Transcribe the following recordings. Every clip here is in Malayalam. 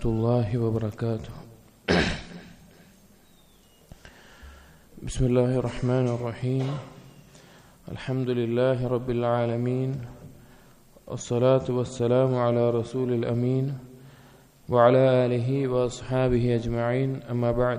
الله وبركاته بسم الله الرحمن الرحيم الحمد لله رب العالمين الصلاة والسلام على رسول الأمين وعلى آله وأصحابه أجمعين أما بعد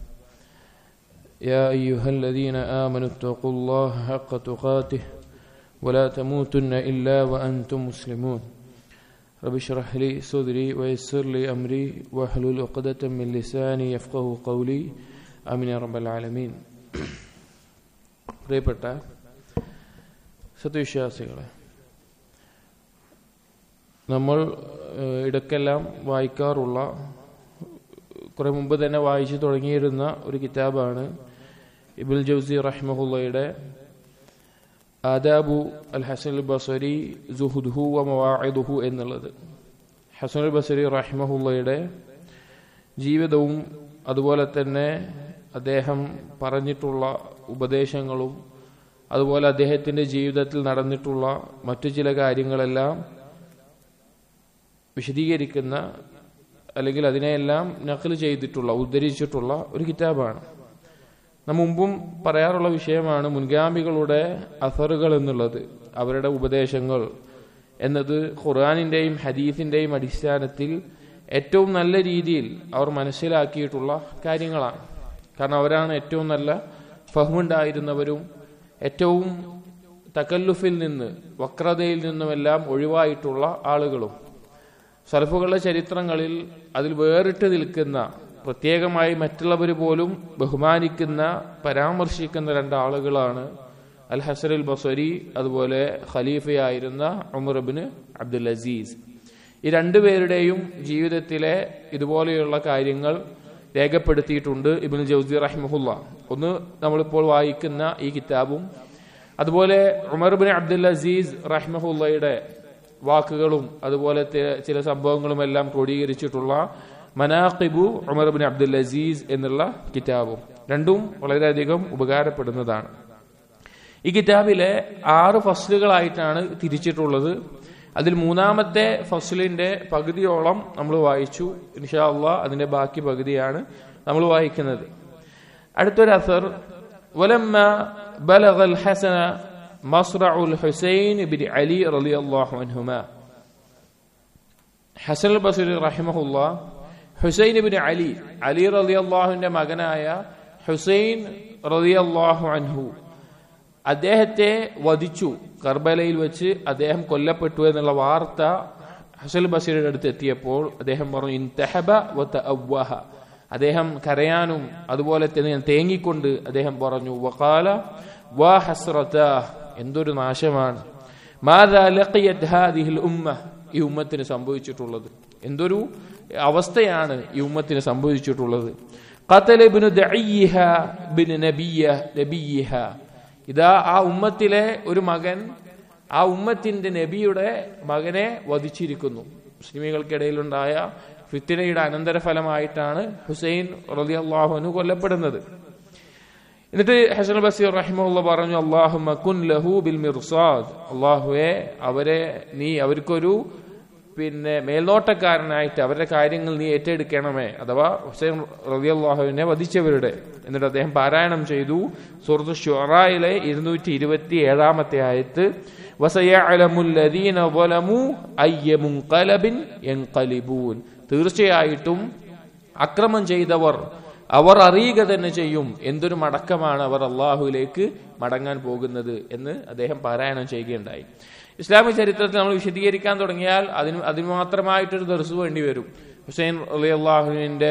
يا أيها الذين آمنوا اتقوا الله حق تقاته ولا تموتن إلا وأنتم مسلمون رب اشرح لي صدري ويسر لي أمري واحلل عقدة من لساني يفقه قولي آمين يا رب العالمين പ്രിയപ്പെട്ട സത്യവിശ്വാസികളെ നമ്മൾ ഏഹ്, ഇടയ്ക്കെല്ലാം വായിക്കാറുള്ള കുറെ മുമ്പ് തന്നെ വായിച്ചു തുടങ്ങിയിരുന്ന ഒരു കിതാബാണ് ഇബുൽ ജൗസി റഹ്മഹുള്ളയുടെ ആദാബു അൽ ഹസൻ അൽ ബസരി ജുഹുദ്ഹു വ മവാഇദുഹു എന്നുള്ളത് ഹസൻ അൽ ബസരി റഹ്മഹുള്ളയുടെ ജീവിതവും അതുപോലെ തന്നെ അദ്ദേഹം പറഞ്ഞിട്ടുള്ള ഉപദേശങ്ങളും അതുപോലെ അദ്ദേഹത്തിന്റെ ജീവിതത്തിൽ നടന്നിട്ടുള്ള മറ്റു ചില കാര്യങ്ങളെല്ലാം വിശദീകരിക്കുന്ന അല്ലെങ്കിൽ അതിനെയെല്ലാം നഖൽ ചെയ്തിട്ടുള്ള ഉദ്ധരിച്ചിട്ടുള്ള ഒരു കിതാബാണ് നാം മുമ്പും പറയാറുള്ള വിഷയമാണ് മുൻഗാമികളുടെ അസറുകൾ എന്നുള്ളത് അവരുടെ ഉപദേശങ്ങൾ എന്നത് ഖുർആാനിന്റെയും ഹദീസിന്റെയും അടിസ്ഥാനത്തിൽ ഏറ്റവും നല്ല രീതിയിൽ അവർ മനസ്സിലാക്കിയിട്ടുള്ള കാര്യങ്ങളാണ് കാരണം അവരാണ് ഏറ്റവും നല്ല ഫഹ്മുണ്ടായിരുന്നവരും ഏറ്റവും തക്കല്ലുഫിൽ നിന്ന് വക്രതയിൽ നിന്നുമെല്ലാം ഒഴിവായിട്ടുള്ള ആളുകളും സലഫുകളുടെ ചരിത്രങ്ങളിൽ അതിൽ വേറിട്ട് നിൽക്കുന്ന പ്രത്യേകമായി മറ്റുള്ളവർ പോലും ബഹുമാനിക്കുന്ന പരാമർശിക്കുന്ന രണ്ടാളുകളാണ് അൽ ഹസൻ അൽ ബസരി അതുപോലെ ഖലീഫയായിരുന്ന ഉമർബിന് അബ്ദുൽ അസീസ് ഈ രണ്ടുപേരുടെയും ജീവിതത്തിലെ ഇതുപോലെയുള്ള കാര്യങ്ങൾ രേഖപ്പെടുത്തിയിട്ടുണ്ട് ഇബിൻ ജൗസി റഹിമഹുല്ല ഒന്ന് നമ്മളിപ്പോൾ വായിക്കുന്ന ഈ കിതാബും അതുപോലെ ഉമർബിൻ അബ്ദുൽ അസീസ് റഹ്മഹുല്ലയുടെ വാക്കുകളും അതുപോലെ തെ- ചില സംഭവങ്ങളും എല്ലാം ക്രോഡീകരിച്ചിട്ടുള്ള മനാഖിബു ഉമർ ബിൻ അബ്ദുൽ അസീസ് എന്നുള്ള കിതാബും രണ്ടും വളരെയധികം ഉപകാരപ്പെടുന്നതാണ് ഈ കിതാബിലെ ആറ് ഫസ്ലുകളായിട്ടാണ് തിരിച്ചിട്ടുള്ളത് അതിൽ മൂന്നാമത്തെ ഫസ്ലിന്റെ പകുതിയോളം നമ്മൾ വായിച്ചു ഇൻഷാ അള്ളാഹ് അതിന്റെ ബാക്കി പകുതിയാണ് നമ്മൾ വായിക്കുന്നത് അടുത്തൊരു അസർ ولما بلغ الحسن مصرع الحسين بن علي رضي الله عنهما ഹസൻ അൽ ബസീർ റഹിമഹുല്ല ഹുസൈൻ ബിൻ അലി അലി റലി അള്ളാഹുവിന്റെ മകനായ ഹുസൈൻ റലി അള്ളാഹു അൻഹു അദ്ദേഹത്തെ വധിച്ചു കർബലയിൽ വെച്ച് അദ്ദേഹം കൊല്ലപ്പെട്ടു എന്നുള്ള വാർത്ത ഹസൻ ബസീറിന്റെ അടുത്ത് എത്തിയപ്പോൾ അദ്ദേഹം പറഞ്ഞു ഇൻതഹബ വത്ത അവ്വഹ അദ്ദേഹം കരയാനും അതുപോലെ തന്നെ തേങ്ങിക്കൊണ്ട് അദ്ദേഹം പറഞ്ഞു വഖാല വാ ഹസ്രത എന്തൊരു നാശമാണ് മാതാ ലഖിയത് ഹാദിഹിൽ ഉമ്മ ഈ ഉമ്മത്തിന് സംഭവിച്ചിട്ടുള്ളത് എന്തൊരു അവസ്ഥയാണ് ഈ ഉമ്മത്തിന് സംഭവിച്ചിട്ടുള്ളത് ഖതല ഇബ്നു ദഈഹ ബിൻ നബിയ നബിയിഹ ഇതാ ആ ഉമ്മത്തിലെ ഒരു മകൻ ആ ഉമ്മത്തിന്റെ നബിയുടെ മകനെ വധിച്ചിരിക്കുന്നു മുസ്ലിമുകൾക്കിടയിലുണ്ടായ ഫിത്തിനയുടെ അനന്തരഫലമായിട്ടാണ് ഹുസൈൻ റളിയല്ലാഹുവിന് കൊല്ലപ്പെടുന്നത് എന്നിട്ട് ഹസൻ ബസീർ റഹിമുള്ള പറഞ്ഞു അള്ളാഹു മക്കുൻ ലഹു ബിൽ മിർസാദ് അള്ളാഹുവെ അവരെ നീ അവർക്കൊരു പിന്നെ മേൽനോട്ടക്കാരനായിട്ട് അവരുടെ കാര്യങ്ങൾ നീ ഏറ്റെടുക്കണമേ അഥവാ ഹുസൈൻ റബി അള്ളാഹുവിനെ വധിച്ചവരുടെ എന്നിട്ട് അദ്ദേഹം പാരായണം ചെയ്തു സുഹൃത്ത് ഷുറായിലെ ഇരുന്നൂറ്റി ഇരുപത്തി ഏഴാമത്തെ ആയത്ത് വസയഅലമുല്ലദീന ظلموا അയ്യ മുൻഖലബിൻ യൻഖലിബൂൻ തീർച്ചയായിട്ടും അക്രമം ചെയ്തവർ അവർ അറിയുക തന്നെ ചെയ്യും എന്തൊരു മടക്കമാണ് അവർ അള്ളാഹുവിലേക്ക് മടങ്ങാൻ പോകുന്നത് എന്ന് അദ്ദേഹം പാരായണം ചെയ്യുകയുണ്ടായി ഇസ്ലാമിക് ചരിത്രത്തിൽ നമ്മൾ വിശദീകരിക്കാൻ തുടങ്ങിയാൽ അതിന് അതിന് മാത്രമായിട്ടൊരു ദർസ് വേണ്ടി വരും ഹുസൈൻ അലി അള്ളാഹുവിന്റെ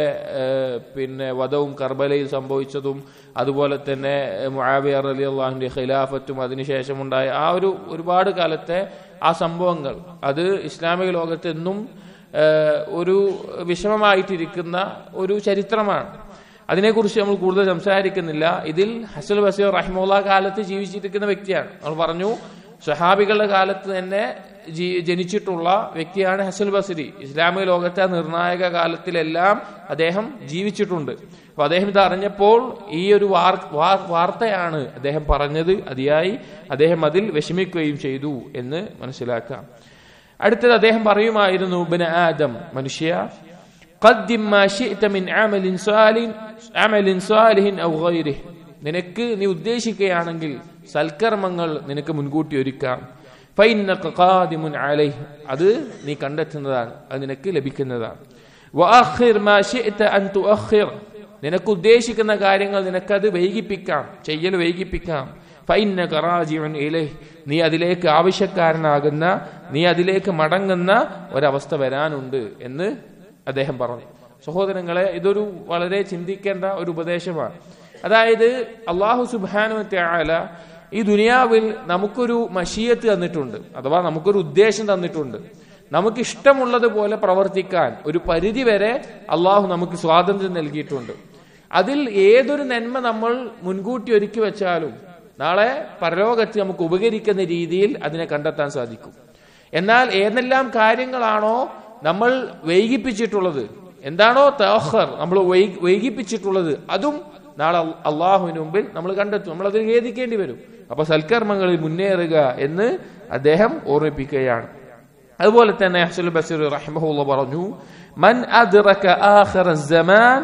പിന്നെ വധവും കർബലയിൽ സംഭവിച്ചതും അതുപോലെ തന്നെ മുആവിയർ അലി അള്ളാഹുവിന്റെ ഖിലാഫത്തും അതിനുശേഷമുണ്ടായ ആ ഒരു ഒരുപാട് കാലത്തെ ആ സംഭവങ്ങൾ അത് ഇസ്ലാമിക ലോകത്ത് എന്നും ഏഹ്, ഒരു വിഷമമായിട്ടിരിക്കുന്ന ഒരു ചരിത്രമാണ് അതിനെക്കുറിച്ച് നമ്മൾ കൂടുതൽ സംസാരിക്കുന്നില്ല ഇതിൽ ഹസൽ ബസീർ റഹിമുള്ള കാലത്ത് ജീവിച്ചിരിക്കുന്ന വ്യക്തിയാണ് നമ്മൾ പറഞ്ഞു സഹാബികളുടെ കാലത്ത് തന്നെ ജീ- ജനിച്ചിട്ടുള്ള വ്യക്തിയാണ് ഹസൽ ബസരി ഇസ്ലാമിക ലോകത്തെ ആ നിർണായക കാലത്തിലെല്ലാം അദ്ദേഹം ജീവിച്ചിട്ടുണ്ട് അപ്പൊ അദ്ദേഹം ഇത് അറിഞ്ഞപ്പോൾ ഈ ഒരു വാർ- വാർ- വാർത്തയാണ് അദ്ദേഹം പറഞ്ഞത് അതിയായി അദ്ദേഹം അതിൽ വിഷമിക്കുകയും ചെയ്തു എന്ന് മനസ്സിലാക്കാം അടുത്തത് അദ്ദേഹം പറയുമായിരുന്നു ബിൻ ആദം മനുഷ്യ قدم ما شئت من عمل صالح عمل صالح أو غيره നിനക്ക് നീ ഉദ്ദേശിക്കുകയാണെങ്കിൽ സൽക്കർമ്മങ്ങൾ നിനക്ക് മുൻകൂട്ടി ഒരുക്കാം ഫൈനക ഖാദിമുൻ അലൈഹ് അത് നീ കണ്ടെത്തുന്നതാണ് അത് നിനക്ക് ലഭിക്കുന്നതാണ് വഅഖിർ മാ ശിഅത അൻ തുഅഖിർ നിനക്ക് ഉദ്ദേശിക്കുന്ന കാര്യങ്ങൾ നിനക്കത് വൈകിപ്പിക്കാം ചെയ്യൽ വൈകിപ്പിക്കാം ഫൈനക റാജിഉൻ ഇലൈഹ് നീ അതിലേക്ക് ആവശ്യക്കാരനാകുന്ന നീ അതിലേക്ക് മടങ്ങുന്ന ഒരവസ്ഥ വരാനുണ്ട് എന്ന് അദ്ദേഹം പറഞ്ഞു സഹോദരങ്ങളെ ഇതൊരു വളരെ ചിന്തിക്കേണ്ട ഒരു ഉപദേശമാണ് അതായത് അള്ളാഹു സുബാനു ത്യാല ഈ ദുനിയാവിൽ നമുക്കൊരു മഷീയത്ത് തന്നിട്ടുണ്ട് അഥവാ നമുക്കൊരു ഉദ്ദേശം തന്നിട്ടുണ്ട് നമുക്ക് ഇഷ്ടമുള്ളതുപോലെ പ്രവർത്തിക്കാൻ ഒരു പരിധി വരെ അള്ളാഹു നമുക്ക് സ്വാതന്ത്ര്യം നൽകിയിട്ടുണ്ട് അതിൽ ഏതൊരു നന്മ നമ്മൾ മുൻകൂട്ടി ഒരുക്കി വെച്ചാലും നാളെ പരലോകത്ത് നമുക്ക് ഉപകരിക്കുന്ന രീതിയിൽ അതിനെ കണ്ടെത്താൻ സാധിക്കും എന്നാൽ ഏതെല്ലാം കാര്യങ്ങളാണോ നമ്മൾ വൈകിപ്പിച്ചിട്ടുള്ളത് എന്താണോ തഹർ നമ്മൾ വൈ- വൈകിപ്പിച്ചിട്ടുള്ളത് അതും നാളെ അള്ളാഹുവിന് മുമ്പിൽ നമ്മൾ കണ്ടെത്തും നമ്മൾ അതിൽ ഖേദിക്കേണ്ടി വരും അപ്പൊ സൽക്കർമ്മങ്ങളിൽ മുന്നേറുക എന്ന് അദ്ദേഹം ഓർമ്മിപ്പിക്കുകയാണ് അതുപോലെ തന്നെ ഹസുൽ ബസീർ റഹ്മഹുള്ള പറഞ്ഞു മൻ അദ്റക ആഖിറ الزمان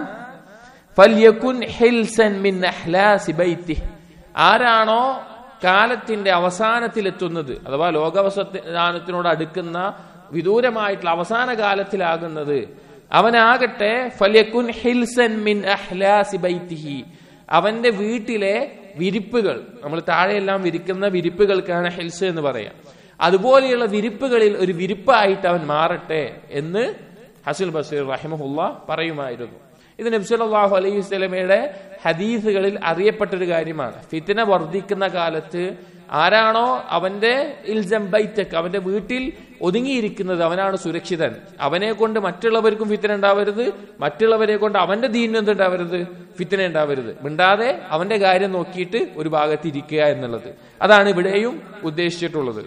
ഫല്യകുൻ ഹിൽസൻ മിൻ അഹ്ലാസി ബൈത്തിഹി ആരാണോ കാലത്തിന്റെ അവസാനത്തിലെത്തുന്നത് അഥവാ ലോകാവസാനത്തിനോട് അടുക്കുന്ന വിദൂരമായിട്ടുള്ള അവസാന കാലത്തിലാകുന്നത് അവനാകട്ടെ ഫല്യകുൻ ഹിൽസൻ മിൻ അഹ്ലാസി ബൈത്തിഹി അവന്റെ വീട്ടിലെ വിരിപ്പുകൾ നമ്മൾ താഴെയെല്ലാം വിരിക്കുന്ന വിരിപ്പുകൾക്കാണ് ഹിൽസ് എന്ന് പറയാം അതുപോലെയുള്ള വിരിപ്പുകളിൽ ഒരു വിരിപ്പായിട്ട് അവൻ മാറട്ടെ എന്ന് ഹസുൽ ബസീർ റഹിമഹുല്ല പറയുമായിരുന്നു ഇത് നബ്സലാഹു അലൈഹി സ്വലമയുടെ ഹദീസുകളിൽ അറിയപ്പെട്ടൊരു കാര്യമാണ് ഫിത്തിന വർദ്ധിക്കുന്ന കാലത്ത് ആരാണോ അവന്റെ ഇൽസം ബൈത്തക്ക് അവന്റെ വീട്ടിൽ ഒതുങ്ങിയിരിക്കുന്നത് അവനാണ് സുരക്ഷിതൻ അവനെ കൊണ്ട് മറ്റുള്ളവർക്കും ഫിത്തിന ഉണ്ടാവരുത് മറ്റുള്ളവരെ കൊണ്ട് അവന്റെ ദീനിന് എന്തുണ്ടാവരുത് ഫിത്തിന ഉണ്ടാവരുത് മിണ്ടാതെ അവന്റെ കാര്യം നോക്കിയിട്ട് ഒരു ഭാഗത്ത് ഇരിക്കുക എന്നുള്ളത് അതാണ് ഇവിടെയും ഉദ്ദേശിച്ചിട്ടുള്ളത്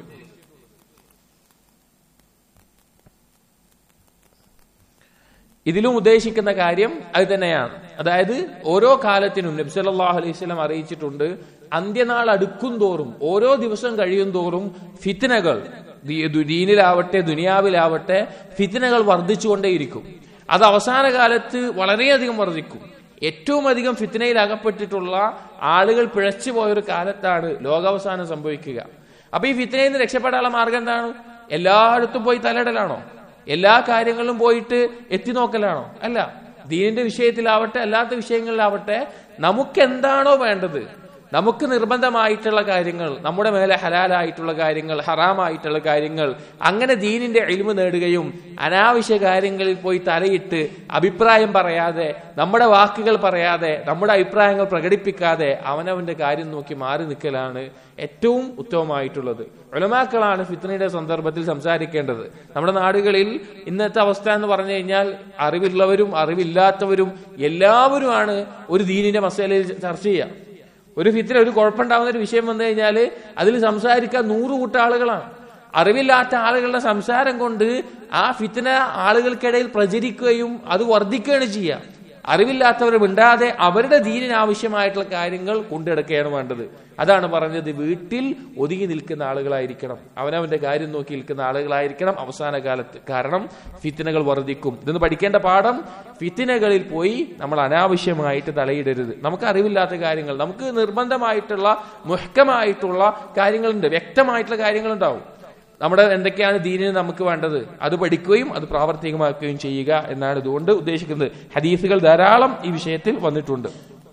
ഇതിലും ഉദ്ദേശിക്കുന്ന കാര്യം അത് തന്നെയാണ് അതായത് ഓരോ കാലത്തിനും നബി സല്ലല്ലാഹു അലൈഹി വസല്ലം അറിയിച്ചിട്ടുണ്ട് അന്ത്യനാൾ അടുക്കും തോറും ഓരോ ദിവസം കഴിയും തോറും ഫിത്തിനകൾ ദീ- ദു- ദീനിലാവട്ടെ ദുനിയാവിലാവട്ടെ ഫിത്തിനകൾ വർദ്ധിച്ചുകൊണ്ടേയിരിക്കും അത് അവസാന കാലത്ത് വളരെയധികം വർദ്ധിക്കും ഏറ്റവും അധികം ഫിത്തിനയിൽ അകപ്പെട്ടിട്ടുള്ള ആളുകൾ പിഴച്ചു പോയൊരു കാലത്താണ് ലോകാവസാനം സംഭവിക്കുക അപ്പൊ ഈ ഫിത്തിനയിൽ നിന്ന് രക്ഷപ്പെടാനുള്ള മാർഗം എന്താണ് എല്ലായിടത്തും പോയി തലയിടലാണോ എല്ലാ കാര്യങ്ങളിലും പോയിട്ട് എത്തി നോക്കലാണോ അല്ല ദീനിന്റെ വിഷയത്തിലാവട്ടെ അല്ലാത്ത വിഷയങ്ങളിലാവട്ടെ നമുക്ക് എന്താണോ വേണ്ടത് നമുക്ക് നിർബന്ധമായിട്ടുള്ള കാര്യങ്ങൾ നമ്മുടെ മേലെ ഹലാലായിട്ടുള്ള കാര്യങ്ങൾ ഹറാമായിട്ടുള്ള കാര്യങ്ങൾ അങ്ങനെ ദീനിന്റെ എളിമ നേടുകയും അനാവശ്യ കാര്യങ്ങളിൽ പോയി തലയിട്ട് അഭിപ്രായം പറയാതെ നമ്മുടെ വാക്കുകൾ പറയാതെ നമ്മുടെ അഭിപ്രായങ്ങൾ പ്രകടിപ്പിക്കാതെ അവനവന്റെ കാര്യം നോക്കി മാറി നിൽക്കലാണ് ഏറ്റവും ഉത്തമമായിട്ടുള്ളത് ഒലമാക്കളാണ് ഫിത്നയുടെ സന്ദർഭത്തിൽ സംസാരിക്കേണ്ടത് നമ്മുടെ നാടുകളിൽ ഇന്നത്തെ അവസ്ഥ എന്ന് പറഞ്ഞു കഴിഞ്ഞാൽ അറിവുള്ളവരും അറിവില്ലാത്തവരും എല്ലാവരുമാണ് ഒരു ദീനിന്റെ മസേലയിൽ ചർച്ച ചെയ്യുക ഒരു ഫിത്തിന ഒരു കുഴപ്പമുണ്ടാവുന്ന ഒരു വിഷയം വന്നു കഴിഞ്ഞാൽ അതിൽ സംസാരിക്കാൻ നൂറ് കൂട്ട ആളുകളാണ് അറിവില്ലാത്ത ആളുകളുടെ സംസാരം കൊണ്ട് ആ ഫിത്തിന ആളുകൾക്കിടയിൽ പ്രചരിക്കുകയും അത് വർദ്ധിക്കുകയാണ് ചെയ്യുക അറിവില്ലാത്തവർ മിണ്ടാതെ അവരുടെ ദീനിന് ആവശ്യമായിട്ടുള്ള കാര്യങ്ങൾ കൊണ്ടെടുക്കുകയാണ് വേണ്ടത് അതാണ് പറഞ്ഞത് വീട്ടിൽ ഒതുങ്ങി നിൽക്കുന്ന ആളുകളായിരിക്കണം അവനവന്റെ കാര്യം നോക്കി നിൽക്കുന്ന ആളുകളായിരിക്കണം അവസാന കാലത്ത് കാരണം ഫിത്തിനകൾ വർദ്ധിക്കും ഇതെന്ന് പഠിക്കേണ്ട പാഠം ഫിത്തിനകളിൽ പോയി നമ്മൾ അനാവശ്യമായിട്ട് തലയിടരുത് നമുക്ക് അറിവില്ലാത്ത കാര്യങ്ങൾ നമുക്ക് നിർബന്ധമായിട്ടുള്ള മുഹ്കമായിട്ടുള്ള കാര്യങ്ങളുണ്ട് വ്യക്തമായിട്ടുള്ള കാര്യങ്ങളുണ്ടാവും നമ്മുടെ എന്തൊക്കെയാണ് ദീനിന് നമുക്ക് വേണ്ടത് അത് പഠിക്കുകയും അത് പ്രാവർത്തികമാക്കുകയും ചെയ്യുക എന്നാണ് ഇതുകൊണ്ട് ഉദ്ദേശിക്കുന്നത് ഹദീസുകൾ ധാരാളം ഈ വിഷയത്തിൽ വന്നിട്ടുണ്ട്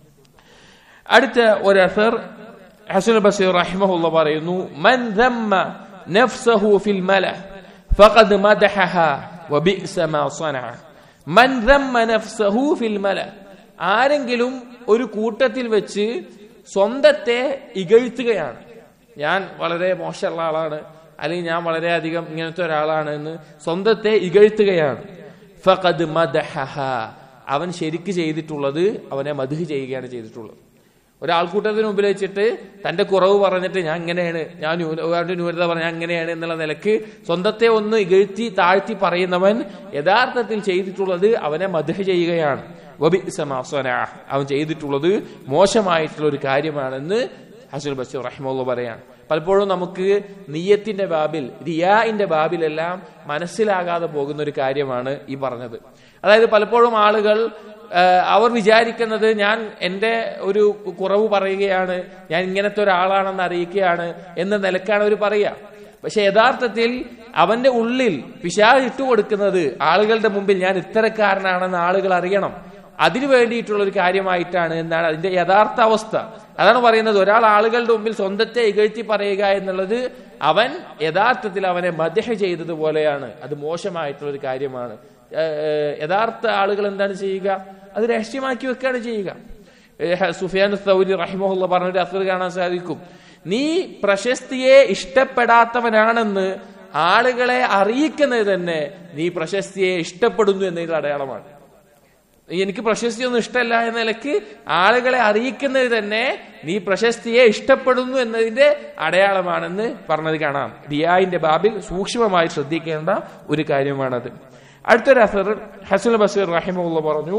അടുത്ത ഒരു അസർ ഹസൻ ബസീർ റഹിമഹുള്ള പറയുന്നു മൻ ذم نفسه في الملأ فقد مدحها وبئس ما صنع من ذم نفسه في الملأ ആരെങ്കിലും ഒരു കൂട്ടത്തിൽ വെച്ച് സ്വന്തത്തെ ഇകഴ്ത്തുകയാണ് ഞാൻ വളരെ മോശമുള്ള ആളാണ് അല്ലെങ്കിൽ ഞാൻ വളരെയധികം ഇങ്ങനത്തെ ഒരാളാണ് എന്ന് സ്വന്തത്തെ ഇകഴ്ത്തുകയാണ് ഫഖദ് മദഹഹ അവൻ ശരിക്ക് ചെയ്തിട്ടുള്ളത് അവനെ മധു ചെയ്യുകയാണ് ചെയ്തിട്ടുള്ളത് ഒരാൾക്കൂട്ടത്തിന് മുമ്പിൽ വെച്ചിട്ട് തന്റെ കുറവ് പറഞ്ഞിട്ട് ഞാൻ ഇങ്ങനെയാണ് ഞാൻ ന്യൂന- അവന്റെ ന്യൂനത പറഞ്ഞ ഞാൻ ഇങ്ങനെയാണ് എന്നുള്ള നിലക്ക് സ്വന്തത്തെ ഒന്ന് ഇകഴ്ത്തി താഴ്ത്തി പറയുന്നവൻ യഥാർത്ഥത്തിൽ ചെയ്തിട്ടുള്ളത് അവനെ മധു ചെയ്യുകയാണ് വബിഇസ മാ സനഅ. അവൻ ചെയ്തിട്ടുള്ളത് മോശമായിട്ടുള്ള ഒരു കാര്യമാണെന്ന് ഹസുൽ ബഷീർ റഹിമുള്ള പറയാണ് പലപ്പോഴും നമുക്ക് നീയത്തിന്റെ ബാബിൽ റിയാഇന്റെ ബാബിലെല്ലാം മനസ്സിലാകാതെ പോകുന്ന ഒരു കാര്യമാണ് ഈ പറഞ്ഞത് അതായത് പലപ്പോഴും ആളുകൾ ആ, അവർ വിചാരിക്കുന്നത് ഞാൻ എൻ്റെ ഒരു കുറവ് പറയുകയാണ് ഞാൻ ഇങ്ങനത്തെ ഒരാളാണെന്ന് അറിയിക്കുകയാണ് എന്ന നിലക്കാണ് അവർ പറയുക പക്ഷെ യഥാർത്ഥത്തിൽ അവന്റെ ഉള്ളിൽ പിശാച് ഇട്ടുകൊടുക്കുന്നത് ആളുകളുടെ മുമ്പിൽ ഞാൻ ഇത്തരക്കാരനാണെന്ന് ആളുകൾ അറിയണം അതിനു വേണ്ടിയിട്ടുള്ള ഒരു കാര്യമായിട്ടാണ് എന്നാണ് അതിന്റെ യഥാർത്ഥ അവസ്ഥ അതാണ് പറയുന്നത് ഒരാൾ ആളുകളുടെ മുമ്പിൽ സ്വന്തത്തെ ഇകഴ്ത്തി പറയുക എന്നുള്ളത് അവൻ യഥാർത്ഥത്തിൽ അവനെ മദ്യഹ ചെയ്തതുപോലെയാണ് അത് മോശമായിട്ടുള്ള ഒരു കാര്യമാണ് ഏഹ് ഏഹ് യഥാർത്ഥ ആളുകൾ എന്താണ് ചെയ്യുക അത് രഹസ്യമാക്കി വെക്കുകയാണ് ചെയ്യുക ഏഹ് സുഫിയാൻ സൗരി റഹിമുള്ള പറഞ്ഞൊരു അസർ കാണാൻ സാധിക്കും നീ പ്രശസ്തിയെ ഇഷ്ടപ്പെടാത്തവനാണെന്ന് ആളുകളെ അറിയിക്കുന്നത് തന്നെ നീ പ്രശസ്തിയെ ഇഷ്ടപ്പെടുന്നു എന്നതിന്റെ അടയാളമാണ് എനിക്ക് പ്രശസ്തിയൊന്നും ഇഷ്ടമല്ല എന്ന നിലയ്ക്ക് ആളുകളെ അറിയിക്കുന്നത് തന്നെ നീ പ്രശസ്തിയെ ഇഷ്ടപ്പെടുന്നു എന്നതിന്റെ അടയാളമാണെന്ന് പറഞ്ഞത് കാണാം റിയായിന്റെ ബാബിൽ സൂക്ഷ്മമായി ശ്രദ്ധിക്കേണ്ട ഒരു കാര്യമാണത് അടുത്തൊരു അസർ ഹസൻ ബസീർ റഹിമുള്ള പറഞ്ഞു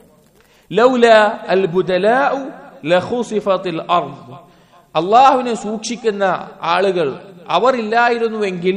ലൗല അൽ ബുദലാഉ ലഖുസിഫത്തിൽ അർദ് അള്ളാഹുവിനെ സൂക്ഷിക്കുന്ന ആളുകൾ അവർ ഇല്ലായിരുന്നുവെങ്കിൽ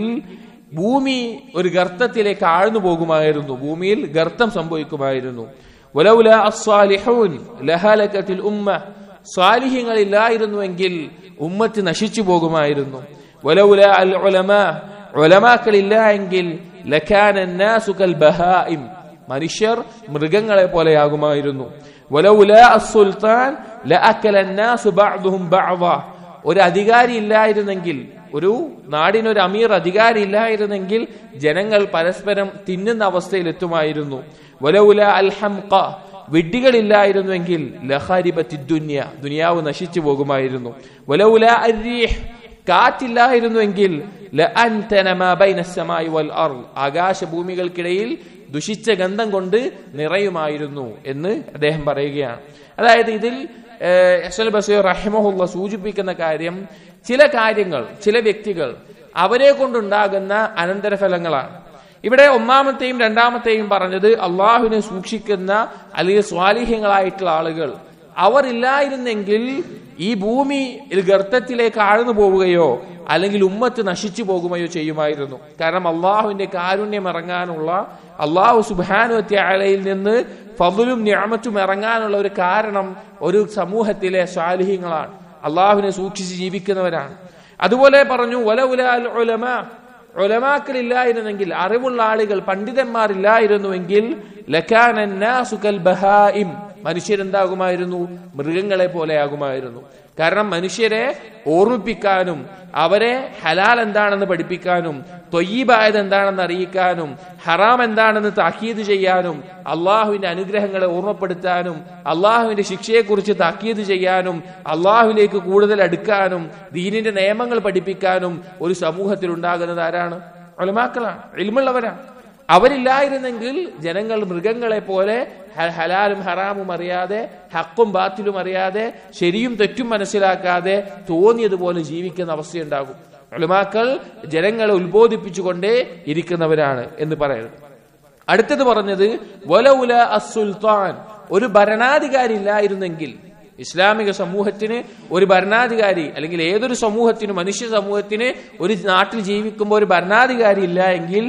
ഭൂമി ഒരു ഗർത്തത്തിലേക്ക് ആഴ്ന്നു പോകുമായിരുന്നു ഭൂമിയിൽ ഗർത്തം സംഭവിക്കുമായിരുന്നു വലൗല അസ്സാലിഹൂൻ ലഹലക്കത്തിൽ ഉമ്മ സ്വാലിഹ്യങ്ങൾ ഇല്ലായിരുന്നുവെങ്കിൽ ഉമ്മത്ത് നശിച്ചു പോകുമായിരുന്നു വലൗല അൽ ഉലമ ഉലമാക്കളില്ല എങ്കിൽ ലഖാന الناس كالبهائم മനുഷ്യർ മൃഗങ്ങളെ പോലെയാകുമായിരുന്നു വലൗല അസ്സുൽത്താൻ ലഅക്കല الناس بعضهم بعضا ഒരു അധികാരി ഇല്ലായിരുന്നെങ്കിൽ ഒരു നാടിനൊരു അമീർ അധികാരി ഇല്ലായിരുന്നെങ്കിൽ ജനങ്ങൾ പരസ്പരം തിന്നുന്ന അവസ്ഥയിൽ എത്തുമായിരുന്നു വലൗല അൽ ഹംഖ വിഡ്ഢികളില്ലായിരുന്നുവെങ്കിൽ ലഹാരിബത്തി ദുന്യ ദുനിയാവ് നശിച്ചു പോകുമായിരുന്നു വലൗല അരീഹ് കാറ്റില്ലായിരുന്നുവെങ്കിൽ ലഅൻതന മാ ബൈന السماء والارض ആകാശഭൂമികൾക്കിടയിൽ ദുഷിച്ച ഗന്ധം കൊണ്ട് നിറയുമായിരുന്നു എന്ന് അദ്ദേഹം പറയുകയാണ് അതായത് ഇതിൽ അസൽ ബസീർ റഹിമഹുല്ല സൂചിപ്പിക്കുന്ന കാര്യം ചില കാര്യങ്ങൾ ചില വ്യക്തികൾ അവരെ കൊണ്ടുണ്ടാകുന്ന അനന്തരഫലങ്ങളാണ് ഇവിടെ ഒന്നാമത്തെയും രണ്ടാമത്തെയും പറഞ്ഞത് അള്ളാഹുവിനെ സൂക്ഷിക്കുന്ന അല്ലെങ്കിൽ സ്വാലിഹ്യങ്ങളായിട്ടുള്ള ആളുകൾ അവർ ഇല്ലായിരുന്നെങ്കിൽ ഈ ഭൂമി ഗർത്തത്തിലേക്ക് ആഴ്ന്നു പോവുകയോ അല്ലെങ്കിൽ ഉമ്മത്ത് നശിച്ചു പോകുകയോ ചെയ്യുമായിരുന്നു കാരണം അള്ളാഹുവിന്റെ കാരുണ്യം ഇറങ്ങാനുള്ള അള്ളാഹു സുബാനുവത്യാലയിൽ നിന്ന് ഫബുലും ഞാമറ്റും ഇറങ്ങാനുള്ള ഒരു കാരണം ഒരു സമൂഹത്തിലെ സ്വാലിഹ്യങ്ങളാണ് അള്ളാഹുവിനെ സൂക്ഷിച്ച് ജീവിക്കുന്നവരാണ് അതുപോലെ പറഞ്ഞു ഒല ഉല ഉലമ ഒലമാക്കളില്ലായിരുന്നെങ്കിൽ അറിവുള്ള ആളുകൾ പണ്ഡിതന്മാരില്ലായിരുന്നുവെങ്കിൽ ലക്കാനന്നാസുകൽ ബഹായിം മനുഷ്യരെന്താകുമായിരുന്നു മൃഗങ്ങളെ പോലെയാകുമായിരുന്നു കാരണം മനുഷ്യരെ ഓർമ്മിപ്പിക്കാനും അവരെ ഹലാൽ എന്താണെന്ന് പഠിപ്പിക്കാനും തൊയ്യീബായത് എന്താണെന്ന് അറിയിക്കാനും ഹറാം എന്താണെന്ന് താക്കീത് ചെയ്യാനും അള്ളാഹുവിന്റെ അനുഗ്രഹങ്ങളെ ഓർമ്മപ്പെടുത്താനും അള്ളാഹുവിന്റെ ശിക്ഷയെക്കുറിച്ച് താക്കീത് ചെയ്യാനും അള്ളാഹുവിലേക്ക് കൂടുതൽ അടുക്കാനും ദീനിന്റെ നിയമങ്ങൾ പഠിപ്പിക്കാനും ഒരു സമൂഹത്തിൽ ഉണ്ടാകുന്നത് ആരാണ് ഒലമാക്കളാണ് ഇൽമുള്ളവരാണ് അവരില്ലായിരുന്നെങ്കിൽ ജനങ്ങൾ മൃഗങ്ങളെ പോലെ ഹലാലും ഹറാമും അറിയാതെ ഹക്കും ബാത്തിലും അറിയാതെ ശരിയും തെറ്റും മനസ്സിലാക്കാതെ തോന്നിയതുപോലെ ജീവിക്കുന്ന അവസ്ഥയുണ്ടാകും ഒളിമാക്കൾ ജനങ്ങളെ ഉത്ബോധിപ്പിച്ചുകൊണ്ടേ ഇരിക്കുന്നവരാണ് എന്ന് പറയുന്നത് അടുത്തത് പറഞ്ഞത് വലൗല അസുൽത്താൻ ഒരു ഭരണാധികാരി ഇല്ലായിരുന്നെങ്കിൽ ഇസ്ലാമിക സമൂഹത്തിന് ഒരു ഭരണാധികാരി അല്ലെങ്കിൽ ഏതൊരു സമൂഹത്തിന് മനുഷ്യ സമൂഹത്തിന് ഒരു നാട്ടിൽ ജീവിക്കുമ്പോൾ ഒരു ഭരണാധികാരി ഇല്ല എങ്കിൽ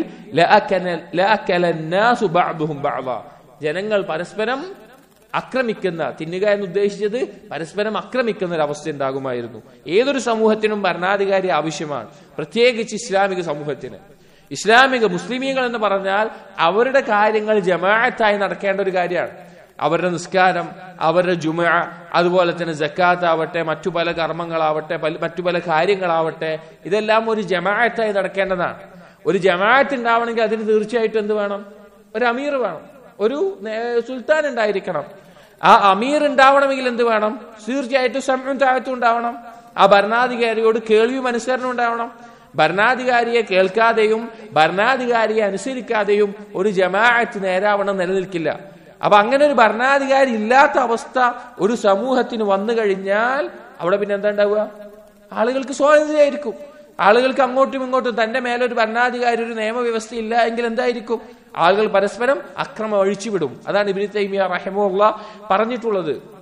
ജനങ്ങൾ പരസ്പരം ആക്രമിക്കുന്ന തിന്നുക എന്ന് ഉദ്ദേശിച്ചത് പരസ്പരം ആക്രമിക്കുന്ന ഒരു അവസ്ഥ ഉണ്ടാകുമായിരുന്നു ഏതൊരു സമൂഹത്തിനും ഭരണാധികാരി ആവശ്യമാണ് പ്രത്യേകിച്ച് ഇസ്ലാമിക സമൂഹത്തിന് ഇസ്ലാമിക മുസ്ലിമീങ്ങൾ എന്ന് പറഞ്ഞാൽ അവരുടെ കാര്യങ്ങൾ ജമാഅത്തായി നടക്കേണ്ട ഒരു കാര്യമാണ് അവരുടെ നിസ്കാരം അവരുടെ ജുമ അതുപോലെ തന്നെ ജക്കാത്ത് ആവട്ടെ മറ്റു പല കർമ്മങ്ങളാവട്ടെ മറ്റു പല കാര്യങ്ങളാവട്ടെ ഇതെല്ലാം ഒരു ജമാഅത്തായി നടക്കേണ്ടതാണ് ഒരു ജമാഅത്ത് ഉണ്ടാവണമെങ്കിൽ അതിന് തീർച്ചയായിട്ടും എന്ത് വേണം ഒരു അമീർ വേണം ഒരു സുൽത്താൻ ഉണ്ടായിരിക്കണം ആ അമീർ ഉണ്ടാവണമെങ്കിൽ എന്ത് വേണം തീർച്ചയായിട്ടും സമയം താഴത്തും ഉണ്ടാവണം ആ ഭരണാധികാരിയോട് കേൾവിയും അനുസരണം ഉണ്ടാവണം ഭരണാധികാരിയെ കേൾക്കാതെയും ഭരണാധികാരിയെ അനുസരിക്കാതെയും ഒരു ജമാഅത്ത് നേരാവണം നിലനിൽക്കില്ല അപ്പൊ അങ്ങനെ ഒരു ഭരണാധികാരി ഇല്ലാത്ത അവസ്ഥ ഒരു സമൂഹത്തിന് വന്നു കഴിഞ്ഞാൽ അവിടെ പിന്നെ എന്താ ഉണ്ടാവുക ആളുകൾക്ക് സ്വാതന്ത്ര്യമായിരിക്കും ആളുകൾക്ക് അങ്ങോട്ടും ഇങ്ങോട്ടും തന്റെ മേലെ ഒരു ഭരണാധികാരി ഒരു നിയമവ്യവസ്ഥ ഇല്ല എങ്കിൽ എന്തായിരിക്കും ആളുകൾ പരസ്പരം അക്രമം അഴിച്ചുവിടും അതാണ് ഇബിനി തൈമിയ റഹിമുള്ള പറഞ്ഞിട്ടുള്ളത്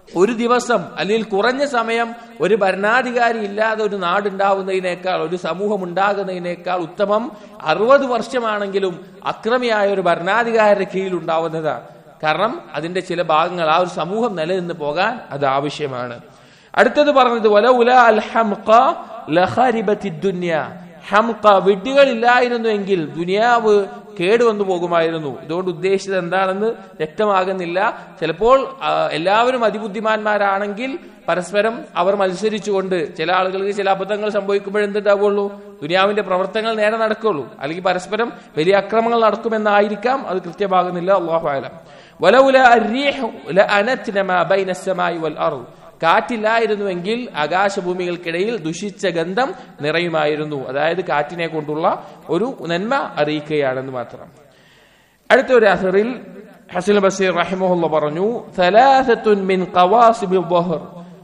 ഒരു ദിവസം അല്ലെങ്കിൽ കുറഞ്ഞ സമയം ഒരു ഭരണാധികാരി ഇല്ലാതെ ഒരു നാടുണ്ടാവുന്നതിനേക്കാൾ ഒരു സമൂഹം ഉണ്ടാകുന്നതിനേക്കാൾ ഉത്തമം അറുപത് വർഷമാണെങ്കിലും അക്രമിയായ ഒരു ഭരണാധികാരിയുടെ കീഴിൽ ഉണ്ടാവുന്നതാണ് കാരണം അതിന്റെ ചില ഭാഗങ്ങൾ ആ ഒരു സമൂഹം നിലനിന്ന് പോകാൻ അത് ആവശ്യമാണ് അടുത്തത് പറഞ്ഞത് വലൗല അൽ ഹംഖ ലഖരിബത്തി ദുനിയ ഹംഖ വിഡ്ഢികളില്ലായിരുന്നുവെങ്കിൽ ദുനിയാവ് കേടുവന്നു പോകുമായിരുന്നു ഇതുകൊണ്ട് ഉദ്ദേശിച്ചത് എന്താണെന്ന് വ്യക്തമാകുന്നില്ല ചിലപ്പോൾ ആ, എല്ലാവരും അതിബുദ്ധിമാന്മാരാണെങ്കിൽ പരസ്പരം അവർ മത്സരിച്ചുകൊണ്ട് ചില ആളുകൾക്ക് ചില അബദ്ധങ്ങൾ സംഭവിക്കുമ്പോൾ എന്തുണ്ടാവുള്ളൂ ദുനിയാവിന്റെ പ്രവർത്തനങ്ങൾ നേരെ നടക്കുള്ളൂ അല്ലെങ്കിൽ പരസ്പരം വലിയ അക്രമങ്ങൾ നടക്കുമെന്നായിരിക്കാം അത് കൃത്യമാകുന്നില്ല അള്ളാഹു ആലം വലൗല അർരീഹു ലഅനത്ന മാ ബൈന അസ്സമായി വൽ അർദ് കാറ്റില്ലായിരുന്നുവെങ്കിൽ ആകാശഭൂമികൾക്കിടയിൽ ദുഷിച്ച ഗന്ധം നിറയുമായിരുന്നു അതായത് കാറ്റിനെ കൊണ്ടുള്ള ഒരു നന്മ അറിയിക്കുകയാണെന്ന് മാത്രം അടുത്ത ഒരു അസറിൽ ഹസൻ ബസീർ റഹിമുല്ല പറഞ്ഞു "സലാസത്തുൻ മിൻ ഖവാസിബിൽ ദഹർ."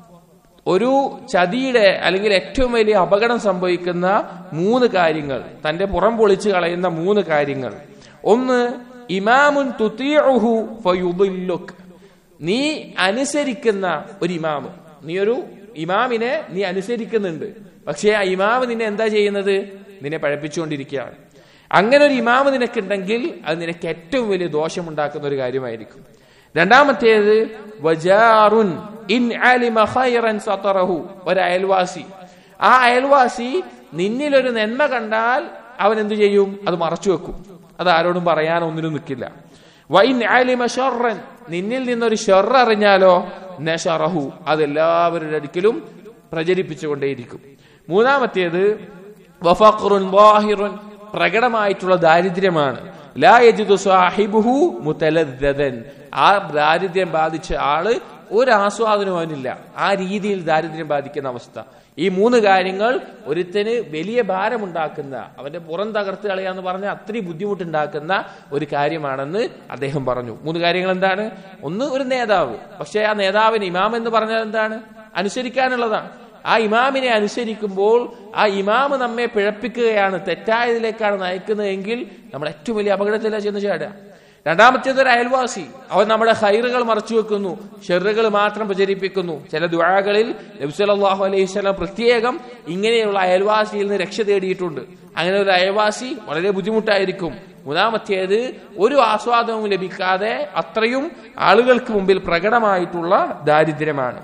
ഒരു ചതിയുടെ അല്ലെങ്കിൽ ഏറ്റവും വലിയ അപകടം സംഭവിക്കുന്ന മൂന്ന് കാര്യങ്ങൾ തന്റെ പുറം പൊളിച്ചു കളയുന്ന മൂന്ന് കാര്യങ്ങൾ ഒന്ന് ഇമാമുൻ തുതീഉഹു ഫയുദില്ലുക് നീ അനുസരിക്കുന്ന ഒരു ഇമാമ് നീ ഒരു ഇമാമിനെ നീ അനുസരിക്കുന്നുണ്ട് പക്ഷേ ആ ഇമാമ് നിന്നെ എന്താ ചെയ്യുന്നത് നിന്നെ പഴപ്പിച്ചുകൊണ്ടിരിക്കുകയാണ് അങ്ങനെ ഒരു ഇമാമ് നിനക്കുണ്ടെങ്കിൽ അത് നിനക്ക് ഏറ്റവും വലിയ ദോഷമുണ്ടാക്കുന്ന ഒരു കാര്യമായിരിക്കും രണ്ടാമത്തേത് വജാറുൻ ഇൻ അലിമ ഖൈറൻ സതറഹു ഒരു അയൽവാസി ആ അയൽവാസി നിന്നിൽ ഒരു നന്മ കണ്ടാൽ അവൻ എന്തു ചെയ്യും അത് മറച്ചു വെക്കും അത് ആരോടും പറയാൻ ഒന്നിനും നിൽക്കില്ല വൈൻ അലിമ ഷർറൻ നിന്നിൽ നിന്നൊരു ഷെർ അറിഞ്ഞാലോ നഷറഹു അത് എല്ലാവരുടെ അടുക്കലും പ്രചരിപ്പിച്ചുകൊണ്ടേയിരിക്കും മൂന്നാമത്തേത് വഫഖറുൻ വാഹിറുൻ പ്രകടമായിട്ടുള്ള ദാരിദ്ര്യമാണ് ലാ യജിദു സാഹിബുഹു മുതലദ്ദൻ ആ ദാരിദ്ര്യം ബാധിച്ച ആള് ഒരു ആസ്വാദനവും അവനില്ല ആ രീതിയിൽ ദാരിദ്ര്യം ബാധിക്കുന്ന അവസ്ഥ ഈ മൂന്ന് കാര്യങ്ങൾ ഒരുത്തന് വലിയ ഭാരമുണ്ടാക്കുന്ന അവന്റെ പുറം തകർത്ത് കളയാന്ന് പറഞ്ഞ അത്രയും ബുദ്ധിമുട്ടുണ്ടാക്കുന്ന ഒരു കാര്യമാണെന്ന് അദ്ദേഹം പറഞ്ഞു മൂന്ന് കാര്യങ്ങൾ എന്താണ് ഒന്ന് ഒരു നേതാവ് പക്ഷേ ആ നേതാവിന് ഇമാം എന്ന് പറഞ്ഞാൽ എന്താണ് അനുസരിക്കാനുള്ളതാണ് ആ ഇമാമിനെ അനുസരിക്കുമ്പോൾ ആ ഇമാമ് നമ്മെ പിഴപ്പിക്കുകയാണ് തെറ്റായതിലേക്കാണ് നയിക്കുന്നതെങ്കിൽ നമ്മൾ ഏറ്റവും വലിയ അപകടത്തിലാണ് ചെന്ന് ചാടുക രണ്ടാമത്തേത് ഒരു അയൽവാസി അവൻ നമ്മുടെ ഹൈറുകൾ മറച്ചു വെക്കുന്നു ഷെറുകൾ മാത്രം പ്രചരിപ്പിക്കുന്നു ചില ദുഴകളിൽ നബ്സലാഹു അലൈഹി സ്വലാം പ്രത്യേകം ഇങ്ങനെയുള്ള അയൽവാസിയിൽ നിന്ന് രക്ഷ തേടിയിട്ടുണ്ട് അങ്ങനെ ഒരു അയൽവാസി വളരെ ബുദ്ധിമുട്ടായിരിക്കും മൂന്നാമത്തേത് ഒരു ആസ്വാദനവും ലഭിക്കാതെ അത്രയും ആളുകൾക്ക് മുമ്പിൽ പ്രകടമായിട്ടുള്ള ദാരിദ്ര്യമാണ്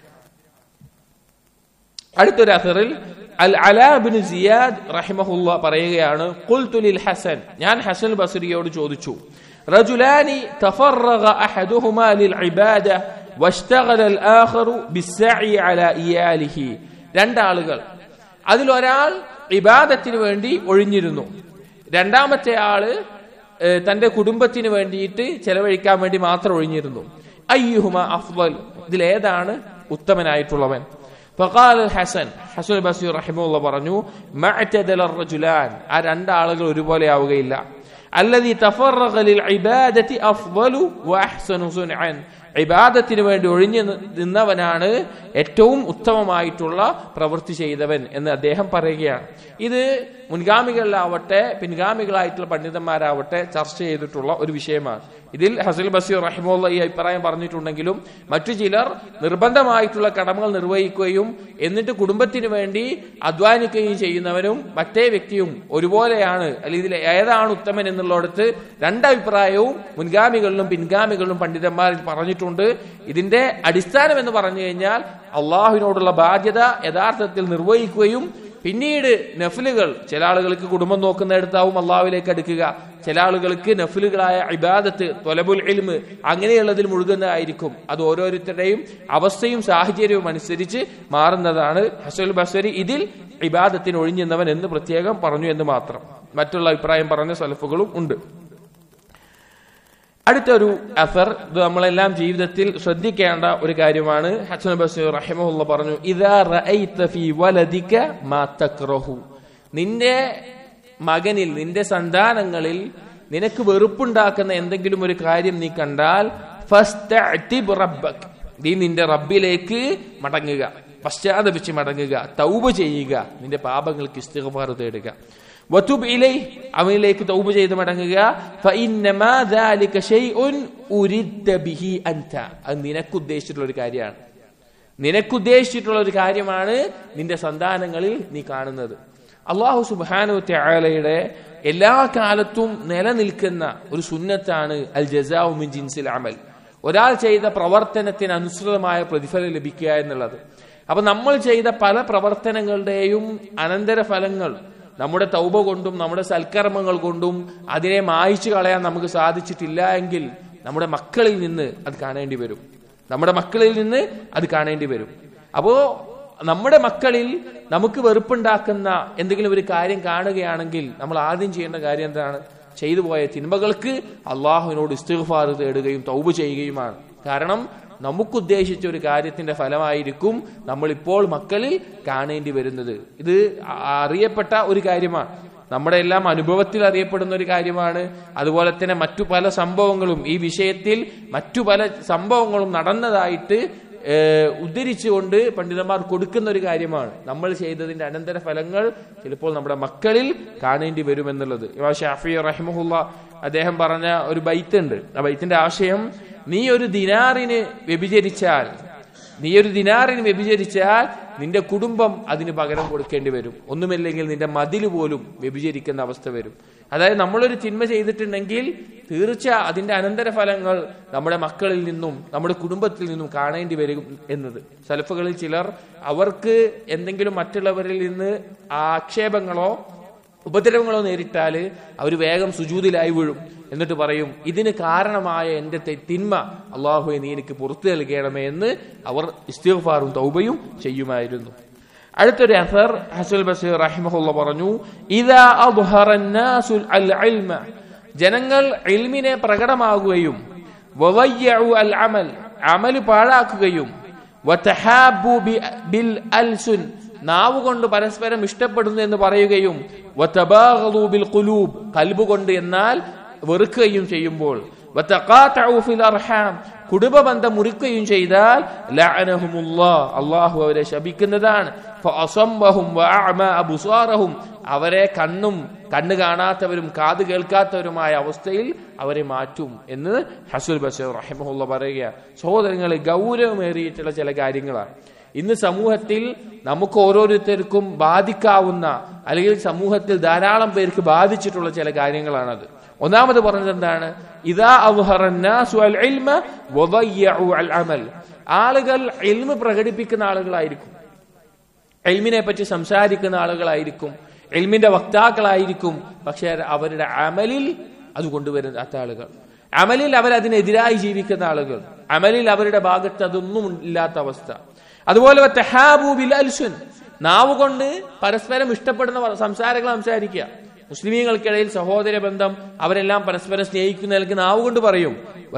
അടുത്തൊരു അസറിൽ അൽ അലാബിന് സിയാദ് റഹിമഹുല്ല പറയുകയാണ് ഖുൽതു ലിൽ ഹസൻ ഞാൻ ഹസൻ ബസരിയോട് ചോദിച്ചു റജുലാനി തഫറഗ അഹദുഹുമാ ലിൽ ഇബാദ വഷ്തഗല അൽ ആഖറു ബിസ്സഇ അലാ ഇയാലിഹി രണ്ടാളുകൾ അതിലൊരാൾ ഇബാദത്തിന് വേണ്ടി ഒഴിഞ്ഞിരുന്നു രണ്ടാമത്തെ ആള് ഏഹ്, തന്റെ കുടുംബത്തിന് വേണ്ടിയിട്ട് ചെലവഴിക്കാൻ വേണ്ടി മാത്രം ഒഴിഞ്ഞിരുന്നു അയ്യുഹുമ അഫ്വൽ ഇതിലേതാണ് ഉത്തമനായിട്ടുള്ളവൻ فقال الحسن حسن البصري رحمه الله പറഞ്ഞു معتدل الرجلان ആ രണ്ടാളുകൾ ഒരുപോലെ ആവുകയില്ല الذي تفرغ للعبادة أفضل وأحسن صنعا ഇബാദത്തിന് വേണ്ടി ഒഴിഞ്ഞു നിന്നവനാണ് ഏറ്റവും ഉത്തമമായിട്ടുള്ള പ്രവൃത്തി ചെയ്തവൻ എന്ന് അദ്ദേഹം പറയുകയാണ് ഇത് മുൻഗാമികളിലാവട്ടെ പിൻഗാമികളായിട്ടുള്ള പണ്ഡിതന്മാരാവട്ടെ ചർച്ച ചെയ്തിട്ടുള്ള ഒരു വിഷയമാണ് ഇതിൽ ഹസൽ ബസീർ റഹിമുള്ള ഈ അഭിപ്രായം പറഞ്ഞിട്ടുണ്ടെങ്കിലും മറ്റു ചിലർ നിർബന്ധമായിട്ടുള്ള കടമകൾ നിർവഹിക്കുകയും എന്നിട്ട് കുടുംബത്തിന് വേണ്ടി അധ്വാനിക്കുകയും ചെയ്യുന്നവനും മറ്റേ വ്യക്തിയും ഒരുപോലെയാണ് അല്ലെങ്കിൽ ഇതിൽ ഏതാണ് ഉത്തമൻ എന്നുള്ളിടത്ത് രണ്ടഭിപ്രായവും മുൻഗാമികളിലും പിൻഗാമികളിലും പണ്ഡിതന്മാരിൽ പറഞ്ഞിട്ടുണ്ട് ഇതിന്റെ അടിസ്ഥാനം എന്ന് പറഞ്ഞു കഴിഞ്ഞാൽ അള്ളാഹുവിനോടുള്ള ബാധ്യത യഥാർത്ഥത്തിൽ നിർവഹിക്കുകയും പിന്നീട് നഫിലുകൾ ചില ആളുകൾക്ക് കുടുംബം നോക്കുന്നിടത്താവും അള്ളാഹുവിലേക്ക് അടുക്കുക ചില ആളുകൾക്ക് നഫിലുകളായ ഇബാദത്ത് തൊലബുൽ ഇൽമ് അങ്ങനെയുള്ളതിൽ മുഴുകുന്നതായിരിക്കും അത് ഓരോരുത്തരുടെയും അവസ്ഥയും സാഹചര്യവും അനുസരിച്ച് മാറുന്നതാണ് ഹസുൽ ബസരി ഇതിൽ ഇബാദത്തിന് ഒഴിഞ്ഞെന്നവൻ എന്ന് പ്രത്യേകം പറഞ്ഞു എന്ന് മാത്രം മറ്റുള്ള അഭിപ്രായം പറഞ്ഞ സലഫുകളും ഉണ്ട് അടുത്തൊരു അഫർ ഇത് നമ്മളെല്ലാം ജീവിതത്തിൽ ശ്രദ്ധിക്കേണ്ട ഒരു കാര്യമാണ് ഹസൻ ബസീർ റഹിമുള്ള പറഞ്ഞു ഇതാ റഅയ്ത ഫീ വലദിക മാ തക്റഹു നിന്റെ മകനിൽ നിന്റെ സന്താനങ്ങളിൽ നിനക്ക് വെറുപ്പുണ്ടാക്കുന്ന എന്തെങ്കിലും ഒരു കാര്യം നീ കണ്ടാൽ ഫസ്തഅ്തിബ് റബ്ബക് നീ നിന്റെ റബ്ബിലേക്ക് മടങ്ങുക പശ്ചാത്തപിച്ച് മടങ്ങുക തൗബ ചെയ്യുക നിന്റെ പാപങ്ങൾക്ക് ഇസ്തിഗ്ഫാർ തേടുക വതുബ് ഇലൈഹി അവനിലേക്ക് തൗബ ചെയ്ത് മടങ്ങുക ഫഇന്നമാ ദാലിക ശൈഉൻ ഉരിദ്ദ ബിഹി അൻത അത് നിനക്ക് ഉദ്ദേശിച്ചിട്ടുള്ള ഒരു കാര്യമാണ് നിനക്കുദ്ദേശിച്ചിട്ടുള്ള ഒരു കാര്യമാണ് നിന്റെ സന്താനങ്ങളിൽ നീ കാണുന്നത് അള്ളാഹു സുബാനു ത്യാലയുടെ എല്ലാ കാലത്തും നിലനിൽക്കുന്ന ഒരു സുന്നത്താണ് അൽ ജസാഉ മിൻ ജിൻസിൽ അമൽ ഒരാൾ ചെയ്ത പ്രവർത്തനത്തിന് അനുസൃതമായ പ്രതിഫലം ലഭിക്കുക എന്നുള്ളത് അപ്പൊ നമ്മൾ ചെയ്ത പല പ്രവർത്തനങ്ങളുടെയും അനന്തരഫലങ്ങൾ നമ്മുടെ തൗബ കൊണ്ടും നമ്മുടെ സൽക്കർമ്മങ്ങൾ കൊണ്ടും അതിനെ മായ്ച്ചു കളയാൻ നമുക്ക് സാധിച്ചിട്ടില്ല എങ്കിൽ നമ്മുടെ മക്കളിൽ നിന്ന് അത് കാണേണ്ടി വരും നമ്മുടെ മക്കളിൽ നിന്ന് അത് കാണേണ്ടി വരും അപ്പോ നമ്മുടെ മക്കളിൽ നമുക്ക് വെറുപ്പുണ്ടാക്കുന്ന എന്തെങ്കിലും ഒരു കാര്യം കാണുകയാണെങ്കിൽ നമ്മൾ ആദ്യം ചെയ്യേണ്ട കാര്യം എന്താണ് ചെയ്തു പോയ തിന്മകൾക്ക് അള്ളാഹുവിനോട് ഇസ്തിഗ്ഫാർ തേടുകയും തൗബ ചെയ്യുകയുമാണ് കാരണം നമുക്കുദ്ദേശിച്ച ഒരു കാര്യത്തിന്റെ ഫലമായിരിക്കും നമ്മളിപ്പോൾ മക്കളിൽ കാണേണ്ടി വരുന്നത് ഇത് അറിയപ്പെട്ട ഒരു കാര്യമാണ് നമ്മുടെ എല്ലാം അനുഭവത്തിൽ അറിയപ്പെടുന്ന ഒരു കാര്യമാണ് അതുപോലെ തന്നെ മറ്റു പല സംഭവങ്ങളും ഈ വിഷയത്തിൽ മറ്റു പല സംഭവങ്ങളും നടന്നതായിട്ട് ഉദ്ധരിച്ചുകൊണ്ട് പണ്ഡിതന്മാർ കൊടുക്കുന്ന ഒരു കാര്യമാണ് നമ്മൾ ചെയ്തതിന്റെ അനന്തര ഫലങ്ങൾ ചിലപ്പോൾ നമ്മുടെ മക്കളിൽ കാണേണ്ടി വരുമെന്നുള്ളത് ഇമാ ഷാഫി റഹിമഹുല്ല അദ്ദേഹം പറഞ്ഞ ഒരു ബൈത്ത് ഉണ്ട് ആ ബൈത്തിന്റെ ആശയം നീ ഒരു ദിനാറിന് വ്യഭിചരിച്ചാൽ നീ ഒരു ദിനാറിന് വ്യഭിചരിച്ചാൽ നിന്റെ കുടുംബം അതിന് പകരം കൊടുക്കേണ്ടി വരും ഒന്നുമില്ലെങ്കിൽ നിന്റെ മതിൽ പോലും വ്യഭിചരിക്കുന്ന അവസ്ഥ വരും അതായത് നമ്മളൊരു തിന്മ ചെയ്തിട്ടുണ്ടെങ്കിൽ തീർച്ച അതിന്റെ അനന്തരഫലങ്ങൾ നമ്മുടെ മക്കളിൽ നിന്നും നമ്മുടെ കുടുംബത്തിൽ നിന്നും കാണേണ്ടി വരും എന്നത് സലഫുകളിൽ ചിലർ അവർക്ക് എന്തെങ്കിലും മറ്റുള്ളവരിൽ നിന്ന് ആക്ഷേപങ്ങളോ ഉപദ്രവങ്ങളോ നേരിട്ടാൽ അവർ വേഗം സുജൂതിലായി വീഴും എന്നിട്ട് പറയും ഇതിന് കാരണമായ എന്റെ തിന്മ അള്ളാഹുയെ നീ എനിക്ക് പുറത്തു നൽകണമേ എന്ന് അവർ ഇസ്തിഗ്ഫാറും തൗബയും ചെയ്യുമായിരുന്നു അടുത്തൊരു അസർ ഹസുൽ ബസീർ റഹിമഹുള്ള പറഞ്ഞു ഇതാ അദ്ഹറന്നാസുൽ അൽ ഇൽമ ജനങ്ങൾ ഇൽമിനെ പ്രകടമാകുകയും വവയ്യഉ അൽ അമൽ അമൽ പാഴാക്കുകയും വതഹാബു ബിൽ അൽസുൻ നാവ് കൊണ്ട് പരസ്പരം ഇഷ്ടപ്പെടുന്നു എന്ന് പറയുകയും വതബാഗളു ബിൽ ഖുലൂബ് കൽബ് കൊണ്ട് എന്നാൽ വെറുക്കുകയും ചെയ്യുമ്പോൾ കുടുംബബന്ധം മുറിക്കുകയും ചെയ്താൽ അള്ളാഹു അവരെ ശപിക്കുന്നതാണ് അവരെ കണ്ണും കണ്ണ് കാണാത്തവരും കാത് കേൾക്കാത്തവരുമായ അവസ്ഥയിൽ അവരെ മാറ്റും എന്ന് ഹസുൽ ബഷീർ റഹിമഹുല്ല പറയുക സഹോദരങ്ങളെ ഗൗരവമേറിയിട്ടുള്ള ചില കാര്യങ്ങളാണ് ഇന്ന് സമൂഹത്തിൽ നമുക്ക് ഓരോരുത്തർക്കും ബാധിക്കാവുന്ന അല്ലെങ്കിൽ സമൂഹത്തിൽ ധാരാളം പേർക്ക് ബാധിച്ചിട്ടുള്ള ചില കാര്യങ്ങളാണത് ഒന്നാമത് പറഞ്ഞത് എന്താണ് ഇതാ അമൽ ആളുകൾ എൽമ് പ്രകടിപ്പിക്കുന്ന ആളുകളായിരിക്കും എൽമിനെ പറ്റി സംസാരിക്കുന്ന ആളുകളായിരിക്കും എൽമിന്റെ വക്താക്കളായിരിക്കും പക്ഷെ അവരുടെ അമലിൽ അത് കൊണ്ടുവരുന്ന ആളുകൾ അമലിൽ അവരതിനെതിരായി ജീവിക്കുന്ന ആളുകൾ അമലിൽ അവരുടെ ഭാഗത്ത് അതൊന്നും ഇല്ലാത്ത അവസ്ഥ അതുപോലെ അൽസുൻ നാവ് കൊണ്ട് പരസ്പരം ഇഷ്ടപ്പെടുന്ന സംസാരങ്ങൾ സംസാരിക്കുക മുസ്ലിമീങ്ങൾക്കിടയിൽ സഹോദര ബന്ധം അവരെല്ലാം പരസ്പരം സ്നേഹിക്കുന്നതിലേക്ക് നാവ് കൊണ്ട് പറയും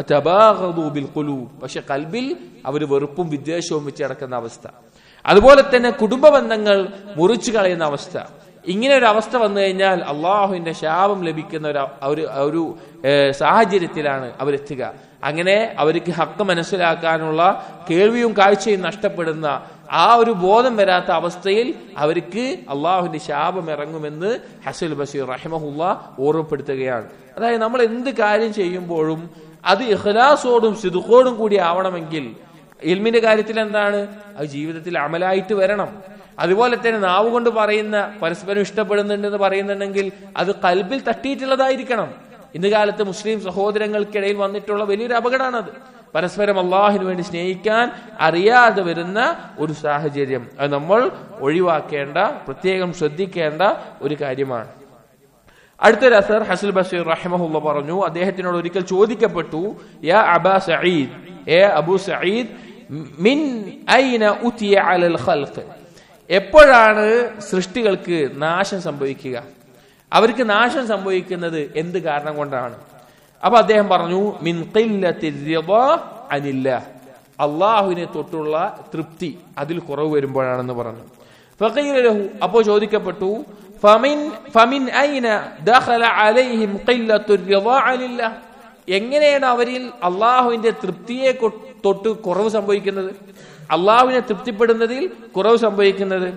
പക്ഷെ കൽബിൽ അവർ വെറുപ്പും വിദ്വേഷവും വെച്ച് കിടക്കുന്ന അവസ്ഥ അതുപോലെ തന്നെ കുടുംബ ബന്ധങ്ങൾ മുറിച്ചു കളയുന്ന അവസ്ഥ ഇങ്ങനെ ഒരു അവസ്ഥ വന്നു കഴിഞ്ഞാൽ അള്ളാഹുവിന്റെ ശാപം ലഭിക്കുന്ന ഒരു ഒരു സാഹചര്യത്തിലാണ് അവരെത്തുക അങ്ങനെ അവർക്ക് ഹക്ക് മനസ്സിലാക്കാനുള്ള കേൾവിയും കാഴ്ചയും നഷ്ടപ്പെടുന്ന ആ ഒരു ബോധം വരാത്ത അവസ്ഥയിൽ അവർക്ക് അള്ളാഹുവിന്റെ ശാപം ഇറങ്ങുമെന്ന് ഹസുൽ ബഷീർ റഹിമഹുല്ല ഓർമ്മപ്പെടുത്തുകയാണ് അതായത് നമ്മൾ എന്ത് കാര്യം ചെയ്യുമ്പോഴും അത് ഇഖ്ലാസോടും സിദുഖോടും കൂടി ആവണമെങ്കിൽ ഇൽമിന്റെ കാര്യത്തിൽ എന്താണ് അത് ജീവിതത്തിൽ അമലായിട്ട് വരണം അതുപോലെ തന്നെ നാവ് കൊണ്ട് പറയുന്ന പരസ്പരം ഇഷ്ടപ്പെടുന്നുണ്ടെന്ന് പറയുന്നുണ്ടെങ്കിൽ അത് കൽബിൽ തട്ടിയിട്ടുള്ളതായിരിക്കണം ഇന്ന് കാലത്ത് മുസ്ലിം സഹോദരങ്ങൾക്കിടയിൽ വന്നിട്ടുള്ള വലിയൊരു അപകടമാണത് പരസ്പരം അള്ളാഹിന് വേണ്ടി സ്നേഹിക്കാൻ അറിയാതെ വരുന്ന ഒരു സാഹചര്യം അത് നമ്മൾ ഒഴിവാക്കേണ്ട പ്രത്യേകം ശ്രദ്ധിക്കേണ്ട ഒരു കാര്യമാണ് അടുത്തൊരു അസർ ഹസുൽ ബഷീർ റഹിമഹുല്ല പറഞ്ഞു അദ്ദേഹത്തിനോട് ഒരിക്കൽ ചോദിക്കപ്പെട്ടു യാ അബാ സഈദ് ഏ അബു സഈദ് മിൻ ഐന ഉതിയ അലൽ ഖൽഖ് എപ്പോഴാണ് സൃഷ്ടികൾക്ക് നാശം സംഭവിക്കുക അവർക്ക് നാശം സംഭവിക്കുന്നത് എന്ത് കാരണം കൊണ്ടാണ് അപ്പൊ അദ്ദേഹം പറഞ്ഞു മിൻ അനില്ല അള്ളാഹുവിനെ തൊട്ടുള്ള തൃപ്തി അതിൽ കുറവ് വരുമ്പോഴാണെന്ന് പറഞ്ഞു ഫഖീലഹു അപ്പോ ചോദിക്കപ്പെട്ടു ഫമിൻ ഫമിൻ ഐന ദഖല അലൈഹിം അനില്ല എങ്ങനെയാണ് അവരിൽ അള്ളാഹുവിന്റെ തൃപ്തിയെ തൊട്ട് കുറവ് സംഭവിക്കുന്നത് അള്ളാഹുവിനെ തൃപ്തിപ്പെടുന്നതിൽ കുറവ് സംഭവിക്കുന്നത്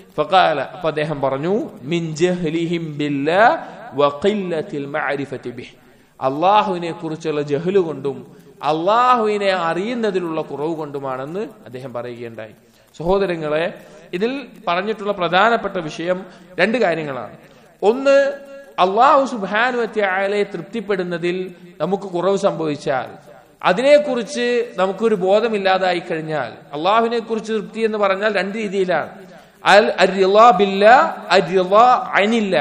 ഫഖാല അപ്പൊ അദ്ദേഹം പറഞ്ഞു മിൻ ജഹ്ലിഹിം ബില്ലാഹ് വഖില്ലത്തിൽ മഅരിഫതി ബിഹ് അള്ളാഹുവിനെ കുറിച്ചുള്ള ജഹല് കൊണ്ടും അള്ളാഹുവിനെ അറിയുന്നതിലുള്ള കുറവ് കൊണ്ടുമാണെന്ന് അദ്ദേഹം പറയുകയുണ്ടായി സഹോദരങ്ങളെ ഇതിൽ പറഞ്ഞിട്ടുള്ള പ്രധാനപ്പെട്ട വിഷയം രണ്ട് കാര്യങ്ങളാണ് ഒന്ന് അള്ളാഹു സുബാനുവത്യായാലെ തൃപ്തിപ്പെടുന്നതിൽ നമുക്ക് കുറവ് സംഭവിച്ചാൽ അതിനെക്കുറിച്ച് നമുക്കൊരു ബോധമില്ലാതായി കഴിഞ്ഞാൽ അള്ളാഹുവിനെ കുറിച്ച് തൃപ്തി എന്ന് പറഞ്ഞാൽ രണ്ട് രീതിയിലാണ് അൽ അരിളാ ബില്ല അരിളാ അനില്ല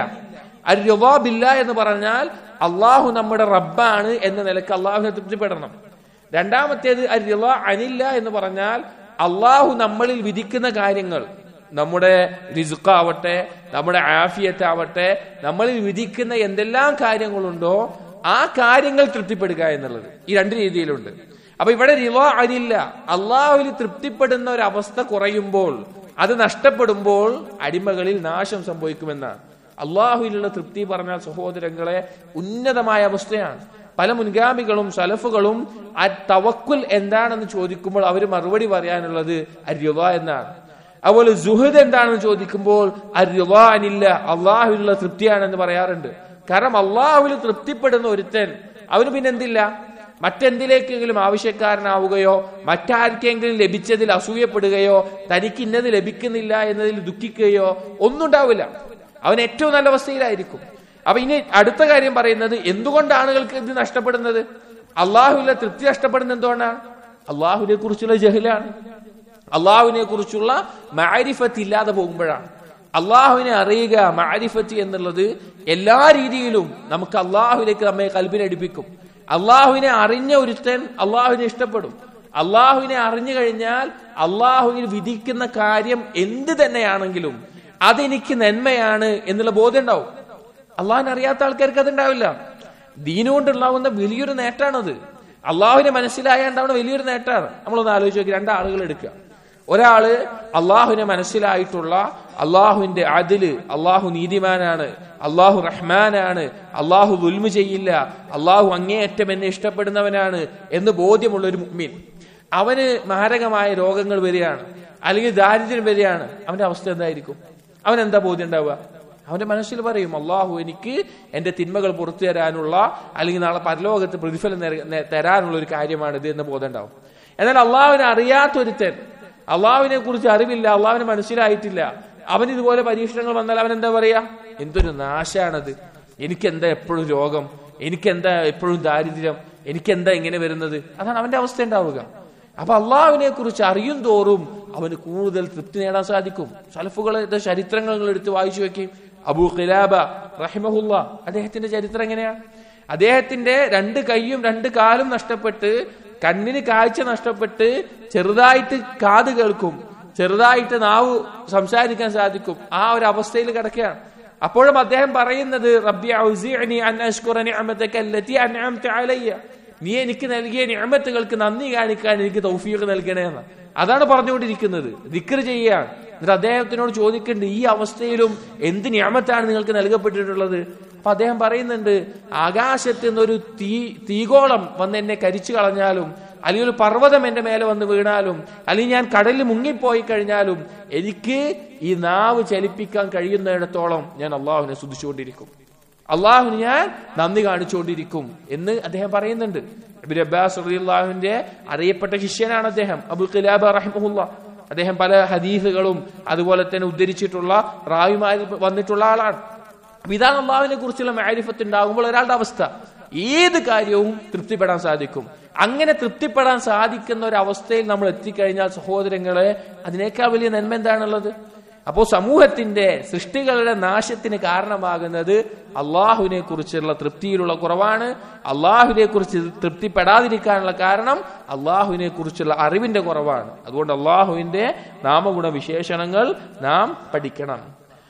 അരിളാ ബില്ല എന്ന് പറഞ്ഞാൽ അള്ളാഹു നമ്മുടെ റബ്ബാണ് എന്ന നിലക്ക് അള്ളാഹുവിനെ തൃപ്തിപ്പെടണം രണ്ടാമത്തേത് അരിളാ അനില്ല എന്ന് പറഞ്ഞാൽ അള്ളാഹു നമ്മളിൽ വിധിക്കുന്ന കാര്യങ്ങൾ നമ്മുടെ റിസുക്കാവട്ടെ നമ്മുടെ ആഫിയത്ത് ആവട്ടെ നമ്മളിൽ വിധിക്കുന്ന എന്തെല്ലാം കാര്യങ്ങളുണ്ടോ ആ കാര്യങ്ങൾ തൃപ്തിപ്പെടുക എന്നുള്ളത് ഈ രണ്ട് രീതിയിലുണ്ട് അപ്പൊ ഇവിടെ റിവ അനില്ല അള്ളാഹുവിൽ തൃപ്തിപ്പെടുന്ന ഒരു അവസ്ഥ കുറയുമ്പോൾ അത് നഷ്ടപ്പെടുമ്പോൾ അടിമകളിൽ നാശം സംഭവിക്കുമെന്നാണ് അള്ളാഹുവിലുള്ള തൃപ്തി പറഞ്ഞാൽ സഹോദരങ്ങളെ ഉന്നതമായ അവസ്ഥയാണ് പല മുൻഗാമികളും സലഫുകളും ആ തവക്കുൽ എന്താണെന്ന് ചോദിക്കുമ്പോൾ അവർ മറുപടി പറയാനുള്ളത് അര്യുവ എന്നാണ് അതുപോലെ ജുഹദ് എന്താണെന്ന് ചോദിക്കുമ്പോൾ അര്യുവ അനില്ല അള്ളാഹുവിലുള്ള തൃപ്തിയാണെന്ന് പറയാറുണ്ട് കാരണം അള്ളാഹുവിൽ തൃപ്തിപ്പെടുന്ന ഒരുത്തൻ അവന് പിന്നെ എന്തില്ല മറ്റെന്തിലേക്കെങ്കിലും ആവശ്യക്കാരനാവുകയോ മറ്റാർക്കെങ്കിലും ലഭിച്ചതിൽ അസൂയപ്പെടുകയോ തനിക്ക് ഇന്നത് ലഭിക്കുന്നില്ല എന്നതിൽ ദുഃഖിക്കുകയോ ഒന്നും ഉണ്ടാവില്ല അവൻ ഏറ്റവും നല്ല അവസ്ഥയിലായിരിക്കും അപ്പൊ ഇനി അടുത്ത കാര്യം പറയുന്നത് എന്തുകൊണ്ട് ആളുകൾക്ക് ഇത് നഷ്ടപ്പെടുന്നത് അള്ളാഹുവിലെ തൃപ്തി നഷ്ടപ്പെടുന്നത് എന്തുകൊണ്ടാണ് അള്ളാഹുവിനെ കുറിച്ചുള്ള ജഹിലാണ് അള്ളാഹുവിനെ കുറിച്ചുള്ള മാരിഫത്ത് ഇല്ലാതെ പോകുമ്പോഴാണ് അള്ളാഹുവിനെ അറിയുക മാരിഫത്ത് എന്നുള്ളത് എല്ലാ രീതിയിലും നമുക്ക് അള്ളാഹുവിലേക്ക് നമ്മെ കൽപ്പിനടിപ്പിക്കും അള്ളാഹുവിനെ അറിഞ്ഞ ഒരുത്തൻ അള്ളാഹുവിനെ ഇഷ്ടപ്പെടും അള്ളാഹുവിനെ അറിഞ്ഞു കഴിഞ്ഞാൽ അള്ളാഹുവിൽ വിധിക്കുന്ന കാര്യം എന്ത് തന്നെയാണെങ്കിലും അതെനിക്ക് നന്മയാണ് എന്നുള്ള ബോധ്യം ഉണ്ടാവും അള്ളാഹിനെ അറിയാത്ത ആൾക്കാർക്ക് അതുണ്ടാവില്ല ദീനുകൊണ്ടുണ്ടാവുന്ന വലിയൊരു നേട്ടാണത് അള്ളാഹുവിനെ മനസ്സിലായാണ്ടാവുന്ന വലിയൊരു നേട്ടമാണ് നമ്മളൊന്ന് ആലോചിച്ച് നോക്കി രണ്ടാളുകൾ എടുക്കുക ഒരാള് അള്ളാഹുവിനെ മനസ്സിലായിട്ടുള്ള അള്ളാഹുവിന്റെ അതില് അള്ളാഹു നീതിമാനാണ് അള്ളാഹു റഹ്മാനാണ് അള്ളാഹു ദുൽമ ചെയ്യില്ല അള്ളാഹു അങ്ങേയറ്റം എന്നെ ഇഷ്ടപ്പെടുന്നവനാണ് എന്ന് ബോധ്യമുള്ള ഒരു മുഗ്മീൻ അവന് മാരകമായ രോഗങ്ങൾ വരികയാണ് അല്ലെങ്കിൽ ദാരിദ്ര്യം വരികയാണ് അവന്റെ അവസ്ഥ എന്തായിരിക്കും അവൻ എന്താ ബോധ്യം ഉണ്ടാവുക അവന്റെ മനസ്സിൽ പറയും അള്ളാഹു എനിക്ക് എന്റെ തിന്മകൾ പുറത്തു തരാനുള്ള അല്ലെങ്കിൽ നാളെ പരലോകത്ത് പ്രതിഫലം തരാനുള്ള ഒരു കാര്യമാണ് ഇത് എന്ന് ബോധം ഉണ്ടാവും എന്നാൽ അള്ളാഹുവിനെ അറിയാത്തൊരുത്തൻ അള്ളാഹുവിനെ കുറിച്ച് അറിവില്ല അള്ളാഹുവിനെ മനസ്സിലായിട്ടില്ല അവൻ ഇതുപോലെ പരീക്ഷണങ്ങൾ വന്നാൽ അവൻ എന്താ പറയാ എന്തൊരു നാശാണത് എനിക്കെന്താ എപ്പോഴും രോഗം എനിക്കെന്താ എപ്പോഴും ദാരിദ്ര്യം എനിക്കെന്താ ഇങ്ങനെ വരുന്നത് അതാണ് അവന്റെ അവസ്ഥ ഉണ്ടാവുക അപ്പൊ അള്ളാഹുവിനെ കുറിച്ച് അറിയും തോറും അവന് കൂടുതൽ തൃപ്തി നേടാൻ സാധിക്കും സലഫുകളുടെ ചരിത്രങ്ങൾ നിങ്ങൾ എടുത്ത് വായിച്ചു വെക്കും അബൂ ഖിലാബ റഹിമഹുല്ല അദ്ദേഹത്തിന്റെ ചരിത്രം എങ്ങനെയാണ് അദ്ദേഹത്തിന്റെ രണ്ട് കൈയും രണ്ട് കാലും നഷ്ടപ്പെട്ട് കണ്ണിന് കാഴ്ച നഷ്ടപ്പെട്ട് ചെറുതായിട്ട് കാത് കേൾക്കും ചെറുതായിട്ട് നാവ് സംസാരിക്കാൻ സാധിക്കും ആ ഒരു അവസ്ഥയിൽ കിടക്കുകയാണ് അപ്പോഴും അദ്ദേഹം പറയുന്നത് റബ്ബി ഔസിഅനി അൻ അഷ്കുറ നിഅമതക അല്ലതി അൻഅംത അലയ്യ നീ എനിക്ക് നൽകിയ നിഅമത്തുകൾക്ക് നന്ദി കാണിക്കാൻ എനിക്ക് തൗഫീഖ് നൽകണേ എന്ന് അതാണ് പറഞ്ഞുകൊണ്ടിരിക്കുന്നത് ദിക്ർ ചെയ്യുകയാണ് എന്നിട്ട് അദ്ദേഹത്തിനോട് ചോദിക്കുന്നുണ്ട് ഈ അവസ്ഥയിലും എന്ത് നിയമത്താണ് നിങ്ങൾക്ക് നൽകപ്പെട്ടിട്ടുള്ളത് അപ്പൊ അദ്ദേഹം പറയുന്നുണ്ട് ആകാശത്ത് നിന്നൊരു തീ തീകോളം വന്ന് എന്നെ കരിച്ചു കളഞ്ഞാലും അല്ലെങ്കിൽ ഒരു പർവ്വതം എന്റെ മേലെ വന്ന് വീണാലും അല്ലെങ്കിൽ ഞാൻ കടലിൽ മുങ്ങിപ്പോയി കഴിഞ്ഞാലും എനിക്ക് ഈ നാവ് ചലിപ്പിക്കാൻ കഴിയുന്നിടത്തോളം ഞാൻ അള്ളാഹുവിനെ സ്തുതിച്ചുകൊണ്ടിരിക്കും അള്ളാഹുവിന് ഞാൻ നന്ദി കാണിച്ചുകൊണ്ടിരിക്കും എന്ന് അദ്ദേഹം പറയുന്നുണ്ട് ഇബ്നു അബ്ബാസ് റളിയല്ലാഹുവിന്റെ അറിയപ്പെട്ട ശിഷ്യനാണ് അദ്ദേഹം അബുൽ ഖിലാബ റഹിമഹുല്ല അദ്ദേഹം പല ഹദീസുകളും അതുപോലെ തന്നെ ഉദ്ധരിച്ചിട്ടുള്ള റാവിമാരിൽ വന്നിട്ടുള്ള ആളാണ് അപ്പൊ ഇതാണ് അള്ളാഹുവിനെ കുറിച്ചുള്ള മാരിഫത്ത് ഉണ്ടാകുമ്പോൾ ഒരാളുടെ അവസ്ഥ ഏത് കാര്യവും തൃപ്തിപ്പെടാൻ സാധിക്കും അങ്ങനെ തൃപ്തിപ്പെടാൻ സാധിക്കുന്ന ഒരു അവസ്ഥയിൽ നമ്മൾ എത്തിക്കഴിഞ്ഞാൽ സഹോദരങ്ങളെ അതിനേക്കാൾ വലിയ നന്മ എന്താണുള്ളത് അപ്പോൾ സമൂഹത്തിന്റെ സൃഷ്ടികളുടെ നാശത്തിന് കാരണമാകുന്നത് അള്ളാഹുവിനെ കുറിച്ചുള്ള തൃപ്തിയിലുള്ള കുറവാണ് അള്ളാഹുവിനെ കുറിച്ച് തൃപ്തിപ്പെടാതിരിക്കാനുള്ള കാരണം അള്ളാഹുവിനെ കുറിച്ചുള്ള അറിവിന്റെ കുറവാണ് അതുകൊണ്ട് അള്ളാഹുവിന്റെ നാമഗുണ വിശേഷണങ്ങൾ നാം പഠിക്കണം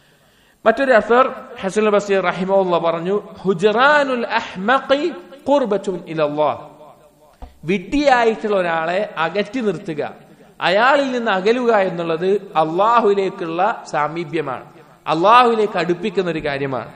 മറ്റൊരു അസർ ഹസൻ ബസീർ റഹിമുള്ള പറഞ്ഞു ഹുജറാനുൽ അഹ്മഖി ഖുർബത്തുൻ ഇലല്ലാഹ് വിഡ്ഢിയായിട്ടുള്ള ഒരാളെ അകറ്റി നിർത്തുക അയാളിൽ നിന്ന് അകലുക എന്നുള്ളത് അള്ളാഹുവിലേക്കുള്ള സാമീപ്യമാണ് അള്ളാഹുവിലേക്ക് അടുപ്പിക്കുന്ന ഒരു കാര്യമാണ്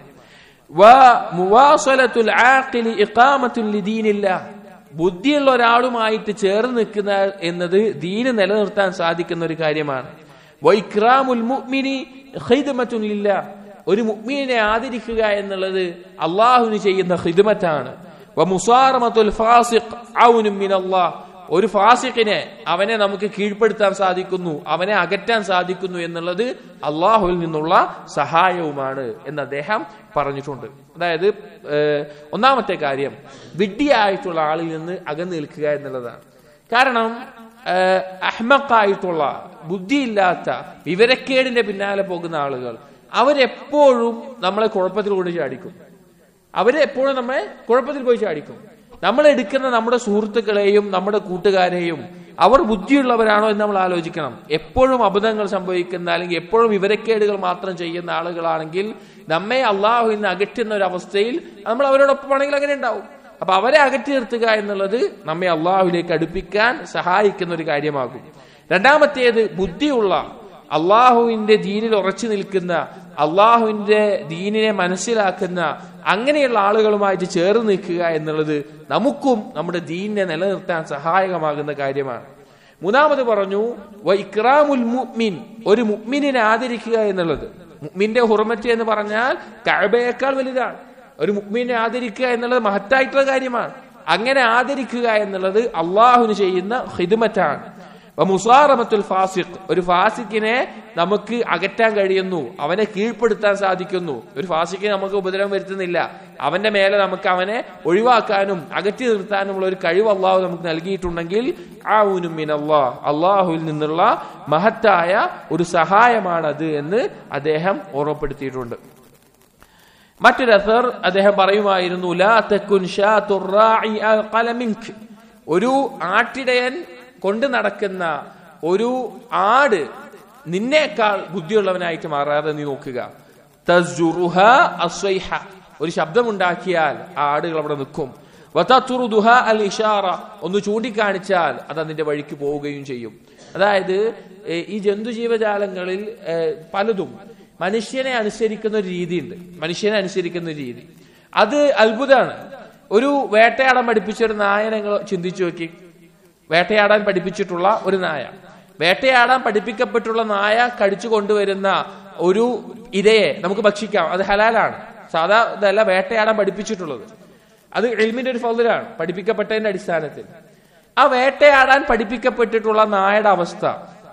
ബുദ്ധിയുള്ള ഒരാളുമായിട്ട് ചേർന്ന് നിൽക്കുന്ന എന്നത് ദീന് നിലനിർത്താൻ സാധിക്കുന്ന ഒരു കാര്യമാണ് വൈക്രാമുൽ മുഅ്മിനി ഖിദ്മത്തുൻ ലില്ലാ ഒരു മുഅ്മിനെ ആദരിക്കുക എന്നുള്ളത് അള്ളാഹുവിന് ചെയ്യുന്ന ഖിദ്മത്താണ് വമുസാറമത്തുൽ ഫാസിഖ് ഔനും മിനല്ലാഹ് ഒരു ഫാസിഖിനെ അവനെ നമുക്ക് കീഴ്പ്പെടുത്താൻ സാധിക്കുന്നു അവനെ അകറ്റാൻ സാധിക്കുന്നു എന്നുള്ളത് അള്ളാഹുവിൽ നിന്നുള്ള സഹായവുമാണ് എന്ന് അദ്ദേഹം പറഞ്ഞിട്ടുണ്ട് അതായത് ഏഹ്, ഒന്നാമത്തെ കാര്യം വിഡ്ഢിയായിട്ടുള്ള ആളിൽ നിന്ന് അകന്നു നിൽക്കുക എന്നുള്ളതാണ് കാരണം ഏഹ്, അഹ്മക്കായിട്ടുള്ള ബുദ്ധിയില്ലാത്ത വിവരക്കേടിന്റെ പിന്നാലെ പോകുന്ന ആളുകൾ അവരെപ്പോഴും നമ്മളെ കുഴപ്പത്തിൽ കൊണ്ട് ചാടിക്കും അവര് എപ്പോഴും നമ്മളെ കുഴപ്പത്തിൽ പോയി ചാടിക്കും നമ്മൾ എടുക്കുന്ന നമ്മുടെ സുഹൃത്തുക്കളെയും നമ്മുടെ കൂട്ടുകാരെയും അവർ ബുദ്ധിയുള്ളവരാണോ എന്ന് നമ്മൾ ആലോചിക്കണം എപ്പോഴും അബദ്ധങ്ങൾ സംഭവിക്കുന്ന അല്ലെങ്കിൽ എപ്പോഴും വിവരക്കേടുകൾ മാത്രം ചെയ്യുന്ന ആളുകളാണെങ്കിൽ നമ്മെ അള്ളാഹു ഇന്ന് അകറ്റുന്ന ഒരു അവസ്ഥയിൽ നമ്മൾ അവരോടൊപ്പമാണെങ്കിൽ അങ്ങനെ ഉണ്ടാവും അപ്പൊ അവരെ അകറ്റി നിർത്തുക എന്നുള്ളത് നമ്മെ അള്ളാഹുവിലേക്ക് അടുപ്പിക്കാൻ സഹായിക്കുന്ന ഒരു കാര്യമാകും രണ്ടാമത്തേത് ബുദ്ധിയുള്ള അള്ളാഹുവിന്റെ ദീനിൽ ഉറച്ചു നിൽക്കുന്ന അള്ളാഹുവിന്റെ ദീനിനെ മനസ്സിലാക്കുന്ന അങ്ങനെയുള്ള ആളുകളുമായിട്ട് ചേർന്ന് നിൽക്കുക എന്നുള്ളത് നമുക്കും നമ്മുടെ ദീനിനെ നിലനിർത്താൻ സഹായകമാകുന്ന കാര്യമാണ് മൂന്നാമത് പറഞ്ഞു വ ഇക്രാമുൽ മുഅ്മിൻ ഒരു മുഅ്മിനിനെ ആദരിക്കുക എന്നുള്ളത് മുഅ്മിന്റെ ഹുർമറ്റ് എന്ന് പറഞ്ഞാൽ കഅബയേക്കാൾ വലുതാണ് ഒരു മുഅ്മിനെ ആദരിക്കുക എന്നുള്ളത് മഹത്തായിട്ടുള്ള കാര്യമാണ് അങ്ങനെ ആദരിക്കുക എന്നുള്ളത് അള്ളാഹുവിന് ചെയ്യുന്ന ഹിദ്മറ്റാണ് മുസാറമത്തുൽ ഫാസിഖ് ഒരു ഫാസിഖിനെ നമുക്ക് അകറ്റാൻ കഴിയുന്നു അവനെ കീഴ്പ്പെടുത്താൻ സാധിക്കുന്നു ഒരു ഫാസിഖിനെ നമുക്ക് ഉപദ്രവം വരുത്തുന്നില്ല അവന്റെ മേലെ നമുക്ക് അവനെ ഒഴിവാക്കാനും അകറ്റി നിർത്താനുമുള്ള ഒരു കഴിവ് അള്ളാഹു നമുക്ക് നൽകിയിട്ടുണ്ടെങ്കിൽ ആവുനും മിൻ അള്ളാഹ് അള്ളാഹുവിൽ നിന്നുള്ള മഹത്തായ ഒരു സഹായമാണത് എന്ന് അദ്ദേഹം ഓർമ്മപ്പെടുത്തിയിട്ടുണ്ട് മറ്റൊരു അസർ അദ്ദേഹം പറയുമായിരുന്നു ലാ തക്കുൻ ഷാത്തുർ റാഇ അഖല മിൻക്. ഒരു ആട്ടിടയൻ കൊണ്ട് നടക്കുന്ന ഒരു ആട് നിന്നേക്കാൾ ബുദ്ധിയുള്ളവനായിട്ട് മാറാതെ നീ നോക്കുക തസ്ജുറുഹ അസ്വൈഹ. ഒരു ശബ്ദമുണ്ടാക്കിയാൽ ആ ആടുകൾ അവിടെ നിൽക്കും വതതുറുദുഹ അൽ ഇഷാറ ഒന്ന് ചൂണ്ടിക്കാണിച്ചാൽ അത് അതിന്റെ വഴിക്ക് പോവുകയും ചെയ്യും അതായത് ഏ, ഈ ജന്തുജീവജാലങ്ങളിൽ ഏ, പലതും മനുഷ്യനെ അനുസരിക്കുന്ന ഒരു രീതിയുണ്ട് മനുഷ്യനെ അനുസരിക്കുന്ന ഒരു രീതി അത് അത്ഭുതമാണ് ഒരു വേട്ടയാടാൻ പഠിപ്പിച്ച ഒരു നായ നിങ്ങൾ ചിന്തിച്ചു നോക്കി വേട്ടയാടാൻ പഠിപ്പിച്ചിട്ടുള്ള ഒരു നായ വേട്ടയാടാൻ പഠിപ്പിക്കപ്പെട്ടുള്ള നായ കടിച്ചു കൊണ്ടുവരുന്ന ഒരു ഇരയെ നമുക്ക് ഭക്ഷിക്കാം അത് ഹലാലാണ് സാധാ ഇതല്ല വേട്ടയാടാൻ പഠിപ്പിച്ചിട്ടുള്ളത് അത് എൽമിന്റെ ഒരു ഫൗദലാണ് പഠിപ്പിക്കപ്പെട്ടതിന്റെ അടിസ്ഥാനത്തിൽ ആ വേട്ടയാടാൻ പഠിപ്പിക്കപ്പെട്ടിട്ടുള്ള നായയുടെ അവസ്ഥ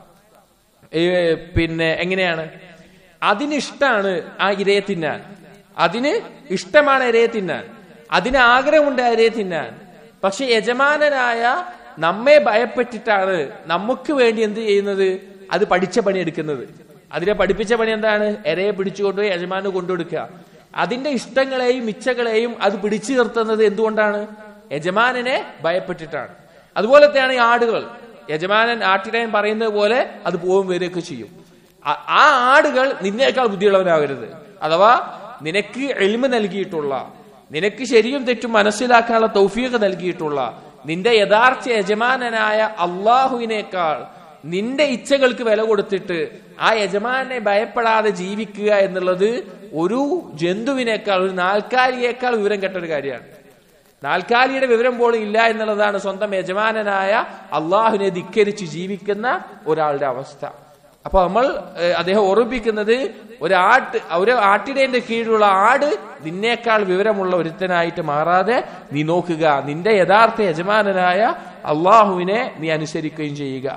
ഏ, പിന്നെ എങ്ങനെയാണ് അതിനിഷ്ടാണ് ആ ഇരയെ തിന്നാൻ അതിന് ഇഷ്ടമാണ് ഇരയെ തിന്നാൻ അതിന് ആഗ്രഹമുണ്ട് ആ ഇരയെ തിന്നാൻ പക്ഷെ യജമാനനായ നമ്മെ ഭയപ്പെട്ടിട്ടാണ് നമുക്ക് വേണ്ടി എന്ത് ചെയ്യുന്നത് അത് പഠിച്ച പണി എടുക്കുന്നത് അതിനെ പഠിപ്പിച്ച പണി എന്താണ് ഇരയെ പിടിച്ചുകൊണ്ടുപോയി യജമാന് കൊണ്ടുകൊടുക്കുക അതിന്റെ ഇഷ്ടങ്ങളെയും ഇച്ഛകളെയും അത് പിടിച്ചു നിർത്തുന്നത് എന്തുകൊണ്ടാണ് യജമാനനെ ഭയപ്പെട്ടിട്ടാണ് അതുപോലത്തെയാണ് ഈ ആടുകൾ യജമാനൻ ആട്ടിടയൻ പറയുന്നത് പോലെ അത് പോവും വരികയൊക്കെ ചെയ്യും ആ- ആ ആടുകൾ നിന്നേക്കാൾ ബുദ്ധിയുള്ളവനാകരുത് അഥവാ നിനക്ക് എളിമ നൽകിയിട്ടുള്ള നിനക്ക് ശരിയും തെറ്റും മനസ്സിലാക്കാനുള്ള തൗഫീഖ് നൽകിയിട്ടുള്ള നിന്റെ യഥാർത്ഥ യജമാനനായ അള്ളാഹുവിനേക്കാൾ നിന്റെ ഇച്ഛകൾക്ക് വില കൊടുത്തിട്ട് ആ യജമാനെ ഭയപ്പെടാതെ ജീവിക്കുക എന്നുള്ളത് ഒരു ജന്തുവിനേക്കാൾ ഒരു നാൽക്കാലിയേക്കാൾ വിവരം കെട്ട ഒരു കാര്യമാണ് നാൽക്കാലിയുടെ വിവരം പോലും ഇല്ല എന്നുള്ളതാണ് സ്വന്തം യജമാനനായ അള്ളാഹുവിനെ ധിക്കരിച്ച് ജീവിക്കുന്ന ഒരാളുടെ അവസ്ഥ അപ്പൊ നമ്മൾ ഏഹ്, അദ്ദേഹം ഓർമ്മിപ്പിക്കുന്നത് ഒരാട്ട് ഒരു ആട്ടിടേന്റെ കീഴിലുള്ള ആട് നിന്നേക്കാൾ വിവരമുള്ള ഒരുത്തനായിട്ട് മാറാതെ നീ നോക്കുക നിന്റെ യഥാർത്ഥ യജമാനനായ അള്ളാഹുവിനെ നീ അനുസരിക്കുകയും ചെയ്യുക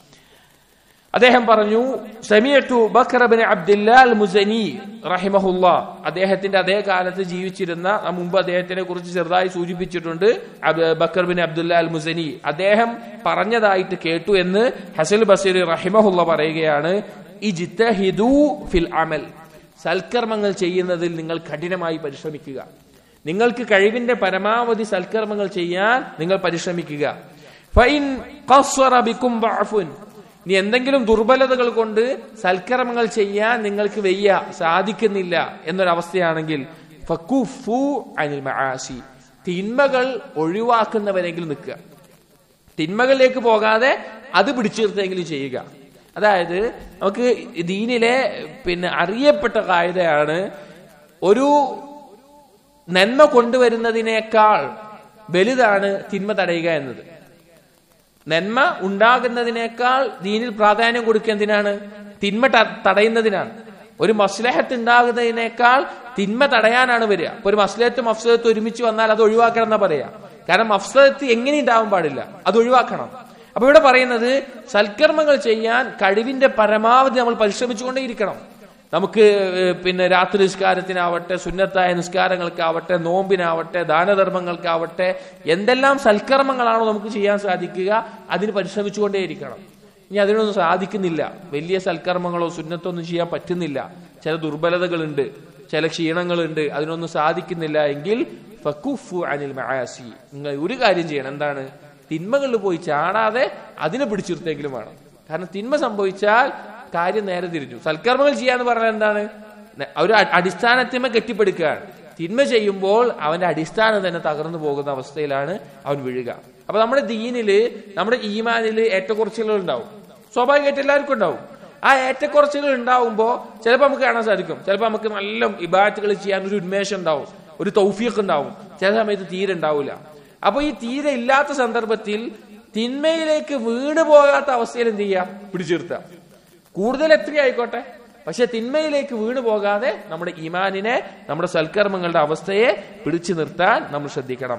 അദ്ദേഹം പറഞ്ഞു സമീഅത്തു ബക്രബിൻ അബ്ദുല്ലാൽ മുസനി റഹിമഹുല്ല അദ്ദേഹത്തിന്റെ അതേ കാലത്ത് ജീവിച്ചിരുന്ന ആ മുമ്പ് അദ്ദേഹത്തിനെ കുറിച്ച് ചെറുതായി സൂചിപ്പിച്ചിട്ടുണ്ട് അബ് ബക്കർ ബിൻ അബ്ദുല്ലാൽ മുസനി അദ്ദേഹം പറഞ്ഞതായിട്ട് കേട്ടു എന്ന് ഹസൽ ബസീർ റഹിമഹുല്ല പറയുകയാണ് ഇജ്തഹിദു ഫിൽ അമൽ സൽക്കർമ്മങ്ങൾ ചെയ്യുന്നതിൽ നിങ്ങൾ കഠിനമായി പരിശ്രമിക്കുക നിങ്ങൾക്ക് കഴിവിന്റെ പരമാവധി സൽക്കർമ്മങ്ങൾ ചെയ്യാൻ നിങ്ങൾ പരിശ്രമിക്കുക ഫൈൻ ഖസ്വറ ബിക്കും ضعفٌ നീ എന്തെങ്കിലും ദുർബലതകൾ കൊണ്ട് സൽക്കർമ്മങ്ങൾ ചെയ്യാൻ നിങ്ങൾക്ക് വയ്യ സാധിക്കുന്നില്ല എന്നൊരവസ്ഥയാണെങ്കിൽ ഫക്കുഫു അനിൽ മആസി തിന്മകൾ ഒഴിവാക്കുന്നവരെങ്കിലും നിൽക്കുക തിന്മകളിലേക്ക് പോകാതെ അത് പിടിച്ചു നിർത്തുകയെങ്കിലും ചെയ്യുക അതായത് നമുക്ക് ദീനിലെ പിന്നെ അറിയപ്പെട്ട കായതയാണ് ഒരു നന്മ കൊണ്ടുവരുന്നതിനേക്കാൾ വലുതാണ് തിന്മ തടയുക എന്നത് നന്മ ഉണ്ടാകുന്നതിനേക്കാൾ ദീനിൽ പ്രാധാന്യം കൊടുക്കുക എന്തിനാണ് തിന്മ ത- തടയുന്നതിനാണ് ഒരു മസ്ലഹത്ത് ഉണ്ടാകുന്നതിനേക്കാൾ തിന്മ തടയാനാണ് വരിക അപ്പൊ ഒരു മസ്ലഹത്തും മഫ്സദത്തും ഒരുമിച്ച് വന്നാൽ അത് ഒഴിവാക്കണം എന്നാ പറയാ കാരണം മഫ്സദത്ത് എങ്ങനെ ഉണ്ടാവാൻ പാടില്ല അത് ഒഴിവാക്കണം അപ്പൊ ഇവിടെ പറയുന്നത് സൽക്കർമ്മങ്ങൾ ചെയ്യാൻ കഴിവിന്റെ പരമാവധി നമ്മൾ പരിശ്രമിച്ചുകൊണ്ടേയിരിക്കണം നമുക്ക് ഏഹ്, പിന്നെ രാത്രി നിസ്കാരത്തിനാവട്ടെ സുന്നത്തായ നിസ്കാരങ്ങൾക്കാവട്ടെ നോമ്പിനാവട്ടെ ദാനധർമ്മങ്ങൾക്കാവട്ടെ എന്തെല്ലാം സൽക്കർമ്മങ്ങളാണോ നമുക്ക് ചെയ്യാൻ സാധിക്കുക അതിന് പരിശ്രമിച്ചുകൊണ്ടേയിരിക്കണം ഇനി അതിനൊന്നും സാധിക്കുന്നില്ല വലിയ സൽക്കർമ്മങ്ങളോ സുന്നത്തോ ഒന്നും ചെയ്യാൻ പറ്റുന്നില്ല ചില ദുർബലതകളുണ്ട് ചില ക്ഷീണങ്ങളുണ്ട് അതിനൊന്നും സാധിക്കുന്നില്ല എങ്കിൽ ഫക്കുഫു അനിൽ മആസി നിങ്ങൾ ഒരു കാര്യം ചെയ്യണം എന്താണ് തിന്മകളിൽ പോയി ചാടാതെ അതിനെ പിടിച്ചിരുത്തെങ്കിലും വേണം കാരണം തിന്മ സംഭവിച്ചാൽ കാര്യം നേരെ തിരിഞ്ഞു സൽക്കർമ്മങ്ങൾ ചെയ്യാന്ന് പറഞ്ഞാൽ എന്താണ് ന- ഒരു അ- അടിസ്ഥാനത്തിന്മ കെട്ടിപ്പടുക്കുകയാണ് തിന്മ ചെയ്യുമ്പോൾ അവന്റെ അടിസ്ഥാനം തന്നെ തകർന്നു പോകുന്ന അവസ്ഥയിലാണ് അവൻ വീഴുക അപ്പൊ നമ്മുടെ ദീനില് നമ്മുടെ ഈമാനില് ഏറ്റക്കുറച്ചിലുകൾ ഉണ്ടാവും സ്വാഭാവികമായിട്ട് എല്ലാവർക്കും ഉണ്ടാവും ആ ഏറ്റക്കുറച്ചിലുകൾ ഉണ്ടാവുമ്പോൾ ചിലപ്പോൾ നമുക്ക് കാണാൻ സാധിക്കും ചിലപ്പോൾ നമുക്ക് നല്ല ഇബാറ്റുകൾ ചെയ്യാൻ ഒരു ഉന്മേഷം ഉണ്ടാവും ഒരു തൗഫീഖ് ഉണ്ടാവും ചില സമയത്ത് തീരെ ഉണ്ടാവില്ല അപ്പൊ ഈ തീരെ ഇല്ലാത്ത സന്ദർഭത്തിൽ തിന്മയിലേക്ക് വീണ് പോകാത്ത അവസ്ഥയിൽ എന്ത് ചെയ്യാം പിടിച്ചിരുത്താം കൂടുതൽ എത്രയായിക്കോട്ടെ പക്ഷെ തിന്മയിലേക്ക് വീണു പോകാതെ നമ്മുടെ ഈമാനിനെ നമ്മുടെ സൽക്കർമ്മങ്ങളുടെ അവസ്ഥയെ പിടിച്ചു നിർത്താൻ നമ്മൾ ശ്രദ്ധിക്കണം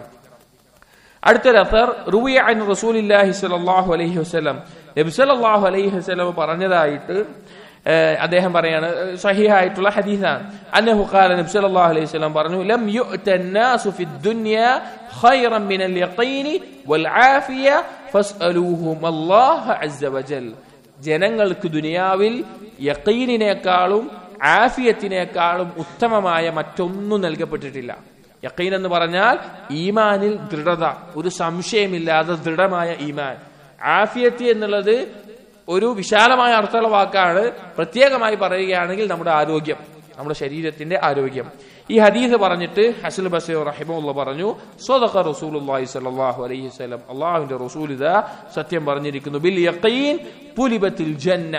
അടുത്തൊരു അസർ റുവിയ അൻ റസൂലില്ലാഹി സ്വല്ലല്ലാഹു അലൈഹി വസല്ലം നബി സല്ലല്ലാഹു അലൈഹി വസല്ലം പറഞ്ഞതായിട്ട് ഏഹ്, അദ്ദേഹം പറയാണ് ഏഹ്, സഹിഹായിട്ടുള്ള ഹദീസാണ് അന്നഹു ഖാല നബി സല്ലല്ലാഹു അലൈഹി വസല്ലം പറഞ്ഞു ലം യുഅത الناس في الدنيا خيرا من اليقين والعافية فاسألوهم الله عز وجل ജനങ്ങൾക്ക് ദുനിയാവിൽ യക്കീനിനേക്കാളും ആഫിയത്തിനേക്കാളും ഉത്തമമായ മറ്റൊന്നും നൽകപ്പെട്ടിട്ടില്ല യക്കീൻ എന്ന് പറഞ്ഞാൽ ഈമാനിൽ ദൃഢത ഒരു സംശയമില്ലാതെ ദൃഢമായ ഈമാൻ ആഫിയത്ത് എന്നുള്ളത് ഒരു വിശാലമായ അർത്ഥമുള്ള വാക്കാണ് പ്രത്യേകമായി പറയുകയാണെങ്കിൽ നമ്മുടെ ആരോഗ്യം നമ്മുടെ ശരീരത്തിന്റെ ആരോഗ്യം ഈ ഹദീസ് പറഞ്ഞിട്ട് ഹസൽ ബസീർ റഹിമുള്ള പറഞ്ഞു സ്വതഖ റസൂലുള്ളാഹി സ്വല്ലല്ലാഹു അലൈഹി വസല്ലം അള്ളാഹുവിന്റെ റസൂൽ ഇതാ സത്യം പറഞ്ഞിരിക്കുന്നു ബിൽ യഖീൻ പുലിബത്തിൽ ജന്ന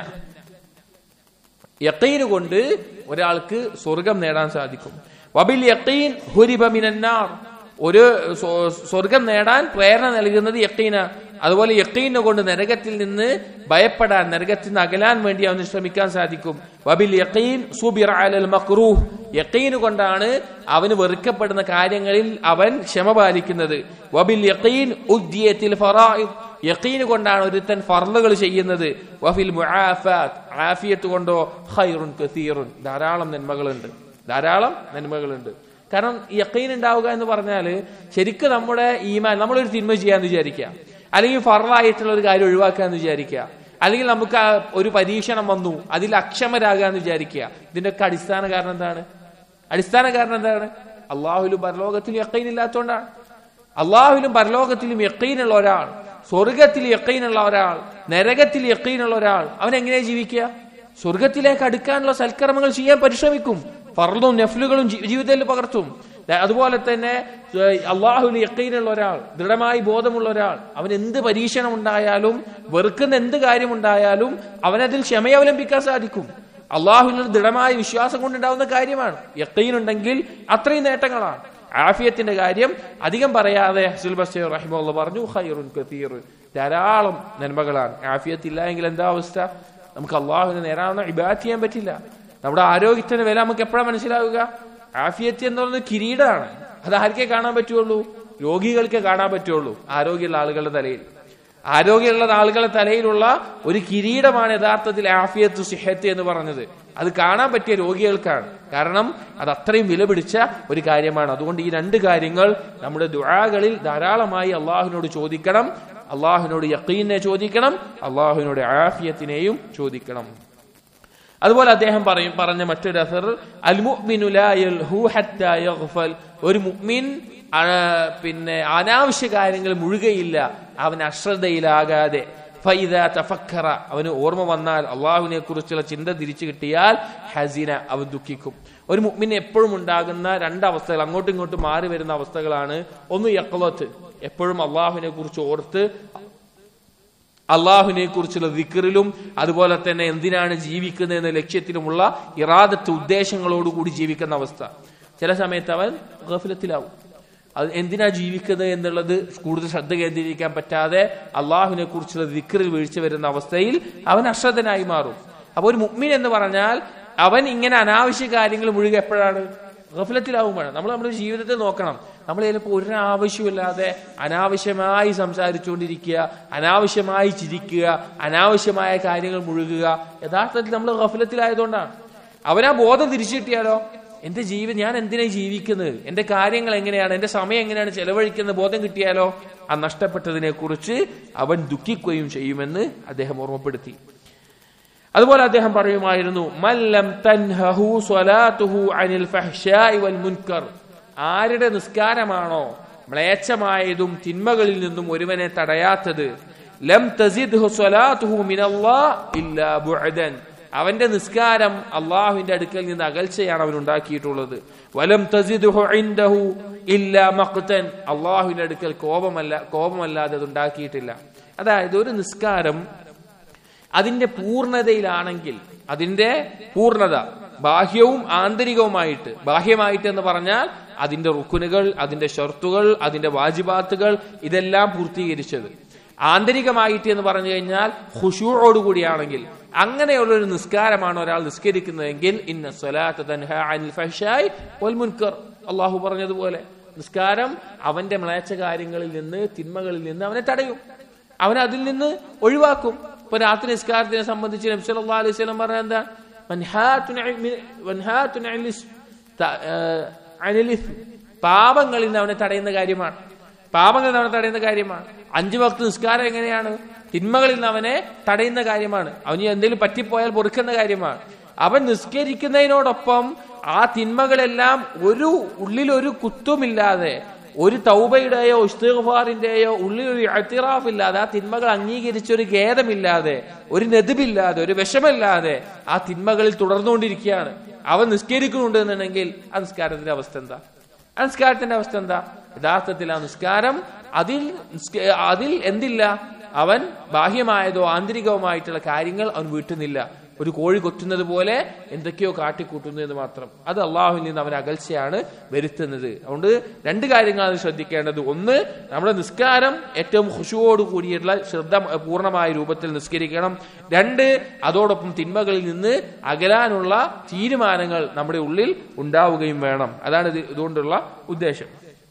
യക്കീന് കൊണ്ട് ഒരാൾക്ക് സ്വർഗം നേടാൻ സാധിക്കും വബിൽ യക്കീൻ ഹുരിബ മിനന്നാർ ഒരു സ്വ- സ്വർഗം നേടാൻ പ്രേരണ നൽകുന്നത് യക്കീന അതുപോലെ യക്കീനെ കൊണ്ട് നരകത്തിൽ നിന്ന് ഭയപ്പെടാൻ നരകത്തിൽ നിന്ന് അകലാൻ വേണ്ടി അവന് ശ്രമിക്കാൻ സാധിക്കും വബിൽ യക്കീൻ സുബിർ അലൽ മക്രൂഹ് യക്കീന് കൊണ്ടാണ് അവന് വെറുക്കപ്പെടുന്ന കാര്യങ്ങളിൽ അവൻ ക്ഷമ പാലിക്കുന്നത് വബിൽ യക്കീൻ ഉദ്ദിയത്തിൽ ഫറായിദ് യക്കീന് കൊണ്ടാണ് ഒരുത്തൻ ഫർളുകൾ ചെയ്യുന്നത് വഫിൽ മുആഫാത്ത് ആഫിയത്ത് കൊണ്ടോ ഖൈറുൻ കസീറുൻ ധാരാളം നന്മകളുണ്ട് ധാരാളം നന്മകളുണ്ട് കാരണം യക്കീൻ ഉണ്ടാവുക എന്ന് പറഞ്ഞാൽ ശരിക്കും നമ്മുടെ ഈമാൻ നമ്മളൊരു തിന്മ ചെയ്യാന്ന് വിചാരിക്കുക അല്ലെങ്കിൽ ഫറലായിട്ടുള്ള ഒരു കാര്യം ഒഴിവാക്കുക എന്ന് വിചാരിക്കുക അല്ലെങ്കിൽ നമുക്ക് ആ ഒരു പരീക്ഷണം വന്നു അതിൽ അക്ഷമരാകുക എന്ന് വിചാരിക്കുക ഇതിന്റെ ഒക്കെ അടിസ്ഥാന കാരണം എന്താണ് അടിസ്ഥാന കാരണം എന്താണ് അള്ളാഹുലും പരലോകത്തിലും യക്കീൻ ഇല്ലാത്തതുകൊണ്ടാണ് അള്ളാഹുവിലും പരലോകത്തിലും യക്കീനുള്ള ഒരാൾ സ്വർഗത്തിൽ യക്കീനുള്ള ഒരാൾ നരകത്തിൽ യക്കീനുള്ള ഒരാൾ അവൻ എങ്ങനെ ജീവിക്കുക സ്വർഗത്തിലേക്ക് അടുക്കാനുള്ള സൽക്കർമ്മങ്ങൾ ചെയ്യാൻ പരിശ്രമിക്കും ഫർളും നെഫ്ലുകളും ജീ- ജീവിതത്തിൽ പകർത്തും ദ- അതുപോലെ തന്നെ അള്ളാഹുവിൽ യക്കീനുള്ള ഒരാൾ ദൃഢമായി ബോധമുള്ള ഒരാൾ അവൻ എന്ത് പരീക്ഷണം ഉണ്ടായാലും വെറുക്കുന്ന എന്ത് കാര്യമുണ്ടായാലും അവനതിൽ ക്ഷമ അവലംബിക്കാൻ സാധിക്കും അള്ളാഹുവിൽ ദൃഢമായ വിശ്വാസം കൊണ്ടുണ്ടാവുന്ന കാര്യമാണ് യക്കീനുണ്ടെങ്കിൽ അത്രയും നേട്ടങ്ങളാണ് ആഫിയത്തിന്റെ കാര്യം അധികം പറയാതെ ഹസുൽ ബഷീർ റഹിമുള്ള പറഞ്ഞു ഖൈറുൻ കതീറുൻ ധാരാളം നന്മകളാണ് ആഫിയത്ത് ഇല്ല എങ്കിൽ എന്താ അവസ്ഥ നമുക്ക് അള്ളാഹുവിനെ നേരാവുന്ന ഇബാറ്റ് ചെയ്യാൻ പറ്റില്ല നമ്മുടെ ആരോഗ്യത്തിന്റെ വില നമുക്ക് എപ്പോഴാണ് മനസ്സിലാവുക ആഫിയത്ത് എന്ന് പറയുന്നത് കിരീടമാണ് അത് ആർക്കേ കാണാൻ പറ്റുള്ളൂ രോഗികൾക്കേ കാണാൻ പറ്റുള്ളൂ ആരോഗ്യമുള്ള ആളുകളുടെ തലയിൽ ആരോഗ്യമുള്ള ആളുകളുടെ തലയിലുള്ള ഒരു കിരീടമാണ് യഥാർത്ഥത്തിൽ ആഫിയത്ത് സിഹത്ത് എന്ന് പറഞ്ഞത് അത് കാണാൻ പറ്റിയ രോഗികൾക്കാണ് കാരണം അത് അത്രയും വില പിടിച്ച ഒരു കാര്യമാണ് അതുകൊണ്ട് ഈ രണ്ട് കാര്യങ്ങൾ നമ്മുടെ ദുആകളിൽ ധാരാളമായി അള്ളാഹുവിനോട് ചോദിക്കണം അള്ളാഹുവിനോട് യക്കീനെ ചോദിക്കണം അള്ളാഹുവിനോട് ആഫിയത്തിനെയും ചോദിക്കണം അതുപോലെ അദ്ദേഹം പറയും പറഞ്ഞ മറ്റൊരു അസർ അൽ മുഅ്മിനു ലാ യൽഹു ഹത്താ യഗ്ഫൽ ഒരു മുഅ്മിൻ ആ, പിന്നെ അനാവശ്യ കാര്യങ്ങൾ മുഴുകയില്ല അവൻ അശ്രദ്ധയിലാകാതെ ഫൈദ തഫക്കറ അവന് ഓർമ്മ വന്നാൽ അള്ളാഹുവിനെ കുറിച്ചുള്ള ചിന്ത തിരിച്ചു കിട്ടിയാൽ ഹസീന അവൻ ദുഃഖിക്കും ഒരു മുഅ്മിന് എപ്പോഴും ഉണ്ടാകുന്ന രണ്ട് അവസ്ഥകൾ അങ്ങോട്ടും ഇങ്ങോട്ടും മാറി വരുന്ന അവസ്ഥകളാണ് ഒന്ന് യക്കളത്ത് എപ്പോഴും അള്ളാഹുവിനെ കുറിച്ച് ഓർത്ത് അള്ളാഹുവിനെ കുറിച്ചുള്ള ദിക്കറിലും അതുപോലെ തന്നെ എന്തിനാണ് ജീവിക്കുന്നത് എന്ന ലക്ഷ്യത്തിലുമുള്ള ഇറാദത്ത് ഉദ്ദേശങ്ങളോടുകൂടി ജീവിക്കുന്ന അവസ്ഥ ചില സമയത്ത് അവൻ ഗഫലത്തിലാവും അത് എന്തിനാ ജീവിക്കുന്നത് എന്നുള്ളത് കൂടുതൽ ശ്രദ്ധ കേന്ദ്രീകരിക്കാൻ പറ്റാതെ അള്ളാഹുവിനെ കുറിച്ചുള്ള ദിക്കറിൽ വീഴ്ച വരുന്ന അവസ്ഥയിൽ അവൻ അശ്രദ്ധനായി മാറും അപ്പൊ ഒരു മുഗ്മിൻ എന്ന് പറഞ്ഞാൽ അവൻ ഇങ്ങനെ അനാവശ്യ കാര്യങ്ങൾ മുഴുക എപ്പോഴാണ് ഗഫലത്തിലാവുമ്പോഴാണ് നമ്മൾ നമ്മുടെ ജീവിതത്തെ നോക്കണം നമ്മൾ ചിലപ്പോൾ ഒരു ആവശ്യമില്ലാതെ അനാവശ്യമായി സംസാരിച്ചുകൊണ്ടിരിക്കുക അനാവശ്യമായി ചിരിക്കുക അനാവശ്യമായ കാര്യങ്ങൾ മുഴുകുക യഥാർത്ഥത്തിൽ നമ്മൾ ഗഫലത്തിലായതുകൊണ്ടാണ് അവനാ ബോധം തിരിച്ചു കിട്ടിയാലോ എന്റെ ജീവിതം ഞാൻ എന്തിനായി ജീവിക്കുന്നത് എന്റെ കാര്യങ്ങൾ എങ്ങനെയാണ് എന്റെ സമയം എങ്ങനെയാണ് ചെലവഴിക്കുന്നത് ബോധം കിട്ടിയാലോ ആ നഷ്ടപ്പെട്ടതിനെ കുറിച്ച് അവൻ ദുഃഖിക്കുകയും ചെയ്യുമെന്ന് അദ്ദേഹം ഓർമ്മപ്പെടുത്തി അതുപോലെ അദ്ദേഹം പറയുമായിരുന്നു മല്ലം തൻഹഹു സ്വലാത്തുഹു അനിൽ ഫഹ്ശാഇ വൽ മുൻകർ ആരുടെ നിസ്കാരമാണോ മ്ലേച്ഛമായതും തിന്മകളിൽ നിന്നും ഒരുവനെ തടയാത്തത് ലം തസിദ്ഹു സ്വലാത്തുഹു മിനല്ലാഹ് ഇല്ലാ ബുഅദൻ അവന്റെ നിസ്കാരം അള്ളാഹുവിന്റെ അടുക്കൽ നിന്ന് അകൽച്ചയാണ് അവൻ ഉണ്ടാക്കിയിട്ടുള്ളത് വലം തസിദ്ഹു ഇൻദഹു ഇല്ലാ മഖ്തൻ അള്ളാഹുവിന്റെ അടുക്കൽ കോപമല്ല കോപമല്ലാതെ അത് ഉണ്ടാക്കിയിട്ടില്ല അതായത് ഒരു നിസ്കാരം അതിന്റെ പൂർണ്ണതയിലാണെങ്കിൽ അതിന്റെ പൂർണ്ണത ബാഹ്യവും ആന്തരികവുമായിട്ട് ബാഹ്യമായിട്ട് എന്ന് പറഞ്ഞാൽ അതിന്റെ റുക്കുനുകൾ അതിന്റെ ഷർത്തുകൾ അതിന്റെ വാജിബാത്തുകൾ ഇതെല്ലാം പൂർത്തീകരിച്ചത് ആന്തരികമായിട്ട് എന്ന് പറഞ്ഞു കഴിഞ്ഞാൽ ഹുഷൂറോടുകൂടിയാണെങ്കിൽ അങ്ങനെയുള്ള ഒരു നിസ്കാരമാണ് ഒരാൾ നിസ്കരിക്കുന്നതെങ്കിൽ ഇന്ന സ്വലാത്ത് തൻഹ അനിൽ ഫഹ്ശായ് വൽ മുൻകർ അള്ളാഹു പറഞ്ഞതുപോലെ നിസ്കാരം അവന്റെ മ്ലേച്ഛ കാര്യങ്ങളിൽ നിന്ന് തിന്മകളിൽ നിന്ന് അവനെ തടയും അവൻ അതിൽ നിന്ന് ഒഴിവാക്കും ഇപ്പൊ രാത്രി നിസ്കാരത്തിനെ സംബന്ധിച്ച് നബി സല്ലല്ലാഹു അലൈഹി വസല്ലം പറഞ്ഞ എന്താ മൻഹാത്തുൻ അനി- മൻഹാത്തുൻ അനിൽ ത- ഏഹ് അനിൽ ഇസ്മ്. പാപങ്ങളിൽ നിന്ന് അവനെ തടയുന്ന കാര്യമാണ് പാപങ്ങളിൽ നിന്ന് അവനെ തടയുന്ന കാര്യമാണ് അഞ്ചു വക്ത് നിസ്കാരം എങ്ങനെയാണ് തിന്മകളിൽ നിന്ന് അവനെ തടയുന്ന കാര്യമാണ് അവന് എന്തെങ്കിലും പറ്റിപ്പോയാൽ പൊറുക്കുന്ന കാര്യമാണ് അവൻ നിസ്കരിക്കുന്നതിനോടൊപ്പം ആ തിന്മകളെല്ലാം ഒരു ഉള്ളിൽ ഒരു കുത്തുമില്ലാതെ ഒരു തൗബയുടെയോ ഇസ്തിഗ്ഫാറിന്റെയോ ഉള്ളിൽ ഒരു അത്തിറാഫ് ഇല്ലാതെ ആ തിന്മകൾ അംഗീകരിച്ച ഒരു ഖേദമില്ലാതെ ഒരു നെതുമില്ലാതെ ഒരു വിഷമില്ലാതെ ആ തിന്മകളിൽ തുടർന്നുകൊണ്ടിരിക്കുകയാണ് അവൻ നിസ്കരിക്കുന്നുണ്ട് എന്നുണ്ടെങ്കിൽ ആ നിസ്കാരത്തിന്റെ അവസ്ഥ എന്താ ആ നിസ്കാരത്തിന്റെ അവസ്ഥ എന്താ യഥാർത്ഥത്തിൽ ആ നിസ്കാരം അതിൽ നിസ്ക- അതിൽ എന്തില്ല അവൻ ബാഹ്യമായതോ ആന്തരികവുമായിട്ടുള്ള കാര്യങ്ങൾ അവൻ വീട്ടുന്നില്ല ഒരു കോഴി കൊറ്റുന്നത് പോലെ എന്തൊക്കെയോ കാട്ടിക്കൂട്ടുന്നു എന്ന് മാത്രം അത് അള്ളാഹുവിൽ നിന്ന് അവൻ അകൽച്ചയാണ് വരുത്തുന്നത് അതുകൊണ്ട് രണ്ട് കാര്യങ്ങളാണ് ശ്രദ്ധിക്കേണ്ടത് ഒന്ന് നമ്മുടെ നിസ്കാരം ഏറ്റവും ഖുശുവോട് കൂടിയിട്ടുള്ള ശ്രദ്ധ പൂർണ്ണമായ രൂപത്തിൽ നിസ്കരിക്കണം രണ്ട് അതോടൊപ്പം തിന്മകളിൽ നിന്ന് അകലാനുള്ള തീരുമാനങ്ങൾ നമ്മുടെ ഉള്ളിൽ ഉണ്ടാവുകയും വേണം അതാണ് ഇത് ഇതുകൊണ്ടുള്ള ഉദ്ദേശം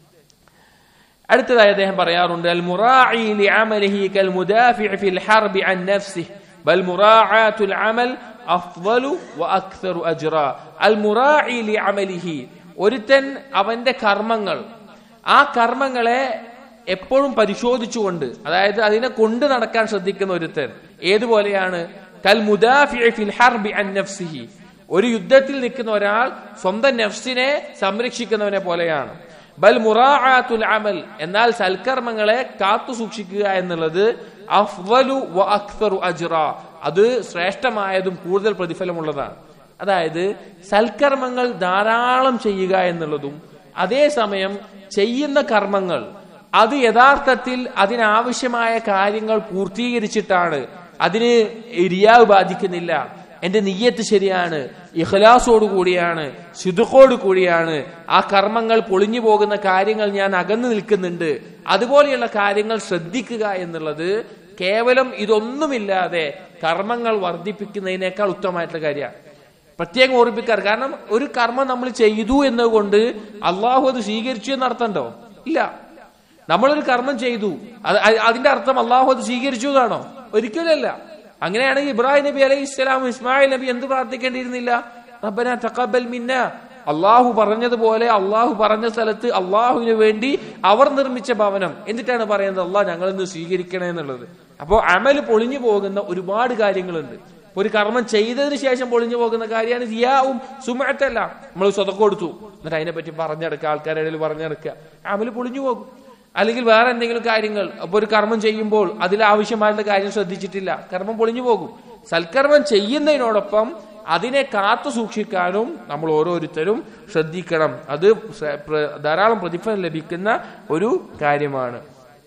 അടുത്തതായി അദ്ദേഹം പറയാറുണ്ട് അൽ മുറാഇ ലിഅമലിഹി കൽ മുദാഫിഅ ഫിൽ ഹർബി അൻ നഫ്സിഹി ബൽ മുറാഅത്തുൽ അമൽ അഫ്ളു വഅക്സറു അജ്റ അൽ മുറാഇ ലിഅമലിഹി ഒരുത്തൻ അവന്റെ കർമ്മങ്ങൾ ആ കർമ്മങ്ങളെ എപ്പോഴും പരിശോധിച്ചുകൊണ്ട് അതായത് അതിനെ കൊണ്ട് നടക്കാൻ ശ്രദ്ധിക്കുന്ന ഒരുത്തൻ ഏതുപോലെയാണ് കൽ മുദാഫിഅ ഫിൽ ഹർബി അൻ നഫ്സിഹി ഒരു യുദ്ധത്തിൽ നിൽക്കുന്ന ഒരാൾ സ്വന്തം നഫ്സിനെ സംരക്ഷിക്കുന്നവനെ പോലെയാണ് ബൽ മുറാഅത്തുൽ അമൽ എന്നാൽ സൽക്കർമ്മങ്ങളെ കാത്തു സൂക്ഷിക്കുക എന്നുള്ളത് അഫ്വലു വ അക്സറു അജ്റ അത് ശ്രേഷ്ഠമായതും കൂടുതൽ പ്രതിഫലമുള്ളതാണ് അതായത് സൽക്കർമ്മങ്ങൾ ധാരാളം ചെയ്യുക എന്നുള്ളതും അതേസമയം ചെയ്യുന്ന കർമ്മങ്ങൾ അത് യഥാർത്ഥത്തിൽ അതിനാവശ്യമായ കാര്യങ്ങൾ പൂർത്തീകരിച്ചിട്ടാണ് അതിന് റിയാവ് ബാധിക്കുന്നില്ല എന്റെ നീയത്ത് ശരിയാണ് ഇഖ്ലാസോട് കൂടിയാണ് ശുദ്ധക്കോട് കൂടിയാണ് ആ കർമ്മങ്ങൾ പൊളിഞ്ഞു പോകുന്ന കാര്യങ്ങൾ ഞാൻ അകന്നു നിൽക്കുന്നുണ്ട് അതുപോലെയുള്ള കാര്യങ്ങൾ ശ്രദ്ധിക്കുക എന്നുള്ളത് കേവലം ഇതൊന്നുമില്ലാതെ കർമ്മങ്ങൾ വർദ്ധിപ്പിക്കുന്നതിനേക്കാൾ ഉത്തമമായിട്ടുള്ള കാര്യമാണ് പ്രത്യേകം ഓർമ്മിപ്പിക്കാറ് കാരണം ഒരു കർമ്മം നമ്മൾ ചെയ്തു എന്നതുകൊണ്ട് അള്ളാഹു അത് സ്വീകരിച്ചു എന്ന് അർത്ഥമുണ്ടോ ഇല്ല നമ്മളൊരു കർമ്മം ചെയ്തു അത് അ- അതിന്റെ അർത്ഥം അള്ളാഹു അത് സ്വീകരിച്ചു എന്നാണോ ഒരിക്കലല്ല അങ്ങനെയാണെങ്കിൽ ഇബ്രാഹിം നബി അലൈഹി ഇസ്ലാം ഇസ്മായിൽ നബി എന്ത് പ്രാർത്ഥിക്കേണ്ടിയിരുന്നില്ല റബ്ബന തഖബ്ബൽ മിന്ന അള്ളാഹു പറഞ്ഞതുപോലെ അള്ളാഹു പറഞ്ഞ സ്ഥലത്ത് അള്ളാഹുവിന് വേണ്ടി അവർ നിർമ്മിച്ച ഭവനം എന്നിട്ടാണ് പറയുന്നത് അള്ളാഹ് ഞങ്ങൾ ഇന്ന് സ്വീകരിക്കണേ എന്നുള്ളത് അപ്പോൾ അമൽ പൊളിഞ്ഞു പോകുന്ന ഒരുപാട് കാര്യങ്ങളുണ്ട് ഒരു കർമ്മം ചെയ്തതിന് ശേഷം പൊളിഞ്ഞു പോകുന്ന കാര്യമാണ് സിയാവും സുമത്തല്ല നമ്മൾ സ്വതക്കം കൊടുത്തു എന്നിട്ട് അതിനെപ്പറ്റി പറഞ്ഞെടുക്കുക ആൾക്കാരുടെ ഇടയിൽ പറഞ്ഞെടുക്കുക അമല് പൊളിഞ്ഞു പോകും അല്ലെങ്കിൽ വേറെ എന്തെങ്കിലും കാര്യങ്ങൾ അപ്പൊ ഒരു കർമ്മം ചെയ്യുമ്പോൾ അതിൽ ആവശ്യമായിട്ടുള്ള കാര്യം ശ്രദ്ധിച്ചിട്ടില്ല കർമ്മം പൊളിഞ്ഞു പോകും സൽക്കർമ്മം ചെയ്യുന്നതിനോടൊപ്പം അതിനെ കാത്തു സൂക്ഷിക്കാനും നമ്മൾ ഓരോരുത്തരും ശ്രദ്ധിക്കണം അത് സ- പ്ര- ധാരാളം പ്രതിഫലം ലഭിക്കുന്ന ഒരു കാര്യമാണ്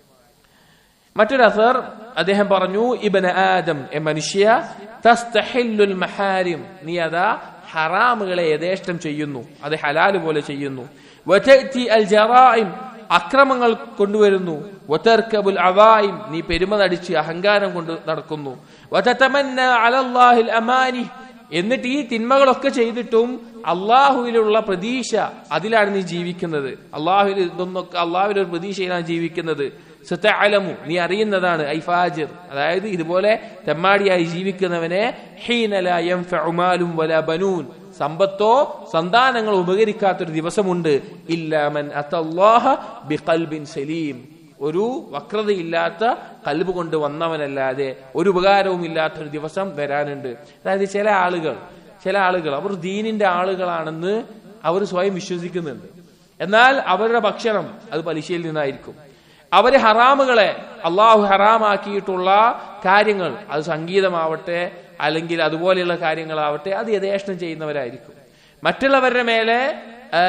മറ്റൊരു അസർ അദ്ദേഹം പറഞ്ഞു ഇബന ആദം എ മനുഷ്യ തസ്തഹില്ലുൽ മഹാരിം നീ അതാ ഹറാമുകളെ യഥേഷ്ടം ചെയ്യുന്നു അത് ഹലാല് പോലെ ചെയ്യുന്നു വതഅതി അൽ ജറായിം അക്രമങ്ങൾ കൊണ്ടുവരുന്നു വതർക്കബുൽ അവായിം നീ പെരുമ നടിച്ച് അഹങ്കാരം കൊണ്ട് നടക്കുന്നു വതതമന്ന അലല്ലാഹിൽ അമാനി എന്നിട്ട് ഈ തിന്മകളൊക്കെ ചെയ്തിട്ടും അള്ളാഹുവിലുള്ള പ്രതീക്ഷ അതിലാണ് നീ ജീവിക്കുന്നത് അള്ളാഹുവിൽ ഇതൊന്നൊക്കെ അള്ളാഹുവിൽ ഒരു പ്രതീക്ഷയിലാണ് ജീവിക്കുന്നത് സത്തഅലമു നീ അറിയുന്നതാണ് ഐ ഫാജിർ അതായത് ഇതുപോലെ തെമ്മാടിയായി ജീവിക്കുന്നവനെ ഹീന ലാ യൻഫഉ മാലും വലാ ബനൂൻ സമ്പത്തോ സന്താനങ്ങളോ ഉപകരിക്കാത്തൊരു ദിവസമുണ്ട് ഇല്ലാമൻ അത്തല്ലാഹ ബിഖൽബിൻ സലീം ഒരു വക്രതയില്ലാത്ത കൽബ് കൊണ്ട് വന്നവനല്ലാതെ ഒരു ഉപകാരവും ഇല്ലാത്തൊരു ദിവസം വരാനുണ്ട് അതായത് ചില ആളുകൾ ചില ആളുകൾ അവർ ദീനിന്റെ ആളുകളാണെന്ന് അവർ സ്വയം വിശ്വസിക്കുന്നുണ്ട് എന്നാൽ അവരുടെ ഭക്ഷണം അത് പലിശയിൽ നിന്നായിരിക്കും അവര് ഹറാമുകളെ അള്ളാഹു ഹറാമാക്കിയിട്ടുള്ള കാര്യങ്ങൾ അത് സംഗീതമാവട്ടെ അല്ലെങ്കിൽ അതുപോലെയുള്ള കാര്യങ്ങളാവട്ടെ അത് യഥേഷ്ടം ചെയ്യുന്നവരായിരിക്കും മറ്റുള്ളവരുടെ മേലെ ആ,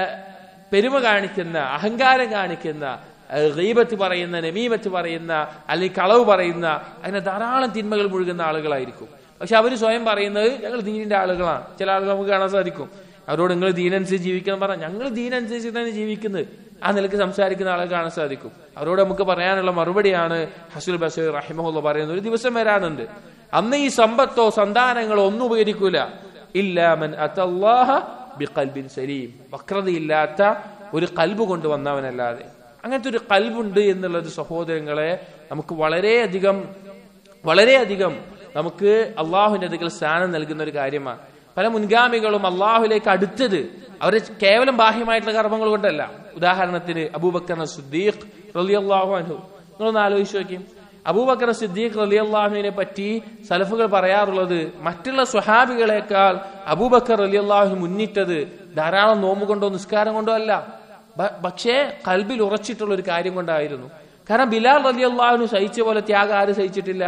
പെരുമ കാണിക്കുന്ന അഹങ്കാരം കാണിക്കുന്ന ഗീബത്ത് പറയുന്ന നമീമത്ത് പറയുന്ന അല്ലെങ്കിൽ കളവ് പറയുന്ന അങ്ങനെ ധാരാളം തിന്മകൾ മുഴുകുന്ന ആളുകളായിരിക്കും പക്ഷെ അവർ സ്വയം പറയുന്നത് ഞങ്ങൾ ദീനിന്റെ ആളുകളാണ് ചില ആളുകൾ നമുക്ക് കാണാൻ സാധിക്കും അവരോട് നിങ്ങൾ ദീനനുസരിച്ച് ജീവിക്കണം പറഞ്ഞാൽ ഞങ്ങൾ ദീനനുസരിച്ച് തന്നെ ജീവിക്കുന്നത് ആ നിലക്ക് സംസാരിക്കുന്ന ആളെ കാണാൻ സാധിക്കും അവരോട് നമുക്ക് പറയാനുള്ള മറുപടിയാണ് ഹസുൽ ബഷീർ റഹിമഹുല്ല പറയുന്നത് ഒരു ദിവസം വരാനുണ്ട് അന്ന് ഈ സമ്പത്തോ സന്താനങ്ങളോ ഒന്നും ഉപകരിക്കൂല ഇല്ലാമൻ അത്തല്ലാഹ ബിഖൽബിൻ സലീം വക്രതയില്ലാത്ത ഒരു കൽബ് കൊണ്ടുവന്നവനല്ലാതെ അങ്ങനത്തെ ഒരു കൽബുണ്ട് എന്നുള്ളത് സഹോദരങ്ങളെ നമുക്ക് വളരെയധികം വളരെയധികം നമുക്ക് അള്ളാഹുവിന്റെ അടുക്കൽ സ്ഥാനം നൽകുന്ന ഒരു കാര്യമാണ് പല മുൻഗാമികളും അള്ളാഹുലേക്ക് അടുത്തത് അവര് കേവലം ബാഹ്യമായിട്ടുള്ള കർമ്മങ്ങൾ കൊണ്ടല്ല ഉദാഹരണത്തിന് അബൂബക്കർ സുദ്ദീഖ് റലിയല്ലാഹു അൻഹു നിങ്ങളൊന്ന് ആലോചിച്ച് നോക്കി അബൂബക്കർ സിദ്ദീഖ് റലിയല്ലാഹുവിനെ പറ്റി സലഫുകൾ പറയാറുള്ളത് മറ്റുള്ള സ്വഹാബികളെക്കാൾ അബൂബക്കർ റലിയല്ലാഹു മുന്നിട്ടത് ധാരാളം നോമ്പ് കൊണ്ടോ നിസ്കാരം കൊണ്ടോ അല്ല ബ- പക്ഷേ കൽബിൽ ഉറച്ചിട്ടുള്ള ഒരു കാര്യം കൊണ്ടായിരുന്നു കാരണം ബിലാൽ റലിയല്ലാഹുവിന് സഹിച്ച പോലെ ത്യാഗം ആര് സഹിച്ചിട്ടില്ല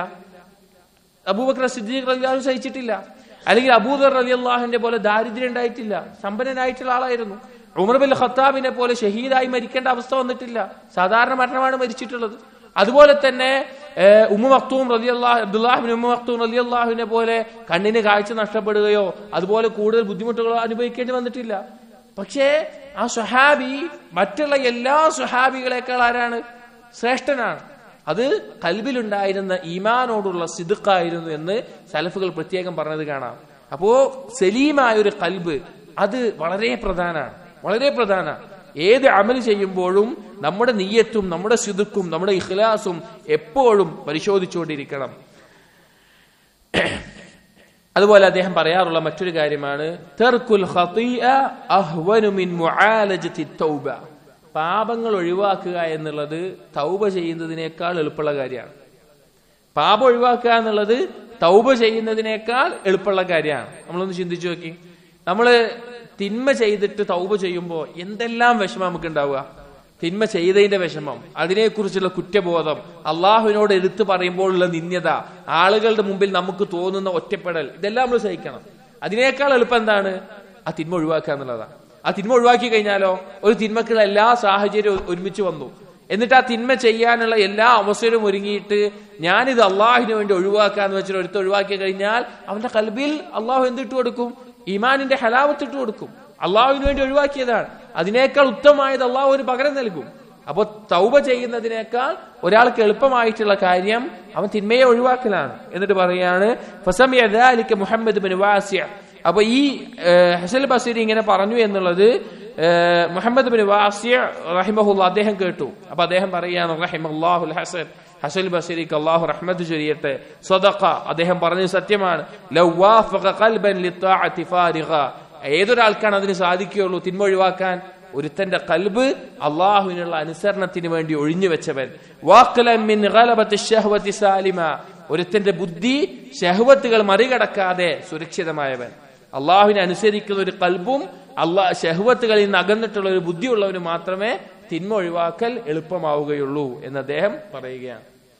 അബൂബക്കർ സിദ്ദീഖ് റലിയാഹു സഹിച്ചിട്ടില്ല അല്ലെങ്കിൽ അബൂദർ റലി അള്ളാഹുവിന്റെ പോലെ ദാരിദ്ര്യം ഉണ്ടായിട്ടില്ല സമ്പന്നനായിട്ടുള്ള ആളായിരുന്നു ഉമർ ബിൻ ഖത്താബിനെ പോലെ ഷഹീദായി മരിക്കേണ്ട അവസ്ഥ വന്നിട്ടില്ല സാധാരണ മരണമാണ് മരിച്ചിട്ടുള്ളത് അതുപോലെ തന്നെ ഏഹ്, ഉമ്മു മക്തൂം റലി അള്ളാഹ് അബ്ദുല്ലാഹിബിൻ ഉമ്മു മക്തൂം റലി അള്ളാഹുവിനെ പോലെ കണ്ണിന് കാഴ്ച നഷ്ടപ്പെടുകയോ അതുപോലെ കൂടുതൽ ബുദ്ധിമുട്ടുകളോ അനുഭവിക്കേണ്ടി വന്നിട്ടില്ല പക്ഷേ ആ സ്വഹാബി മറ്റുള്ള എല്ലാ സ്വഹാബികളെക്കാൾ ആരാണ് ശ്രേഷ്ഠനാണ് അത് കൽബിലുണ്ടായിരുന്ന ഈമാനോടുള്ള സിദുക്കായിരുന്നു എന്ന് സലഫുകൾ പ്രത്യേകം പറഞ്ഞത് കാണാം അപ്പോ സലീമായ ഒരു കൽബ് അത് വളരെ പ്രധാനമാണ് വളരെ പ്രധാനമാണ് ഏത് അമൽ ചെയ്യുമ്പോഴും നമ്മുടെ നീയത്തും നമ്മുടെ സിദുക്കും നമ്മുടെ ഇഖ്ലാസും എപ്പോഴും പരിശോധിച്ചുകൊണ്ടിരിക്കണം അതുപോലെ അദ്ദേഹം പറയാറുള്ള മറ്റൊരു കാര്യമാണ് തെർക്കുൽ ഖതീഅ അഹ്വനു മിൻ മുആലജതി തൗബ പാപങ്ങൾ ഒഴിവാക്കുക എന്നുള്ളത് തൗബ ചെയ്യുന്നതിനേക്കാൾ എളുപ്പമുള്ള കാര്യമാണ് പാപം ഒഴിവാക്കുക എന്നുള്ളത് തൗബ ചെയ്യുന്നതിനേക്കാൾ എളുപ്പമുള്ള കാര്യമാണ് നമ്മളൊന്ന് ചിന്തിച്ചു നോക്കി നമ്മള് തിന്മ ചെയ്തിട്ട് തൗബ ചെയ്യുമ്പോൾ എന്തെല്ലാം വിഷമം നമുക്ക് ഉണ്ടാവുക തിന്മ ചെയ്തതിന്റെ വിഷമം അതിനെക്കുറിച്ചുള്ള കുറ്റബോധം അള്ളാഹുവിനോട് എടുത്തു പറയുമ്പോഴുള്ള നിന്യത ആളുകളുടെ മുമ്പിൽ നമുക്ക് തോന്നുന്ന ഒറ്റപ്പെടൽ ഇതെല്ലാം നമ്മൾ സഹിക്കണം അതിനേക്കാൾ എളുപ്പം എന്താണ് ആ തിന്മ ഒഴിവാക്കുക എന്നുള്ളതാണ് ആ തിന്മ ഒഴിവാക്കി കഴിഞ്ഞാലോ ഒരു തിന്മക്കുള്ള എല്ലാ സാഹചര്യവും ഒരുമിച്ച് വന്നു എന്നിട്ട് ആ തിന്മ ചെയ്യാനുള്ള എല്ലാ അവസരവും ഒരുങ്ങിയിട്ട് ഞാനിത് അള്ളാഹിന് വേണ്ടി ഒഴിവാക്കാന്ന് വെച്ചിട്ട് എടുത്ത് ഒഴിവാക്കി കഴിഞ്ഞാൽ അവന്റെ കൽബിൽ അള്ളാഹു എന്തിട്ട് കൊടുക്കും ഈമാനിന്റെ ഹലാവത്ത് ഇട്ട് കൊടുക്കും അള്ളാഹുവിന് വേണ്ടി ഒഴിവാക്കിയതാണ് അതിനേക്കാൾ ഉത്തമമായത് അള്ളാഹു ഒരു പകരം നൽകും അപ്പൊ തൗബ ചെയ്യുന്നതിനേക്കാൾ ഒരാൾക്ക് എളുപ്പമായിട്ടുള്ള കാര്യം അവൻ തിന്മയെ ഒഴിവാക്കലാണ് എന്നിട്ട് പറയാണ് ഫസമിയ ذلك മുഹമ്മദ് ബിൻ വാസിയ അപ്പൊ ഈ ഏഹ്, ഹസൽ ബസീർ ഇങ്ങനെ പറഞ്ഞു എന്നുള്ളത് ഏഹ്, മുഹമ്മദ് ബിൻ വാസിയ റഹിമഹുല്ല അദ്ദേഹം കേട്ടു അപ്പൊ അദ്ദേഹം പറയാണ് റഹിമല്ലാഹുൽ ഹസൻ ഹസൽ ബസീറിക്ക് അള്ളാഹു റഹ്മത്ത് ചൊരിയട്ടെ സ്വതക്ക അദ്ദേഹം പറഞ്ഞത് സത്യമാണ് ലൗ വാഫഖ ഖൽബൻ ലിത്താഅത്തി ഫാരിഗ ഏതൊരാൾക്കാണ് അതിന് സാധിക്കുകയുള്ളൂ തിന്മ ഒഴിവാക്കാൻ ഒരുത്തന്റെ കൽബ് അള്ളാഹുവിനുള്ള അനുസരണത്തിന് വേണ്ടി ഒഴിഞ്ഞു വെച്ചവൻ വാക്കലൻ മിൻ ഗലബത്തി ശഹ്വത്തി സാലിമ ഒരുത്തന്റെ ബുദ്ധി ഷഹ്വത്തുകൾ മറികടക്കാതെ സുരക്ഷിതമായവൻ അള്ളാഹുവിനെ അനുസരിക്കുന്ന ഒരു കൽബും അള്ളാഹ് ഷഹ്വത്തുകളിൽ നിന്ന് അകന്നിട്ടുള്ള ഒരു ബുദ്ധിയുള്ളവന് മാത്രമേ തിന്മ ഒഴിവാക്കൽ എളുപ്പമാവുകയുള്ളൂ എന്ന് അദ്ദേഹം പറയുകയാണ്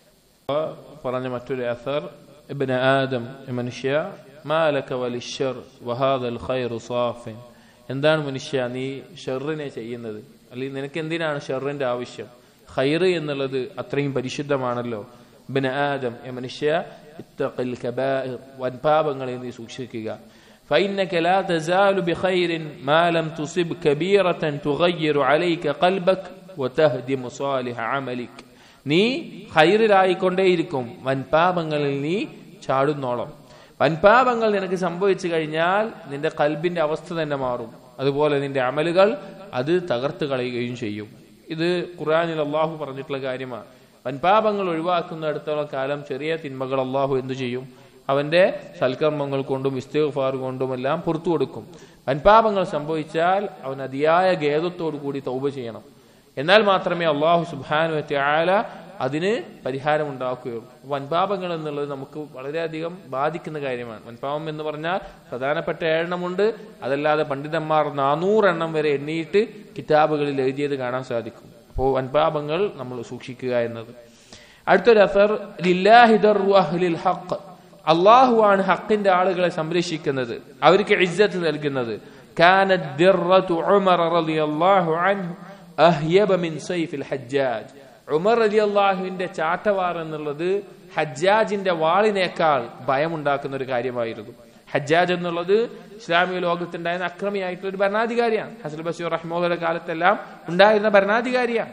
പറഞ്ഞ മറ്റൊരു അസർ ابن آدم മനുഷ്യ മാലക വലിഷർ വഹാദൽ ഖൈറു സാഫിൻ എന്താണ് മനുഷ്യ നീ ഷെറിനെ ചെയ്യുന്നത് അല്ലെങ്കിൽ നിനക്ക് എന്തിനാണ് ഷെറിന്റെ ആവശ്യം ഖൈറ് എന്നുള്ളത് അത്രയും പരിശുദ്ധമാണല്ലോ ബിൻ ആദം എ മനുഷ്യ ഇത്തഖിൽ കബാഇർ വൻപാപങ്ങളെ നീ സൂക്ഷിക്കുക فإنك لا تزال بخير ما لم تصب كبيرة تغير عليك قلبك وتهدم صالح عملك നീ ഹൈറിലായിക്കൊണ്ടേയിരിക്കും വൻപാപങ്ങളിൽ നീ ചാടുന്നോളം വൻപാപങ്ങൾ നിനക്ക് സംഭവിച്ചു കഴിഞ്ഞാൽ നിന്റെ കൽബിന്റെ അവസ്ഥ തന്നെ മാറും അതുപോലെ നിന്റെ അമലുകൾ അത് തകർത്ത് കളയുകയും ചെയ്യും ഇത് ഖുറാനിൽ അള്ളാഹു പറഞ്ഞിട്ടുള്ള കാര്യമാണ് വൻപാപങ്ങൾ ഒഴിവാക്കുന്നിടത്തോളം കാലം ചെറിയ തിന്മകൾ അള്ളാഹു എന്തു ചെയ്യും അവന്റെ സൽക്കർമ്മങ്ങൾ കൊണ്ടും ഇസ്തിഗ്ഫാർ കൊണ്ടും എല്ലാം പുറത്തു കൊടുക്കും വൻപാപങ്ങൾ സംഭവിച്ചാൽ അവൻ അതിയായ ഖേദത്തോടു കൂടി തൗബ ചെയ്യണം എന്നാൽ മാത്രമേ അള്ളാഹു സുബാനു ആല അതിന് പരിഹാരം ഉണ്ടാക്കുകയുള്ളൂ വൻപാപങ്ങൾ എന്നുള്ളത് നമുക്ക് വളരെയധികം ബാധിക്കുന്ന കാര്യമാണ് വൻപാപം എന്ന് പറഞ്ഞാൽ പ്രധാനപ്പെട്ട ഏഴെണ്ണമുണ്ട് അതല്ലാതെ പണ്ഡിതന്മാർ നാനൂറെണ്ണം വരെ എണ്ണിയിട്ട് കിതാബുകളിൽ എഴുതിയത് കാണാൻ സാധിക്കും അപ്പോൾ വൻപാപങ്ങൾ നമ്മൾ സൂക്ഷിക്കുക എന്നത് അടുത്തൊരു അസർ ലില്ലാഹിദർ അഹ്ലിൽ ഹഖ് അള്ളാഹുവാണ് ഹക്കിന്റെ ആളുകളെ സംരക്ഷിക്കുന്നത് അവർക്ക് ഇജ്ജത്ത് നൽകുന്നത് കാനത് ദിർറതു ഉമർ റളിയല്ലാഹു അൻഹു അഹ്യബ മിൻ സൈഫിൽ ഹജ്ജാജ് ഉമർ റളിയല്ലാഹുവിന്റെ ചാട്ടവാർ എന്നുള്ളത് ഹജ്ജാജിന്റെ വാളിനേക്കാൾ ഭയമുണ്ടാക്കുന്ന ഒരു കാര്യമായിരുന്നു ഹജ്ജാജ് എന്നുള്ളത് ഇസ്ലാമിക ലോകത്തുണ്ടായിരുന്ന അക്രമിയായിട്ടുള്ള ഒരു ഭരണാധികാരിയാണ് ഹസൽ ബഷീർ റഹ്മോദയുടെ കാലത്തെല്ലാം ഉണ്ടായിരുന്ന ഭരണാധികാരിയാണ്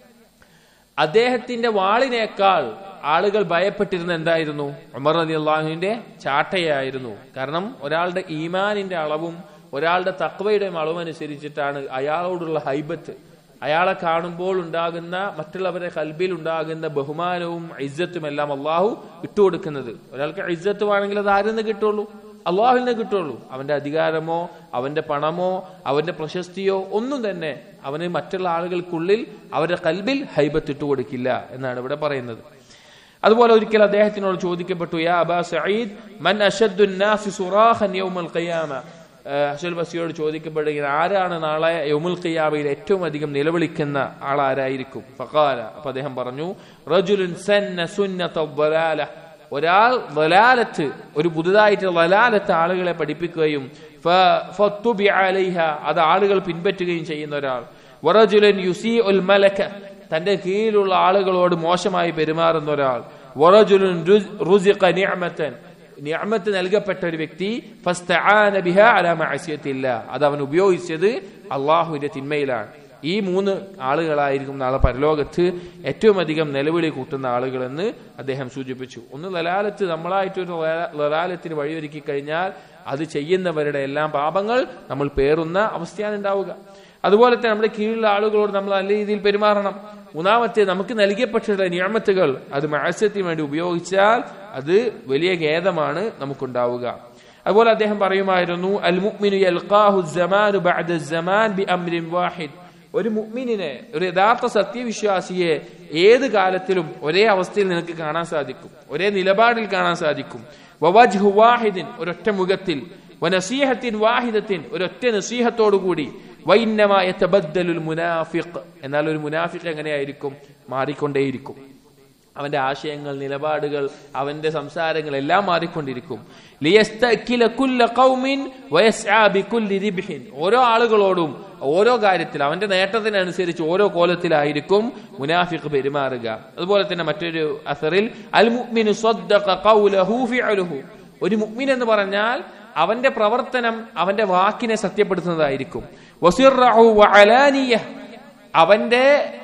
അദ്ദേഹത്തിന്റെ വാളിനേക്കാൾ ആളുകൾ ഭയപ്പെട്ടിരുന്ന എന്തായിരുന്നു ഉമർ അലി അള്ളാഹുവിന്റെ ചാട്ടയായിരുന്നു കാരണം ഒരാളുടെ ഈമാനിന്റെ അളവും ഒരാളുടെ തക്വയുടെയും അളവനുസരിച്ചിട്ടാണ് അയാളോടുള്ള ഹൈബത്ത് അയാളെ കാണുമ്പോൾ ഉണ്ടാകുന്ന മറ്റുള്ളവരെ കൽബിൽ ഉണ്ടാകുന്ന ബഹുമാനവും ഇജ്ജത്തും എല്ലാം അള്ളാഹു ഇട്ടുകൊടുക്കുന്നത് ഒരാൾക്ക് ഇജ്ജത്ത് വേണമെങ്കിൽ അത് ആരിൽ നിന്ന് കിട്ടുള്ളൂ അള്ളാഹുവിൽ നിന്ന് കിട്ടുള്ളൂ അവന്റെ അധികാരമോ അവന്റെ പണമോ അവന്റെ പ്രശസ്തിയോ ഒന്നും തന്നെ അവന് മറ്റുള്ള ആളുകൾക്കുള്ളിൽ അവരുടെ കൽബിൽ ഹൈബത്ത് ഇട്ടുകൊടുക്കില്ല എന്നാണ് ഇവിടെ പറയുന്നത് അതുപോലെ ഒരിക്കൽ അദ്ദേഹത്തിനോട് ചോദിക്കപ്പെട്ടു യാ അബാ സഈദ് മൻ അഷദ്ദു നാസി സുറാഖൻ യൗമൽ ഖിയാമ ഹസൽ ബസിയോട് ചോദിക്കപ്പെടുകയും ആരാണ് നാളെ യൗമുൽ ഖിയാമയിൽ ഏറ്റവും അധികം നിലവിളിക്കുന്ന ആളാരായിരിക്കും ഫഖാല അപ്പൊ അദ്ദേഹം പറഞ്ഞു റജുലുൻ സന്ന സുന്നത ളലാല ഒരാൾ വലാലത്ത് ഒരു പുതുതായിട്ട് വലാലത്ത് ആളുകളെ പഠിപ്പിക്കുകയും അത് ആളുകൾ പിൻപറ്റുകയും ചെയ്യുന്ന ഒരാൾ വറജുലൻ യുസി ഉൽ മലക്ക തന്റെ കീഴിലുള്ള ആളുകളോട് മോശമായി പെരുമാറുന്ന ഒരാൾ വറജുലുൻ റുസിഖ നിഅമത്തൻ നിഅമത്ത് നൽകപ്പെട്ട ഒരു വ്യക്തി ഫസ്തആന ബിഹാ അലാ മഅസിയത്തില്ല അത് അവൻ ഉപയോഗിച്ചത് അള്ളാഹുവിന്റെ തിന്മയിലാണ് ഈ മൂന്ന് ആളുകളായിരിക്കും നാളെ പരലോകത്ത് ഏറ്റവും അധികം നിലവിളി കൂട്ടുന്ന ആളുകളെന്ന് അദ്ദേഹം സൂചിപ്പിച്ചു ഒന്ന് ലലാലത്ത് നമ്മളായിട്ടൊരു ലലാലത്തിന് വഴിയൊരുക്കി കഴിഞ്ഞാൽ അത് ചെയ്യുന്നവരുടെ എല്ലാം പാപങ്ങൾ നമ്മൾ പേറുന്ന അവസ്ഥയാണ് ഉണ്ടാവുക അതുപോലെ തന്നെ നമ്മുടെ കീഴിലുള്ള ആളുകളോട് നമ്മൾ നല്ല രീതിയിൽ പെരുമാറണം മൂന്നാമത്തെ നമുക്ക് നൽകിയപ്പെട്ടിട്ടുള്ള നിയമത്തുകൾ അത് മത്സ്യത്തിന് വേണ്ടി ഉപയോഗിച്ചാൽ അത് വലിയ ഖേദമാണ് നമുക്കുണ്ടാവുക അതുപോലെ അദ്ദേഹം പറയുമായിരുന്നു അൽ മുഅ്മിനു യൽഖാഹു സമാനു ബഅദ സമാൻ ബി അംരിൻ വാഹിദ് ഒരു മുഅ്മിനിനെ ഒരു യഥാർത്ഥ സത്യവിശ്വാസിയെ ഏത് കാലത്തിലും ഒരേ അവസ്ഥയിൽ നിനക്ക് കാണാൻ സാധിക്കും ഒരേ നിലപാടിൽ കാണാൻ സാധിക്കും വവജ്ഹു വാഹിദിൻ ഒരൊറ്റ മുഖത്തിൽ വനസീഹത്തിൻ വാഹിദത്തിൻ ഒരൊറ്റ നസീഹത്തോടുകൂടി വൈന്നമായ തബദ്ദലുൽ മുനാഫിഖ് എന്നാൽ ഒരു മുനാഫിഖ് എങ്ങനെയായിരിക്കും മാറിക്കൊണ്ടേയിരിക്കും അവന്റെ ആശയങ്ങൾ നിലപാടുകൾ അവന്റെ സംസാരങ്ങൾ എല്ലാം മാറിക്കൊണ്ടിരിക്കും ഓരോ ആളുകളോടും ഓരോ കാര്യത്തിൽ അവന്റെ നേട്ടത്തിനനുസരിച്ച് ഓരോ കോലത്തിലായിരിക്കും മുനാഫിഖ് പെരുമാറുക അതുപോലെ തന്നെ മറ്റൊരു അസറിൽ അൽ മുഅ്മിനു ഒരു മുഅ്മിൻ എന്ന് പറഞ്ഞാൽ അവന്റെ പ്രവർത്തനം അവന്റെ വാക്കിനെ സത്യപ്പെടുത്തുന്നതായിരിക്കും അവന്റെ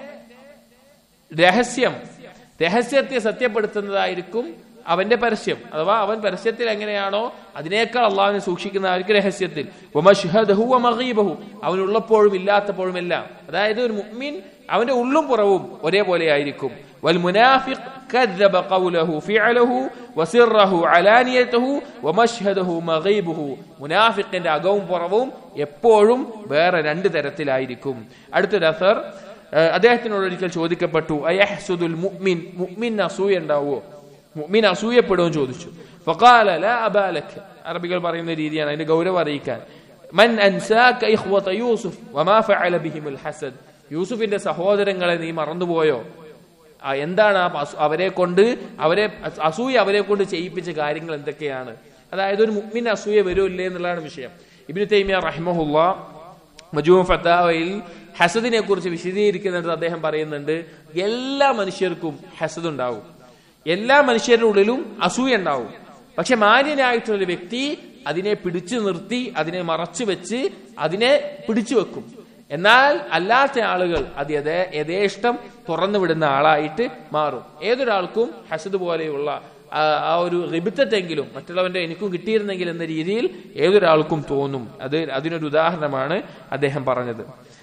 രഹസ്യം രഹസ്യത്തെ സത്യപ്പെടുത്തുന്നതായിരിക്കും അവന്റെ പരസ്യം അഥവാ അവൻ പരസ്യത്തിൽ എങ്ങനെയാണോ അതിനേക്കാൾ അള്ളാഹുവിനെ സൂക്ഷിക്കുന്നതായിരിക്കും രഹസ്യത്തിൽ അവനുള്ളപ്പോഴും ഇല്ലാത്തപ്പോഴും എല്ലാം അതായത് ഒരു മുഅ്മിൻ അവന്റെ ഉള്ളും പുറവും ഒരേപോലെ ആയിരിക്കും والمنافق كذب قوله فعله وسره علانيته ومشهده مغيبه മുനാഫിക്കിന്റെ അകവും പുറവും എപ്പോഴും വേറെ രണ്ട് തരത്തിലായിരിക്കും അടുത്തൊരു അസർ അദ്ദേഹത്തിനോട് ഒരിക്കൽ ചോദിക്കപ്പെട്ടു അയഹ്സുദുൽ മുഅ്മിൻ മുഅ്മിൻ അസൂയ ഉണ്ടാവുമോ മുഅ്മിൻ അസൂയപ്പെടുമോ ചോദിച്ചു ഫഖാല ലാ അബാലക് അറബികൾ പറയുന്ന രീതിയാണ് അതിന്റെ ഗൗരവം അറിയിക്കാൻ മൻ അൻസാക ഇഖ്വത യൂസുഫ് വമാ ഫഅല ബിഹിമുൽ ഹസദ് യൂസുഫിന്റെ സഹോദരങ്ങളെ നീ മറന്നുപോയോ എന്താണ് ആ അവരെ കൊണ്ട് അവരെ അസൂയ അവരെ കൊണ്ട് ചെയ്യിപ്പിച്ച കാര്യങ്ങൾ എന്തൊക്കെയാണ് അതായത് ഒരു മുഅ്മിൻ അസൂയ വരുമില്ലേ എന്നുള്ളതാണ് വിഷയം ഇബ്നു തൈമിയ റഹ്മഹുല്ല മജൂം ഫത്താവയിൽ ഹസദിനെ കുറിച്ച് വിശദീകരിക്കുന്നിടത്ത് അദ്ദേഹം പറയുന്നുണ്ട് എല്ലാ മനുഷ്യർക്കും ഹസദ് ഉണ്ടാവും എല്ലാ മനുഷ്യരുടെ ഉള്ളിലും അസൂയ ഉണ്ടാവും പക്ഷെ മാന്യനായിട്ടുള്ള ഒരു വ്യക്തി അതിനെ പിടിച്ചു നിർത്തി അതിനെ മറച്ചു വെച്ച് അതിനെ പിടിച്ചു വെക്കും എന്നാൽ അല്ലാത്ത ആളുകൾ അത് യഥേ യഥേഷ്ടം തുറന്നു വിടുന്ന ആളായിട്ട് മാറും ഏതൊരാൾക്കും ഹസദ് പോലെയുള്ള ആ ആ ഒരു റിബിത്തത്തെങ്കിലും മറ്റുള്ളവന്റെ എനിക്കും കിട്ടിയിരുന്നെങ്കിൽ എന്ന രീതിയിൽ ഏതൊരാൾക്കും തോന്നും അത് അതിനൊരു ഉദാഹരണമാണ് അദ്ദേഹം പറഞ്ഞത്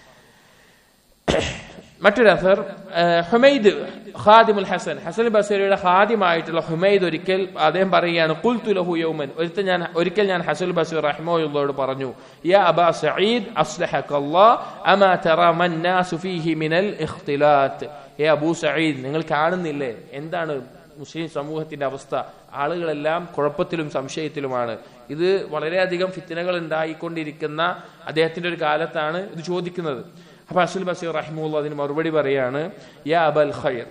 മറ്റൊരു അസർ ഹുമൈദ് ഖാദിമുൽ ഹസൻ ഹസൻ ബസരിയുടെ ഖാദിമായിട്ടുള്ള ഹുമൈദ് ഒരിക്കൽ അദ്ദേഹം പറയുകയാണ് കുൽത്തു ലഹു യൗമൻ ഒരിക്കൽ ഞാൻ ഒരിക്കൽ ഞാൻ ഹസൻ ബസീർ റഹ്മോയോട് പറഞ്ഞു യാ അബാ സഈദ് അസ്ലഹക്കല്ലാഹ് അമാ തറ മൻ നാസു ഫീഹി മിനൽ ഇഖ്തിലാത്ത് ഏ അബൂ സഈദ് നിങ്ങൾ കാണുന്നില്ലേ എന്താണ് മുസ്ലിം സമൂഹത്തിന്റെ അവസ്ഥ ആളുകളെല്ലാം കുഴപ്പത്തിലും സംശയത്തിലുമാണ് ഇത് വളരെയധികം ഫിത്തനകൾ ഉണ്ടായിക്കൊണ്ടിരിക്കുന്ന അദ്ദേഹത്തിന്റെ ഒരു കാലത്താണ് ഇത് ചോദിക്കുന്നത് അപ്പൊ അസുൽ ബസീർ റഹിമുള്ള അതിന് മറുപടി പറയാണ് യാ അബൽ ഖൈർ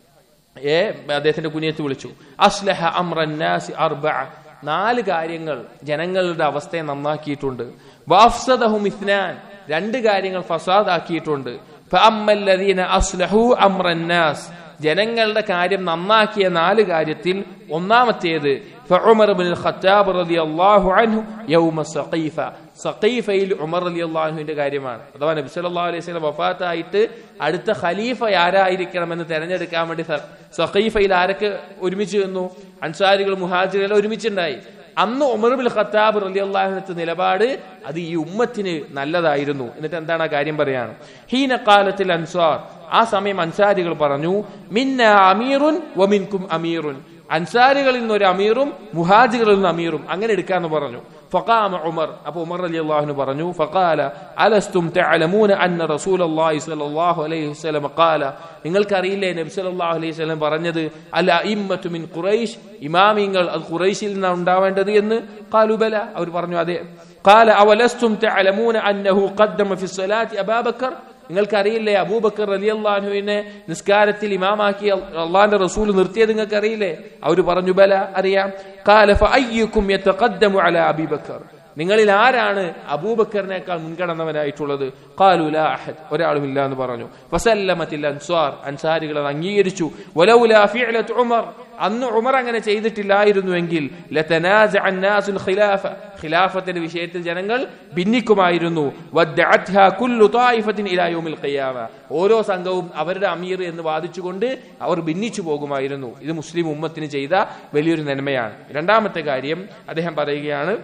ഏ അദ്ദേഹത്തിന്റെ കുനിയത്ത് വിളിച്ചു അസ്ലഹ അമ്രന്നാസി അർബഅ നാല് കാര്യങ്ങൾ ജനങ്ങളുടെ അവസ്ഥയെ നന്നാക്കിയിട്ടുണ്ട് വാഫ്സദഹും ഇസ്നാൻ രണ്ട് കാര്യങ്ങൾ ഫസാദ് ആക്കിയിട്ടുണ്ട് ഫഅമ്മല്ലദീന അസ്ലഹു അമ്രന്നാസ് ജനങ്ങളുടെ കാര്യം നന്നാക്കിയ നാല് കാര്യത്തിൽ ഒന്നാമത്തേത് ഫഉമർ ഇബ്നുൽ ഖത്താബ് റളിയല്ലാഹു അൻഹു യൗമ സഖീഫ സഖീഫയിൽ ഉമർ റളിയല്ലാഹു അൻഹുവിന്റെ കാര്യമാണ് അഥവാ നബി സല്ലല്ലാഹു അലൈഹി വസല്ലം വഫാത്തായിട്ട് അടുത്ത ഖലീഫ ആരായിരിക്കണമെന്ന് തെരഞ്ഞെടുക്കാൻ വേണ്ടി സ- സഖീഫയിൽ ആരൊക്കെ ഒരുമിച്ച് നിന്നു അൻസാരികൾ മുഹാജിറുകൾ ഒരുമിച്ചുണ്ടായി അന്ന് ഉമർ ബിൽ ഖത്താബ് റളിയല്ലാഹുവിനത്തെ നിലപാട് അത് ഈ ഉമ്മത്തിന് നല്ലതായിരുന്നു എന്നിട്ട് എന്താണ് ആ കാര്യം പറയാണ് ഹീന കാലത്തിൽ അൻസാർ ആ സമയം അൻസാരികൾ പറഞ്ഞു മിന്ന അമീറുൻ വമിൻകും അമീറുൻ അൻസാരികളിൽ നിന്ന് ഒരു അമീറും മുഹാജികളിൽ നിന്ന് അമീറും അങ്ങനെ എടുക്കാന്ന് പറഞ്ഞു ഫഖാമ ഉമർ അപ്പൊ ഉമർ അലി അള്ളാഹുന് പറഞ്ഞു ഫഖാല അലസ്തും തഅലമൂന അന്ന റസൂലുള്ളാഹി സ്വല്ലല്ലാഹു അലൈഹി വസല്ലം ഖാല നിങ്ങൾക്കറിയില്ലേ നബി സല്ലല്ലാഹു അലൈഹി വസല്ലം പറഞ്ഞത് അല ഇമ്മത്തു മിൻ ഖുറൈശ് ഇമാമിങ്ങൾ അത് ഖുറൈശിൽ നിന്നാണ് ഉണ്ടാവേണ്ടത് എന്ന് ഖാലു ബല അവർ പറഞ്ഞു അതെ ഖാല അവലസ്തും തഅലമൂന അന്നഹു ഖദ്ദമ ഫി സ്വലാത്തി അബൂബക്കർ നിങ്ങൾക്കറിയില്ലേ അബൂബക്കർ റളിയല്ലാഹുവിനെ നിസ്കാരത്തിൽ ഇമാമാക്കി അള്ളാന്റെ റസൂൽ നിർത്തിയത് നിങ്ങൾക്ക് അറിയില്ലേ അവർ പറഞ്ഞു ബല അറിയാം ഖാല ഫഅയ്യുക്കും യതഖദ്ദമു അലാ അബീബക്കർ നിങ്ങളിൽ ആരാണ് അബൂബക്കറിനേക്കാൾ മുൻഗണനവനായിട്ടുള്ളത് ഖാലു ലാ അഹദ് ഒരാളും ഇല്ല എന്ന് പറഞ്ഞു ഫസല്ലമത്തിൽ അൻസ്വാർ അൻസാരികൾ അത് അംഗീകരിച്ചു വലൗലാ ഫിഅലത്ത് ഉമർ അന്ന് ഉമർ അങ്ങനെ ചെയ്തിട്ടില്ലായിരുന്നുവെങ്കിൽ ലതനാസഅ അന്നാസുൽ ഖിലാഫ ഖിലാഫത്തിന്റെ വിഷയത്തിൽ ജനങ്ങൾ ഭിന്നിക്കുമായിരുന്നു വദ്ദഅത്ഹാ കുല്ലു ത്വായിഫത്തിൻ ഇലാ യൗമിൽ ഖിയാമ ഓരോ സംഘവും അവരുടെ അമീർ എന്ന് വാദിച്ചുകൊണ്ട് അവർ ഭിന്നിച്ചു പോകുമായിരുന്നു ഇത് മുസ്ലിം ഉമ്മത്തിന് ചെയ്ത വലിയൊരു നന്മയാണ് രണ്ടാമത്തെ കാര്യം അദ്ദേഹം പറയുകയാണ്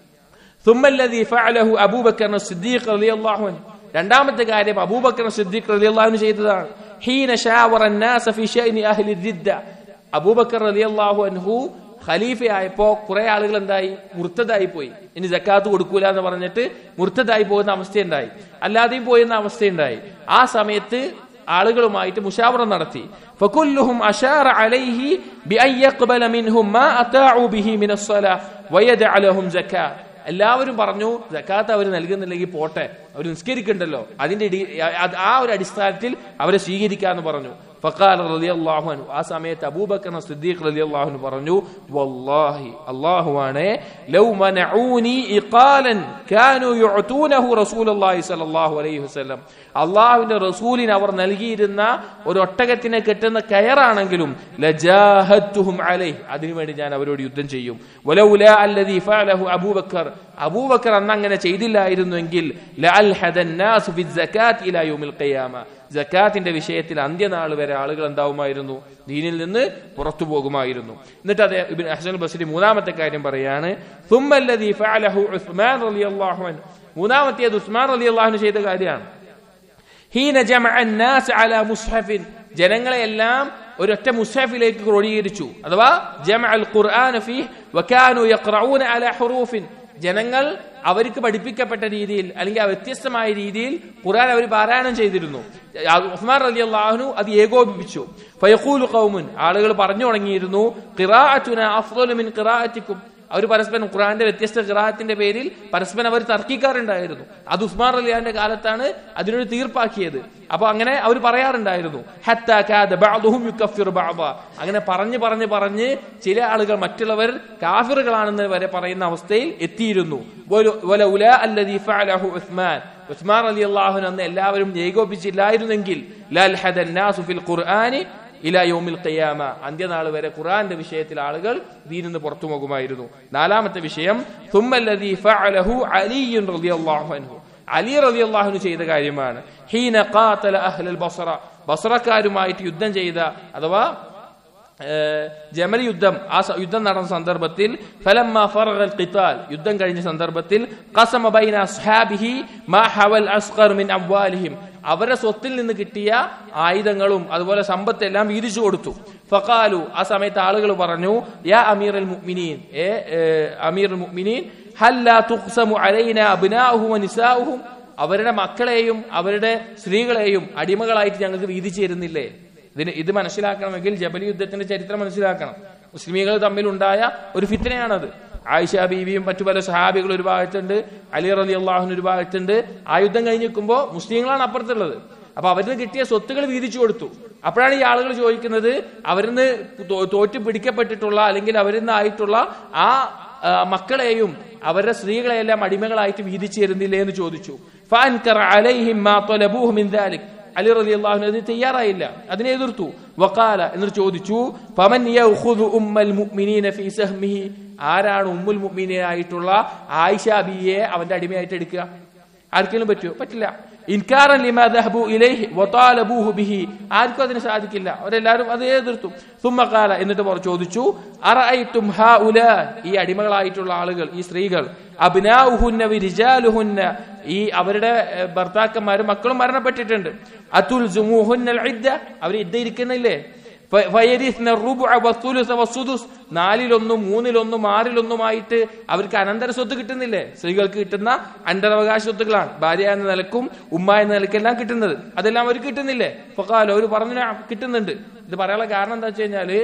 ثم الذي فعله أبو بكر الصديق رضي الله عنه രണ്ടാമത്തെ കാര്യം അബൂബക്കർ സിദ്ദീഖ് റളിയല്ലാഹു ചെയ്തതാണ് ഹീന ഷാവറ الناس في شأن أهل الردة അബൂബക്കർ റളിയല്ലാഹു അൻഹു ഖലീഫയായപ്പോ കുറെ ആളുകൾ എന്തായി മുർത്തതായി പോയി ഇനി ജക്കാത്ത് കൊടുക്കൂല എന്ന് പറഞ്ഞിട്ട് മുർത്തതായി പോകുന്ന അവസ്ഥയുണ്ടായി അല്ലാതെയും പോയുന്ന അവസ്ഥയുണ്ടായി ആ സമയത്ത് ആളുകളുമായിട്ട് മുഷാവറ നടത്തി ഫകുല്ലുഹും അഷാറ അലൈഹി ബിഅൻ യഖ്ബല മിൻഹും മാ അതാഉ ബിഹി മിനസ് സ്വലാ വയജഅലഹും സക്കാത്ത് എല്ലാവരും പറഞ്ഞു ജക്കാത്ത് അവർ നൽകുന്നില്ലെങ്കിൽ പോട്ടെ അവർ നിസ്കരിക്കണ്ടല്ലോ അതിന്റെ ഇടി- അത് ആ ഒരു അടിസ്ഥാനത്തിൽ അവരെ സ്വീകരിക്കാന്ന് പറഞ്ഞു ഫഖാൽ റളിയല്ലാഹു അൻഹു ആ സമയത്ത് അബൂബക്കർ സിദ്ദീഖ് റളിയല്ലാഹു അൻഹു പറഞ്ഞു വല്ലാഹി അല്ലാഹുവാണ് ലൗ മനഊനി ഇഖാലൻ കാനു യുഅതൂനഹു റസൂലുള്ളാഹി സ്വല്ലല്ലാഹു അലൈഹി വസല്ലം അള്ളാഹുവിന്റെ റസൂലിന് അവർ നൽകിയിരുന്ന ഒരു ഒട്ടകത്തിനെ കെട്ടുന്ന കയറാണെങ്കിലും ലജാഹത്തുഹും അലൈഹി അതിനുവേണ്ടി ഞാൻ അവരോട് യുദ്ധം ചെയ്യും വലൗലാ അല്ലദീ ഫഅലഹു അബൂബക്കർ അബൂബക്കർ അന്ന് അങ്ങനെ ചെയ്തില്ലായിരുന്നുവെങ്കിൽ ലഅൽഹദൻ നാസു ഫി സകാത്ത് ഇലാ യൗമിൽ ഖിയാമ ജക്കാത്തിന്റെ വിഷയത്തിൽ അന്ത്യനാൾ വരെ ആളുകൾ എന്താവുമായിരുന്നു ദീനിൽ നിന്ന് പുറത്തു പോകുമായിരുന്നു എന്നിട്ട് അതേ ഇബ്നു ഹസൻ ബസ്രി മൂന്നാമത്തെ കാര്യം പറയാണ് സുമ്മല്ലദീ ഫഅലഹു ഉസ്മാൻ റളിയല്ലാഹു അൻഹു മൂന്നാമത്തേത് ഉസ്മാൻ റളിയല്ലാഹു അൻഹു ചെയ്ത കാര്യമാണ് ഹീന ജമഅ الناس على മുസ്ഹഫിൻ ജനങ്ങളെല്ലാം ഒരൊറ്റ മുസ്ഹഫിലേക്ക് ക്രോഡീകരിച്ചു അഥവാ ജമഅ അൽ ഖുർആന ഫീഹ് വകാനു യഖറഊന അലാ ഹുറൂഫിൻ ജനങ്ങൾ അവർക്ക് പഠിപ്പിക്കപ്പെട്ട രീതിയിൽ അല്ലെങ്കിൽ ആ വ്യത്യസ്തമായ രീതിയിൽ ഖുർആൻ അവർ പാരായണം ചെയ്തിരുന്നു ഉസ്മാൻ റളിയല്ലാഹു അത് ഏകോപിപ്പിച്ചു ഫയഖൂലു ഖൗമുൻ ആളുകൾ പറഞ്ഞു തുടങ്ങിയിരുന്നു ഖിറാഅത്തുന അഫ്ളലു മിൻ ഖിറാഅത്തിക്കും അവർ പരസ്പരം ഖുറാന്റെ വ്യത്യസ്ത ഖിറാഅത്തിന്റെ പേരിൽ പരസ്പരം അവർ തർക്കിക്കാറുണ്ടായിരുന്നു അത് ഉസ്മാൻ റലിയാന്റെ കാലത്താണ് അതിനൊരു തീർപ്പാക്കിയത് അപ്പൊ അങ്ങനെ അവർ പറയാറുണ്ടായിരുന്നു ഹത്താ കാദ ബഅദുഹും യുകഫിറു ബഅദ അങ്ങനെ പറഞ്ഞു പറഞ്ഞു പറഞ്ഞ് ചില ആളുകൾ മറ്റുള്ളവർ കാഫിറുകളാണെന്ന് വരെ പറയുന്ന അവസ്ഥയിൽ എത്തിയിരുന്നു വല- വലൗലാ അല്ലദീ ഫഅലഹു ഉസ്മാൻ ഉസ്മാൻ റളിയല്ലാഹു അൻഹു അന്ന് എല്ലാവരും ഏകോപിച്ചില്ലായിരുന്നെങ്കിൽ ലൽഹദൻ നാസു ഫിൽ ഖുർആനി ഇല യോമിൽ ഖിയാമ അന്ത്യനാൾ വരെ ഖുറാന്റെ വിഷയത്തിൽ ആളുകൾ ദീനിൽ നിന്ന് പുറത്തു പോകുമായിരുന്നു നാലാമത്തെ വിഷയം സുമ്മല്ലദീ ഫഅലഹു അലിയുൻ റളിയല്ലാഹു അൻഹു അലി റലി അള്ളാഹുന് ചെയ്ത കാര്യമാണ് ഹീന ഖാതല അഹ്ലൽ ബസറ ബസറക്കാരുമായിട്ട് യുദ്ധം ചെയ്ത അഥവാ ഏഹ്, ജമൽ യുദ്ധം ആ സ- യുദ്ധം നടന്ന സന്ദർഭത്തിൽ ഫലമ്മ ഫറഗൽ ഖിതാൽ യുദ്ധം കഴിഞ്ഞ സന്ദർഭത്തിൽ ഖസമ ബൈന അസ്ഹാബിഹി മാ ഹവൽ അസ്ഖർ മിൻ അംവാലിഹിം അവരുടെ സ്വത്തിൽ നിന്ന് കിട്ടിയ ആയുധങ്ങളും അതുപോലെ സമ്പത്തെല്ലാം വീതിച്ചു കൊടുത്തു ഫഖാലു ആ സമയത്ത് ആളുകൾ പറഞ്ഞു യാ അമീർ അൽ മുഅ്മിനീൻ ഏ ഏഹ്, അമീർ അൽ മുഅ്മിനീൻ ഹല്ലാ തുഖ്സമു അലൈന അബ്നാഉഹും വനിസാഉഹും അവരുടെ മക്കളെയും അവരുടെ സ്ത്രീകളെയും അടിമകളായിട്ട് ഞങ്ങൾക്ക് വീതിച്ചു തരുന്നില്ലേ ഇതിന് ഇത് മനസ്സിലാക്കണമെങ്കിൽ ജബലി യുദ്ധത്തിന്റെ ചരിത്രം മനസ്സിലാക്കണം മുസ്ലിമീകൾ തമ്മിലുണ്ടായ ഒരു ഫിത്തനയാണത് ആയിഷ ബീവിയും മറ്റു പല സഹാബികൾ ഒരു ഭാഗത്തുണ്ട് അലി റലി അള്ളാഹുൻ ഒരു ഭാഗത്തുണ്ട് ആ യുദ്ധം കഴിഞ്ഞ് നിൽക്കുമ്പോൾ മുസ്ലിങ്ങളാണ് അപ്പുറത്തുള്ളത് അപ്പൊ അവരിന് കിട്ടിയ സ്വത്തുകൾ വീതിച്ചു കൊടുത്തു അപ്പോഴാണ് ഈ ആളുകൾ ചോദിക്കുന്നത് അവരിന്ന് തോ- തോറ്റ് പിടിക്കപ്പെട്ടിട്ടുള്ള അല്ലെങ്കിൽ അവരിൽ നിന്നായിട്ടുള്ള ആ ആ, മക്കളെയും അവരുടെ സ്ത്രീകളെയെല്ലാം അടിമകളായിട്ട് വീതിച്ചു തരുന്നില്ലേ എന്ന് ചോദിച്ചു ഫാൻകർ അലൈഹിം മാ ത്വലബൂഹു മിൻ ദാലിക് അലി റലി അള്ളാഹുന് അതിന് തയ്യാറായില്ല അതിനെ എതിർത്തു വക്കാല എന്നിട്ട് ചോദിച്ചു ഫമൻ യഖുദു ഉമ്മൽ മുഅ്മിനീന ഫീ സഹ്മിഹി ആരാണ് ഉമ്മുൽ മുഅ്മിനീനായിട്ടുള്ള ആയിഷ ബിയെ അവന്റെ അടിമയായിട്ട് എടുക്കുക ആർക്കെങ്കിലും പറ്റുമോ പറ്റില്ല ഇൻകാറൻ ലിമാ ദഹബു ഇലൈഹി വതാലബൂഹു ബിഹി ആർക്കും അതിന് സാധിക്കില്ല അവരെല്ലാവരും അത് എതിർത്തു സുമ്മക്കാല എന്നിട്ട് അവർ ചോദിച്ചു അറഅയ്തും ഹാഉലാ ഈ അടിമകളായിട്ടുള്ള ആളുകൾ ഈ സ്ത്രീകൾ അബ്നാഉഹുന്ന വിരിജാലുഹുന്ന ഈ അവരുടെ ഏഹ്, ഭർത്താക്കന്മാരും മക്കളും മരണപ്പെട്ടിട്ടുണ്ട് അതുൽ ജുമുഹുന്നൽ ഇദ്ദ അവർ ഇദ്ദ ഇരിക്കുന്നില്ലേ ഫ- ഫയരിസ്ന റുബ്അ വസ്സുലുസ വസ്സുദുസ്. നാലിലൊന്നും മൂന്നിലൊന്നും ആറിലൊന്നുമായിട്ട് അവർക്ക് അനന്തര സ്വത്ത് കിട്ടുന്നില്ലേ സ്ത്രീകൾക്ക് കിട്ടുന്ന അനന്തരാവകാശ സ്വത്തുക്കളാണ് ഭാര്യ എന്ന നിലക്കും ഉമ്മ എന്ന നിലക്കെല്ലാം കിട്ടുന്നത് അതെല്ലാം അവർ കിട്ടുന്നില്ലേ ഫക്കാലോ അവർ പറഞ്ഞു "ആ, കിട്ടുന്നുണ്ട് ഇത് പറയാനുള്ള കാരണം എന്താ വെച്ച് കഴിഞ്ഞാല്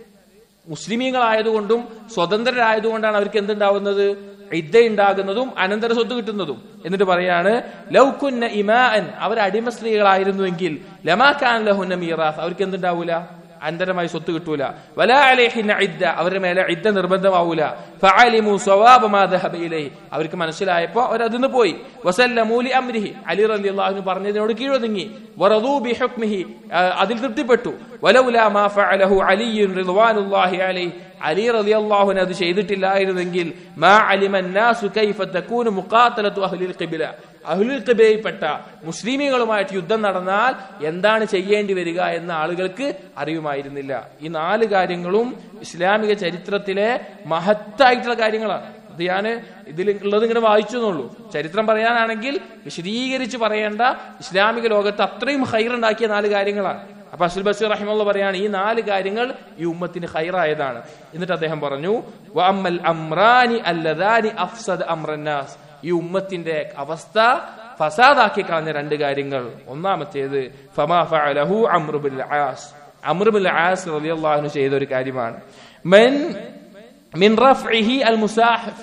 മുസ്ലിമീങ്ങളായതുകൊണ്ടും സ്വതന്ത്രരായതുകൊണ്ടാണ് അവർക്ക് എന്തുണ്ടാവുന്നത് ഇദ്ദ ഉണ്ടാകുന്നതും അനന്തര സ്വത്ത് കിട്ടുന്നതും എന്നിട്ട് പറയാണ് ലൗക്കുന്ന ഇമാൻ അവർ അടിമ സ്ത്രീകളായിരുന്നുവെങ്കിൽ ലമാക്കാൻ ലഹുന്ന മീറാസ് അവർക്ക് എന്തുണ്ടാവൂല അനന്തരമായി സ്വത്ത് കിട്ടൂല വലാ അലൈഹിന്ന ഇദ്ദ അവരുടെ മേലെ ഇദ്ദ നിർബന്ധമാവൂല ഫഅലിമു സ്വവാബ മാ ദഹബ ഇലൈഹി അവർക്ക് മനസ്സിലായപ്പോ അവർ അതിന് പോയി വസല്ലമു ലി അംരിഹി അലി റളിയല്ലാഹു അൻഹു പറഞ്ഞതിനോട് കീഴൊതുങ്ങി വറദൂ ബി ഹുക്മിഹി ആ, അതിൽ തൃപ്തിപ്പെട്ടു വലൗലാ മാ ഫഅലഹു അലിയ്യുൻ റിദ്വാനുല്ലാഹി അലൈഹി അലി റളിയല്ലാഹു അൻഹു അത് ചെയ്തിട്ടില്ലായിരുന്നെങ്കിൽ മാ അലിമ നാസു കൈഫ തകൂനു മുഖാതലതു അഹ്ലിൽ ഖിബ്ല അഹ്ലുൽ ഖിബയിൽപ്പെട്ട മുസ്ലിമീങ്ങളുമായിട്ട് യുദ്ധം നടന്നാൽ എന്താണ് ചെയ്യേണ്ടി വരിക എന്ന ആളുകൾക്ക് അറിയുമായിരുന്നില്ല ഈ നാല് കാര്യങ്ങളും ഇസ്ലാമിക ചരിത്രത്തിലെ മഹത്തായിട്ടുള്ള കാര്യങ്ങളാണ് ഇത് ഞാൻ ഇതിൽ ഉള്ളത് ഇങ്ങനെ വായിച്ചു എന്നുള്ളൂ ചരിത്രം പറയാനാണെങ്കിൽ വിശദീകരിച്ച് പറയേണ്ട ഇസ്ലാമിക ലോകത്ത് അത്രയും ഹൈറുണ്ടാക്കിയ നാല് കാര്യങ്ങളാണ് അപ്പൊ അസുൽ ബസീർ റഹിമുള്ള പറയാണ് ഈ നാല് കാര്യങ്ങൾ ഈ ഉമ്മത്തിന് ഹൈറായതാണ് എന്നിട്ട് അദ്ദേഹം പറഞ്ഞു വഅമ്മൽ അംറാനി അല്ലദാനി അഫ്സദ് അംറന്നാസ് ഈ ഉമ്മത്തിന്റെ അവസ്ഥ ഫസാദാക്കി കളഞ്ഞ രണ്ട് കാര്യങ്ങൾ ഒന്നാമത്തേത് ഫമാ ഫഅലഹു അംറു ബിൽ ആസ് അംറു ബിൽ ആസ് റളിയല്ലാഹു അൻഹു ചെയ്ത ഒരു കാര്യമാണ് മൻ മിൻ റഫ്ഇഹി അൽ മുസാഹിഫ്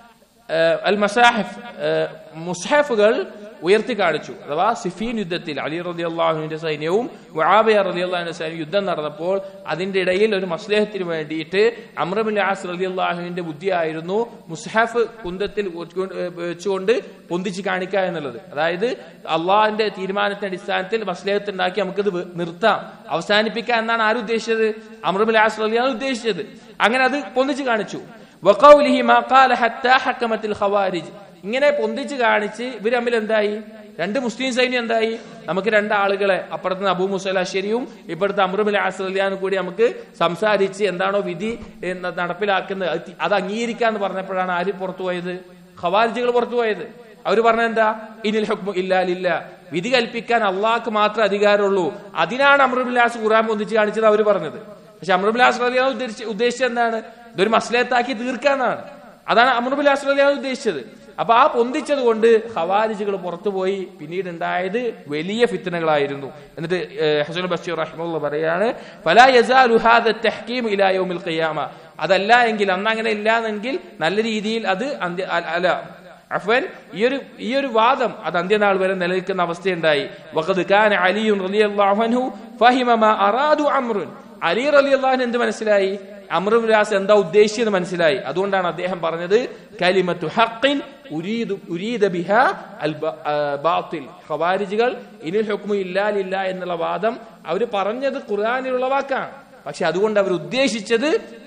അൽ മസാഹിഫ് മുസ്ഹഫുകൾ ഉയർത്തി കാണിച്ചു അഥവാ സിഫീൻ യുദ്ധത്തിൽ അലി റതി അള്ളാഹുവിന്റെ സൈന്യവും വആബിയ റതി അള്ളാഹുവിന്റെ സൈന്യം യുദ്ധം നടന്നപ്പോൾ അതിന്റെ ഇടയിൽ ഒരു മസ്ലേഹത്തിന് വേണ്ടിയിട്ട് അമ്രബിൻ ആസ് റതി അള്ളാഹുവിന്റെ ബുദ്ധിയായിരുന്നു മുസ്ഹഫ് കുന്തത്തിൽ വെച്ചുകൊണ്ട് വെച്ചുകൊണ്ട് പൊന്തിച്ച് കാണിക്കുക എന്നുള്ളത് അതായത് അള്ളാഹിന്റെ തീരുമാനത്തിന്റെ അടിസ്ഥാനത്തിൽ മസ്ലേഹത്ത് ഉണ്ടാക്കി നമുക്കിത് വെ- നിർത്താം അവസാനിപ്പിക്കാം എന്നാണ് ആര് ഉദ്ദേശിച്ചത് അമ്രബിൻ ആസ് റലിയാണ് ഉദ്ദേശിച്ചത് അങ്ങനെ അത് പൊന്തിച്ച് കാണിച്ചു വഖൗലിഹി മാ ഖാല ഹത്താ ഹക്കമത്തിൽ ഖവാരിജ് ഇങ്ങനെ പൊന്തിച്ച് കാണിച്ച് ഇവർ തമ്മിൽ എന്തായി രണ്ട് മുസ്ലിം സൈന്യം എന്തായി നമുക്ക് രണ്ടാളുകളെ അപ്പുറത്ത് അബൂ മുസല അശ്ശരിയും ഇപ്പുറത്ത് അമ്രുബിൽ ആസ്രലിയാനും കൂടി നമുക്ക് സംസാരിച്ച് എന്താണോ വിധി ഏ, ന- നടപ്പിലാക്കുന്നത് അത് തി- അത് അംഗീകരിക്കാന്ന് പറഞ്ഞപ്പോഴാണ് ആര് പുറത്തു പോയത് ഖവാരിജുകൾ പുറത്തു പോയത് അവർ പറഞ്ഞ എന്താ ഇനിൽ ഹുക്മു ഇല്ലാലില്ല വിധി കൽപ്പിക്കാൻ അള്ളാഹ്ക്ക് മാത്രമേ അധികാരമുള്ളൂ അതിനാണ് അമ്രുബിലാസ് ഖുറാൻ പൊന്തിച്ച് കാണിച്ചത് അവർ പറഞ്ഞത് പക്ഷെ അമ്രുബിലാസ് റലിയാണ് ഉദ്ദേശിച്ച ഉദ്ദേശിച്ചത് എന്താണ് ഇതൊരു മസ്ലയത്താക്കി തീർക്കാന്നാണ് അതാണ് അമ്രുബിലാസ് റലിയാണ് ഉദ്ദേശിച്ചത് അപ്പൊ ആ പൊന്തിച്ചത് കൊണ്ട് ഹവാരിജുകൾ പുറത്തുപോയി പിന്നീട് ഉണ്ടായത് വലിയ ഫിത്തനകളായിരുന്നു എന്നിട്ട് ഏഹ്, ഹസൻ ബഷീർ റഹ്മുള്ള പറയാണ് ഫലാ യസാലു ഹാദ തഹ്കീം ഇലാ യൗമിൽ ഖിയാമ അതല്ല എങ്കിൽ അന്ന് അങ്ങനെ ഇല്ലാന്നെങ്കിൽ നല്ല രീതിയിൽ അത് അന്ത്യ അ- അല്ല അഫൻ ഈ ഒരു ഈ ഒരു വാദം അത് അന്ത്യനാൾ വരെ നിലനിൽക്കുന്ന അവസ്ഥയുണ്ടായി വഖദ് കാന അലിയുൻ റളിയല്ലാഹു അൻഹു ഫഹിമ മാ അറാദു അംറുൻ അലി റളിയല്ലാഹു എന്ത് മനസ്സിലായി അമ്രുലാസ് എന്താ ഉദ്ദേശിച്ചത് മനസ്സിലായി അതുകൊണ്ടാണ് അദ്ദേഹം പറഞ്ഞത് കലിമത്തു ഹഖിൻ ഉരീദു ഉരീദ ബിഹ അൽ ബ- ആ, ബാത്തിൽ ഖവാരിജികൾ ഇനിൽ ഹുക്മു ഇല്ലാലില്ല എന്നുള്ള വാദം അവർ പറഞ്ഞത് ഖുർആനിലുള്ള വാക്കാണ് പക്ഷെ അതുകൊണ്ട് അവർ ഉദ്ദേശിച്ചത്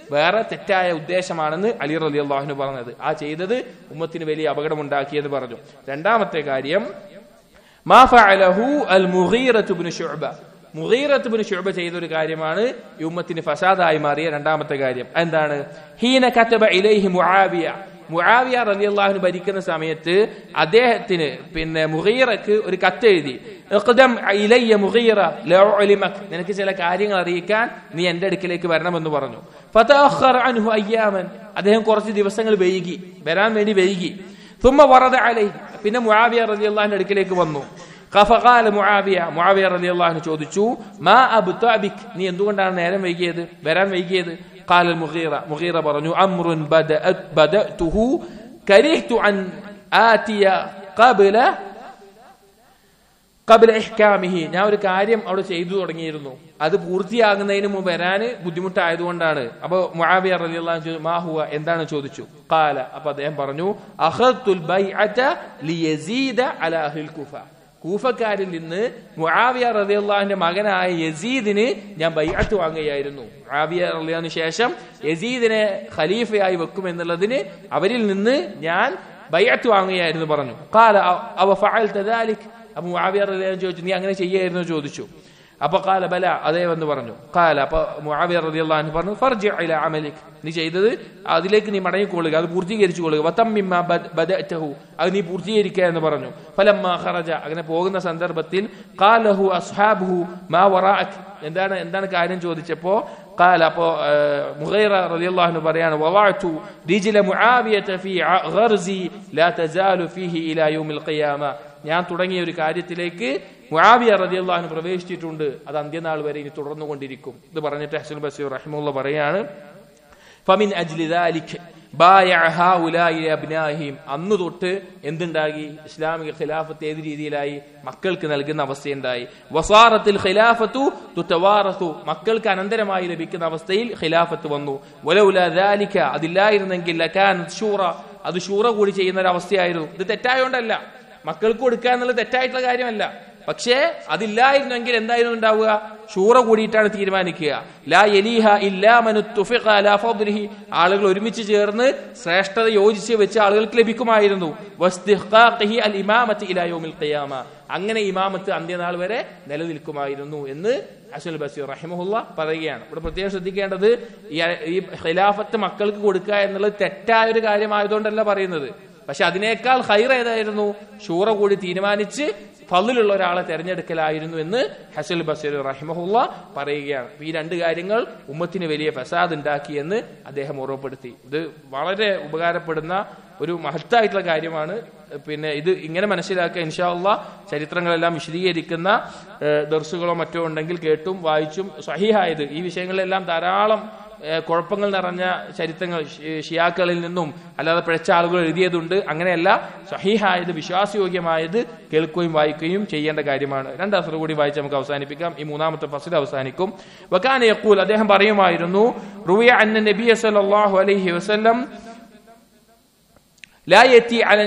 വേറെ തെറ്റായ ഉദ്ദേശമാണെന്ന് അലി റലി അള്ളാഹുന് പറഞ്ഞത് ആ ചെയ്തത് ഉമ്മത്തിന് വലിയ അപകടമുണ്ടാക്കിയെന്ന് പറഞ്ഞു രണ്ടാമത്തെ കാര്യം മാ ഫഅലഹു അൽ മുഗീറത്ത് ഇബ്നു ശുഅബ മുഗീറത്ത് ഇബ്നു ശുഅബ ചെയ്ത ഒരു കാര്യമാണ് ഈ ഉമ്മത്തിന് ഫസാദായി മാറിയ രണ്ടാമത്തെ കാര്യം എന്താണ് ഹീന കതബ ഇലൈഹി മുആവിയ മുആവിയ റളിയല്ലാഹു ഭരിക്കുന്ന സമയത്ത് അദ്ദേഹത്തിന് പിന്നെ മുഗീറക്ക് ഒരു കത്ത് എഴുതി ഇഖ്ദം ഇലയ്യ മുഗീറ ലൗ ഉലിമക് നിനക്ക് ചില കാര്യങ്ങൾ അറിയിക്കാൻ നീ എന്റെ അടുക്കിലേക്ക് വരണമെന്ന് പറഞ്ഞു ഫതഅഖറ അൻഹു അയ്യാമൻ അദ്ദേഹം കുറച്ച് ദിവസങ്ങൾ വൈകി വരാൻ വേണ്ടി വൈകി ثم ورد عليه പിന്നെ മുആവിയ റളിയല്ലാഹുവിന്റെ അടുക്കിലേക്ക് വന്നു ഖഫഖാല മുആവിയ മുആവിയ റളിയല്ലാഹു ചോദിച്ചു മാ അബ്തഅബിക് നീ എന്തുകൊണ്ടാണ് നേരം വൈകിയത് വരാൻ വൈകിയത് قال المغيرة مغيرة പറഞ്ഞു أمر بدأت بدأته كرهت أن آتي قبل കബില ഇഹ്കാമിഹി ഞാൻ ഒരു കാര്യം അവിടെ ചെയ്തു തുടങ്ങിയിരുന്നു അത് പൂർത്തിയാകുന്നതിന് മുമ്പ് വരാൻ ബുദ്ധിമുട്ടായതുകൊണ്ടാണ് അപ്പൊ മുആവിയ റളിയല്ലാഹു അൻഹു മാഹുവ എന്താണ് ചോദിച്ചു ഖാല അപ്പൊ അദ്ദേഹം പറഞ്ഞു അഖദ്തുൽ ബൈഅത ലിയസീദ അലാ അഹ്ലിൽ കുഫ കൂഫക്കാരിൽ നിന്ന് മുആവിയ റളിയല്ലാഹുവിന്റെ മകനായ യസീദിന് ഞാൻ ബൈഅത്ത് വാങ്ങുകയായിരുന്നു മുആവിയ റളിയല്ലാഹുവിന് ശേഷം യസീദിനെ ഖലീഫയായി വെക്കുമെന്നുള്ളതിന് അവരിൽ നിന്ന് ഞാൻ ബൈഅത്ത് വാങ്ങുകയായിരുന്നു പറഞ്ഞു ഖാല അവ ഫഅൽത ദാലിക് അപ്പൊ മുആവിയ റളിയല്ലാഹു ചോദിച്ചു നീ അങ്ങനെ ചെയ്യായിരുന്നു ചോദിച്ചു അപ്പൊ കാല ബല അതേ എന്ന് പറഞ്ഞു കാല അപ്പൊ മുആവിയ റളിയല്ലാഹു അൻഹു പറഞ്ഞു ഫർജി ഇല അമലിക് നീ ചെയ്തത് അതിലേക്ക് നീ മടങ്ങിക്കൊള്ളുക അത് പൂർത്തീകരിച്ചു കൊള്ളുക വതമ്മിമ്മ ബദഅതഹു അത് നീ പൂർത്തീകരിക്കുക എന്ന് പറഞ്ഞു ഫലമ്മ ഖറജ അങ്ങനെ പോകുന്ന സന്ദർഭത്തിൽ ഖാലഹു അസ്ഹാബുഹു മാ വറാഅക് എന്താണ് എന്താണ് കാര്യം ചോദിച്ചപ്പോ قال അപ്പോ മുഗൈറ റളിയല്ലാഹു അൻഹു പറയാണ് വവഅതു റിജ്ല മുആവിയത ഫീ ഗർസി ലാ തസാലു ഫീഹി ഇലാ യൗമിൽ ഖിയാമ ഞാൻ തുടങ്ങിയ ഒരു കാര്യത്തിലേക്ക് മുആവിയ റളിയല്ലാഹു പ്രവേശിച്ചിട്ടുണ്ട് അത് അന്ത്യനാൾ വരെ ഇനി തുടർന്നുകൊണ്ടിരിക്കും ഇത് പറഞ്ഞിട്ട് ഹസൻ ബസീർ റഹിമുള്ള പറയാണ് ഫമിൻ അജ്ലി ദാലിക് അന്ന് തൊട്ട് എന്തുണ്ടാകി ഇസ്ലാമിക ഖിലാഫത്ത് ഏത് രീതിയിലായി മക്കൾക്ക് നൽകുന്ന അവസ്ഥയുണ്ടായി വസാറത്തിൽ ഖിലാഫത്തു തുത്തവാറത്തു മക്കൾക്ക് അനന്തരമായി ലഭിക്കുന്ന അവസ്ഥയിൽ ഖിലാഫത്ത് വന്നു വലൗല ദാലിക അതില്ലായിരുന്നെങ്കിൽ ലകാൻ ഷൂറ അത് ഷൂറ കൂടി ചെയ്യുന്ന ഒരു അവസ്ഥയായിരുന്നു ഇത് തെറ്റായോണ്ടല്ല മക്കൾക്ക് കൊടുക്കുക എന്നുള്ളത് തെറ്റായിട്ടുള്ള കാര്യമല്ല പക്ഷേ അതില്ലായിരുന്നെങ്കിൽ എന്തായിരുന്നു ഉണ്ടാവുക ഷൂറ കൂടിയിട്ടാണ് തീരുമാനിക്കുക ലാ യലീഹ ഇല്ലാ മനുത്തുഫിഖ അലാ ഫദ്ലിഹി ആളുകൾ ഒരുമിച്ച് ചേർന്ന് ശ്രേഷ്ഠത യോജിച്ച് വെച്ച് ആളുകൾക്ക് ലഭിക്കുമായിരുന്നു വസ്തിഖാഖിഹി അൽ ഇമാമത്തി ഇലാ യൗമിൽ ഖിയാമ അങ്ങനെ ഇമാമത്ത് അന്ത്യനാൾ വരെ നിലനിൽക്കുമായിരുന്നു എന്ന് അസുൽ ബസീർ റഹിമഹുല്ല പറയുകയാണ് ഇവിടെ പ്രത്യേകം ശ്രദ്ധിക്കേണ്ടത് ഈ ഈ ഖിലാഫത്ത് മക്കൾക്ക് കൊടുക്കുക എന്നുള്ളത് തെറ്റായ ഒരു കാര്യമായതുകൊണ്ടല്ല പറയുന്നത് പക്ഷെ അതിനേക്കാൾ ഹൈർ ഏതായിരുന്നു ഷൂറ കൂടി തീരുമാനിച്ച് ഫضലുള്ള ഒരാളെ തെരഞ്ഞെടുക്കലായിരുന്നു എന്ന് ഹസൽ ബസീർ റഹിമഹുല്ല പറയുകയാണ് ഈ രണ്ട് കാര്യങ്ങൾ ഉമ്മത്തിന് വലിയ ഫസാദ് ഉണ്ടാക്കിയെന്ന് അദ്ദേഹം ഓർമ്മപ്പെടുത്തി ഇത് വളരെ ഉപകാരപ്പെടുന്ന ഒരു മഹത്തായിട്ടുള്ള കാര്യമാണ് പിന്നെ ഇത് ഇങ്ങനെ മനസ്സിലാക്കുക ഇൻഷാല്ല ചരിത്രങ്ങളെല്ലാം വിശദീകരിക്കുന്ന ദർസുകളോ മറ്റോ ഉണ്ടെങ്കിൽ കേട്ടും വായിച്ചും സഹിഹായത് ഈ വിഷയങ്ങളിലെല്ലാം ധാരാളം കുഴപ്പങ്ങൾ നിറഞ്ഞ ചരിത്രങ്ങൾ ഷിയാക്കളിൽ നിന്നും അല്ലാതെ പിഴച്ച ആളുകൾ എഴുതിയതുണ്ട് അങ്ങനെയല്ല സഹീഹായത് വിശ്വാസയോഗ്യമായത് കേൾക്കുകയും വായിക്കുകയും ചെയ്യേണ്ട കാര്യമാണ് രണ്ട് അസർ കൂടി വായിച്ച് നമുക്ക് അവസാനിപ്പിക്കാം ഈ മൂന്നാമത്തെ ഫസിൽ അവസാനിക്കും വക്കാന യക്കൂൽ അദ്ദേഹം പറയുമായിരുന്നു റുവിയ അന്ന നബി സല്ലല്ലാഹു അലൈഹി വസല്ലം لا يأتي على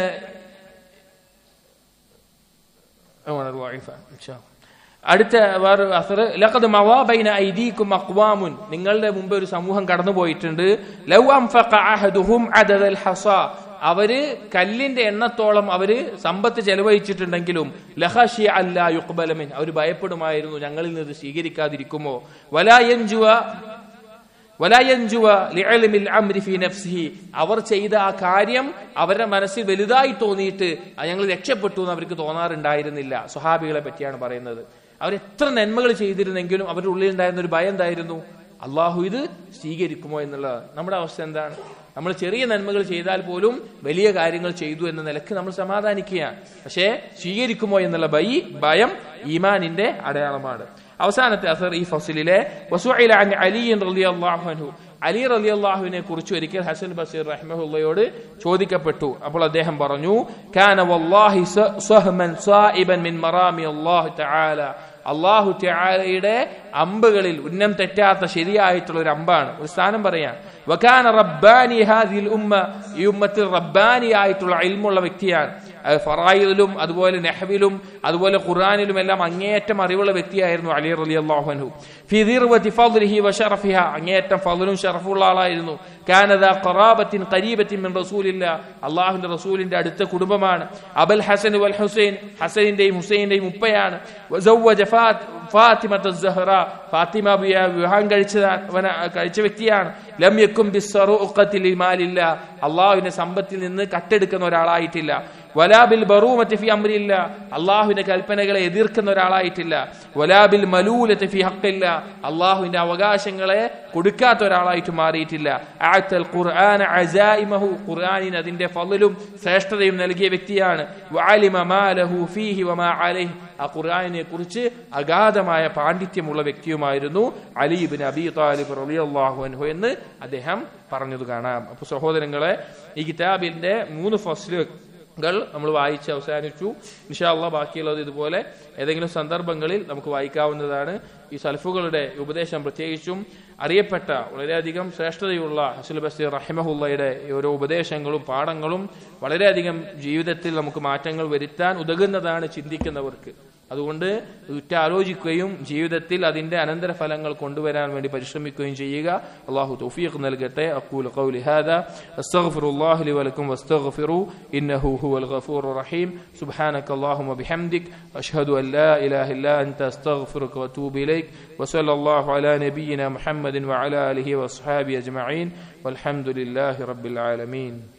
إن شاء الله അടുത്ത വേറെ അസർ ലഖദ് മവാ ബൈന ഐദീകും അഖ്വാമുൻ നിങ്ങളുടെ മുമ്പ് ഒരു സമൂഹം കടന്നുപോയിട്ടുണ്ട് ലൗ അൻഫഖ അഹദുഹും അദദൽ ഹസ അവര് കല്ലിന്റെ എണ്ണത്തോളം അവര് സമ്പത്ത് ചെലവഴിച്ചിട്ടുണ്ടെങ്കിലും ലഹഷി അല്ല യുക്ബലമിൻ അവർ ഭയപ്പെടുമായിരുന്നു ഞങ്ങളിൽ നിന്ന് ഇത് സ്വീകരിക്കാതിരിക്കുമോ വലായഞ്ചുവ വലായഞ്ചുവ ലിഅൽമിൽ അംരി ഫീ നഫ്സിഹി അവർ ചെയ്ത ആ കാര്യം അവരുടെ മനസ്സിൽ വലുതായി തോന്നിയിട്ട് ഞങ്ങൾ രക്ഷപ്പെട്ടു എന്ന് അവർക്ക് തോന്നാറുണ്ടായിരുന്നില്ല സ്വഹാബികളെ പറ്റിയാണ് പറയുന്നത് അവർ എത്ര നന്മകൾ ചെയ്തിരുന്നെങ്കിലും അവരുടെ ഉള്ളിൽ ഉണ്ടായിരുന്ന ഒരു ഭയം എന്തായിരുന്നു അള്ളാഹു ഇത് സ്വീകരിക്കുമോ എന്നുള്ളത് നമ്മുടെ അവസ്ഥ എന്താണ് നമ്മൾ ചെറിയ നന്മകൾ ചെയ്താൽ പോലും വലിയ കാര്യങ്ങൾ ചെയ്തു എന്ന നിലക്ക് നമ്മൾ സമാധാനിക്കുകയാണ് പക്ഷേ സ്വീകരിക്കുമോ എന്നുള്ള ഭയ ഭയം ഈമാനിന്റെ അടയാളമാണ് അവസാനത്തെ അസർ ഈ ഫസിലിലെ അലി റളിയല്ലാഹു അലി റലി അള്ളാഹുവിനെ കുറിച്ച് ഒരിക്കൽ ഹസൻ ബസീർ റഹ്മഹുള്ളയോട് ചോദിക്കപ്പെട്ടു അപ്പോൾ അദ്ദേഹം പറഞ്ഞു കാന വല്ലാഹി സഹ്മൻ സായിബൻ മിൻ മറാമി അല്ലാഹു തആല അള്ളാഹു തആലയുടെ അമ്പുകളിൽ ഉന്നം തെറ്റാത്ത ശരിയായിട്ടുള്ള ഒരു അമ്പാണ് ഒരു സ്ഥാനം പറയാൻ വകാന റബ്ബാനി ഹാദിൽ ഉമ്മ ഈ ഉമ്മത്തിൽ റബ്ബാനി ആയിട്ടുള്ള ഇൽമുള്ള വ്യക്തിയാണ് അഹ് ഫറായിലും അതുപോലെ നെഹ്വിലും അതുപോലെ ഖുർആാനിലും എല്ലാം അങ്ങേയറ്റം അറിവുള്ള വ്യക്തിയായിരുന്നു അലി റലി അള്ളാഹു അൻഹു ഫിദിർവതി ഫദ്ലിഹി വശറഫിഹ അങ്ങേയറ്റം ഫضലും ഷറഫുള്ള ആളായിരുന്നു കാനദ ഖറാബത്തിൻ ഖരീബത്തിൻ മിൻ റസൂലില്ല അള്ളാഹുവിന്റെ റസൂലിന്റെ അടുത്ത കുടുംബമാണ് അബൽ ഹസൻ വൽ ഹുസൈൻ ഹസനിന്റെയും ഹുസൈന്റെയും ഉപ്പയാണ് വസവ്വജ ഫാത്ത് ഫാത്തിമത്ത് സഹ്റ ഫാത്തിമ ബിയ വിവാഹം കഴിച്ചവന കഴിച്ച വ്യക്തിയാണ് ലം യക്കും ബിസ്സറുഖത്തിൽ മാലില്ല അള്ളാഹുവിന്റെ സമ്പത്തിൽ നിന്ന് കട്ടെടുക്കുന്ന ഒരാളായിട്ടില്ല വലാബിൽ ബറൂമത്ത് ഫി അമ്രില്ല അള്ളാഹുവിന്റെ കൽപ്പനകളെ എതിർക്കുന്ന ഒരാളായിട്ടില്ല വലാബിൽ മലൂലത്ത് ഫി ഹക്കില്ല അള്ളാഹുവിന്റെ അവകാശങ്ങളെ കൊടുക്കാത്ത ഒരാളായിട്ട് മാറിയിട്ടില്ല ആത്തൽ ഖുർആൻ അജായിമഹു ഖുർആനിന് അതിന്റെ ഫضലും ശ്രേഷ്ഠതയും നൽകിയ വ്യക്തിയാണ് വഅലിമ മാ ലഹു ഫീഹി വമാ അലൈഹി ആ ഖുർആനിനെ കുറിച്ച് അഗാധമായ പാണ്ഡിത്യമുള്ള വ്യക്തിയുമായിരുന്നു അലീബിൻ അബി താലിബ് റളിയല്ലാഹു അൻഹു എന്ന് അദ്ദേഹം പറഞ്ഞത് കാണാം അപ്പൊ സഹോദരങ്ങളെ ഈ കിതാബിന്റെ മൂന്ന് ഫസ്ലുകൾ നമ്മൾ വായിച്ച് അവസാനിച്ചു ഇൻഷാല്ല ബാക്കിയുള്ളത് ഇതുപോലെ ഏതെങ്കിലും സന്ദർഭങ്ങളിൽ നമുക്ക് വായിക്കാവുന്നതാണ് ഈ സൽഫുകളുടെ ഉപദേശം പ്രത്യേകിച്ചും അറിയപ്പെട്ട വളരെയധികം ശ്രേഷ്ഠതയുള്ള ഹസുൽ ബസീർ റഹിമഹുല്ലയുടെ ഈ ഓരോ ഉപദേശങ്ങളും പാഠങ്ങളും വളരെയധികം ജീവിതത്തിൽ നമുക്ക് മാറ്റങ്ങൾ വരുത്താൻ ഉതകുന്നതാണ് ചിന്തിക്കുന്നവർക്ക് അതുകൊണ്ട് ഉറ്റാലോചിക്കുകയും ജീവിതത്തിൽ അതിന്റെ അനന്തരഫലങ്ങൾ കൊണ്ടുവരാൻ വേണ്ടി പരിശ്രമിക്കുകയും ചെയ്യുക അള്ളാഹു തൗഫീഖ് നൽകട്ടെ അക്കൂൽ ഖൗലി ഹാദാ അസ്തഗ്ഫിറുല്ലാഹി ലി വലക്കും വസ്തഗ്ഫിറു ഇന്നഹു ഹുവൽ ഗഫൂറുർ റഹീം സുബ്ഹാനക അല്ലാഹുമ്മ ബിഹംദിക് അഷ്ഹദു അൻ ലാ ഇലാഹ ഇല്ലാ അൻത അസ്തഗ്ഫിറുക വഅതൂബു ഇലൈക് വസല്ലല്ലാഹു അലാ നബിയിന മുഹമ്മദിൻ വഅലാ ആലിഹി വസ്ഹാബിഹി അജ്മഈൻ والحمد لله رب العالمين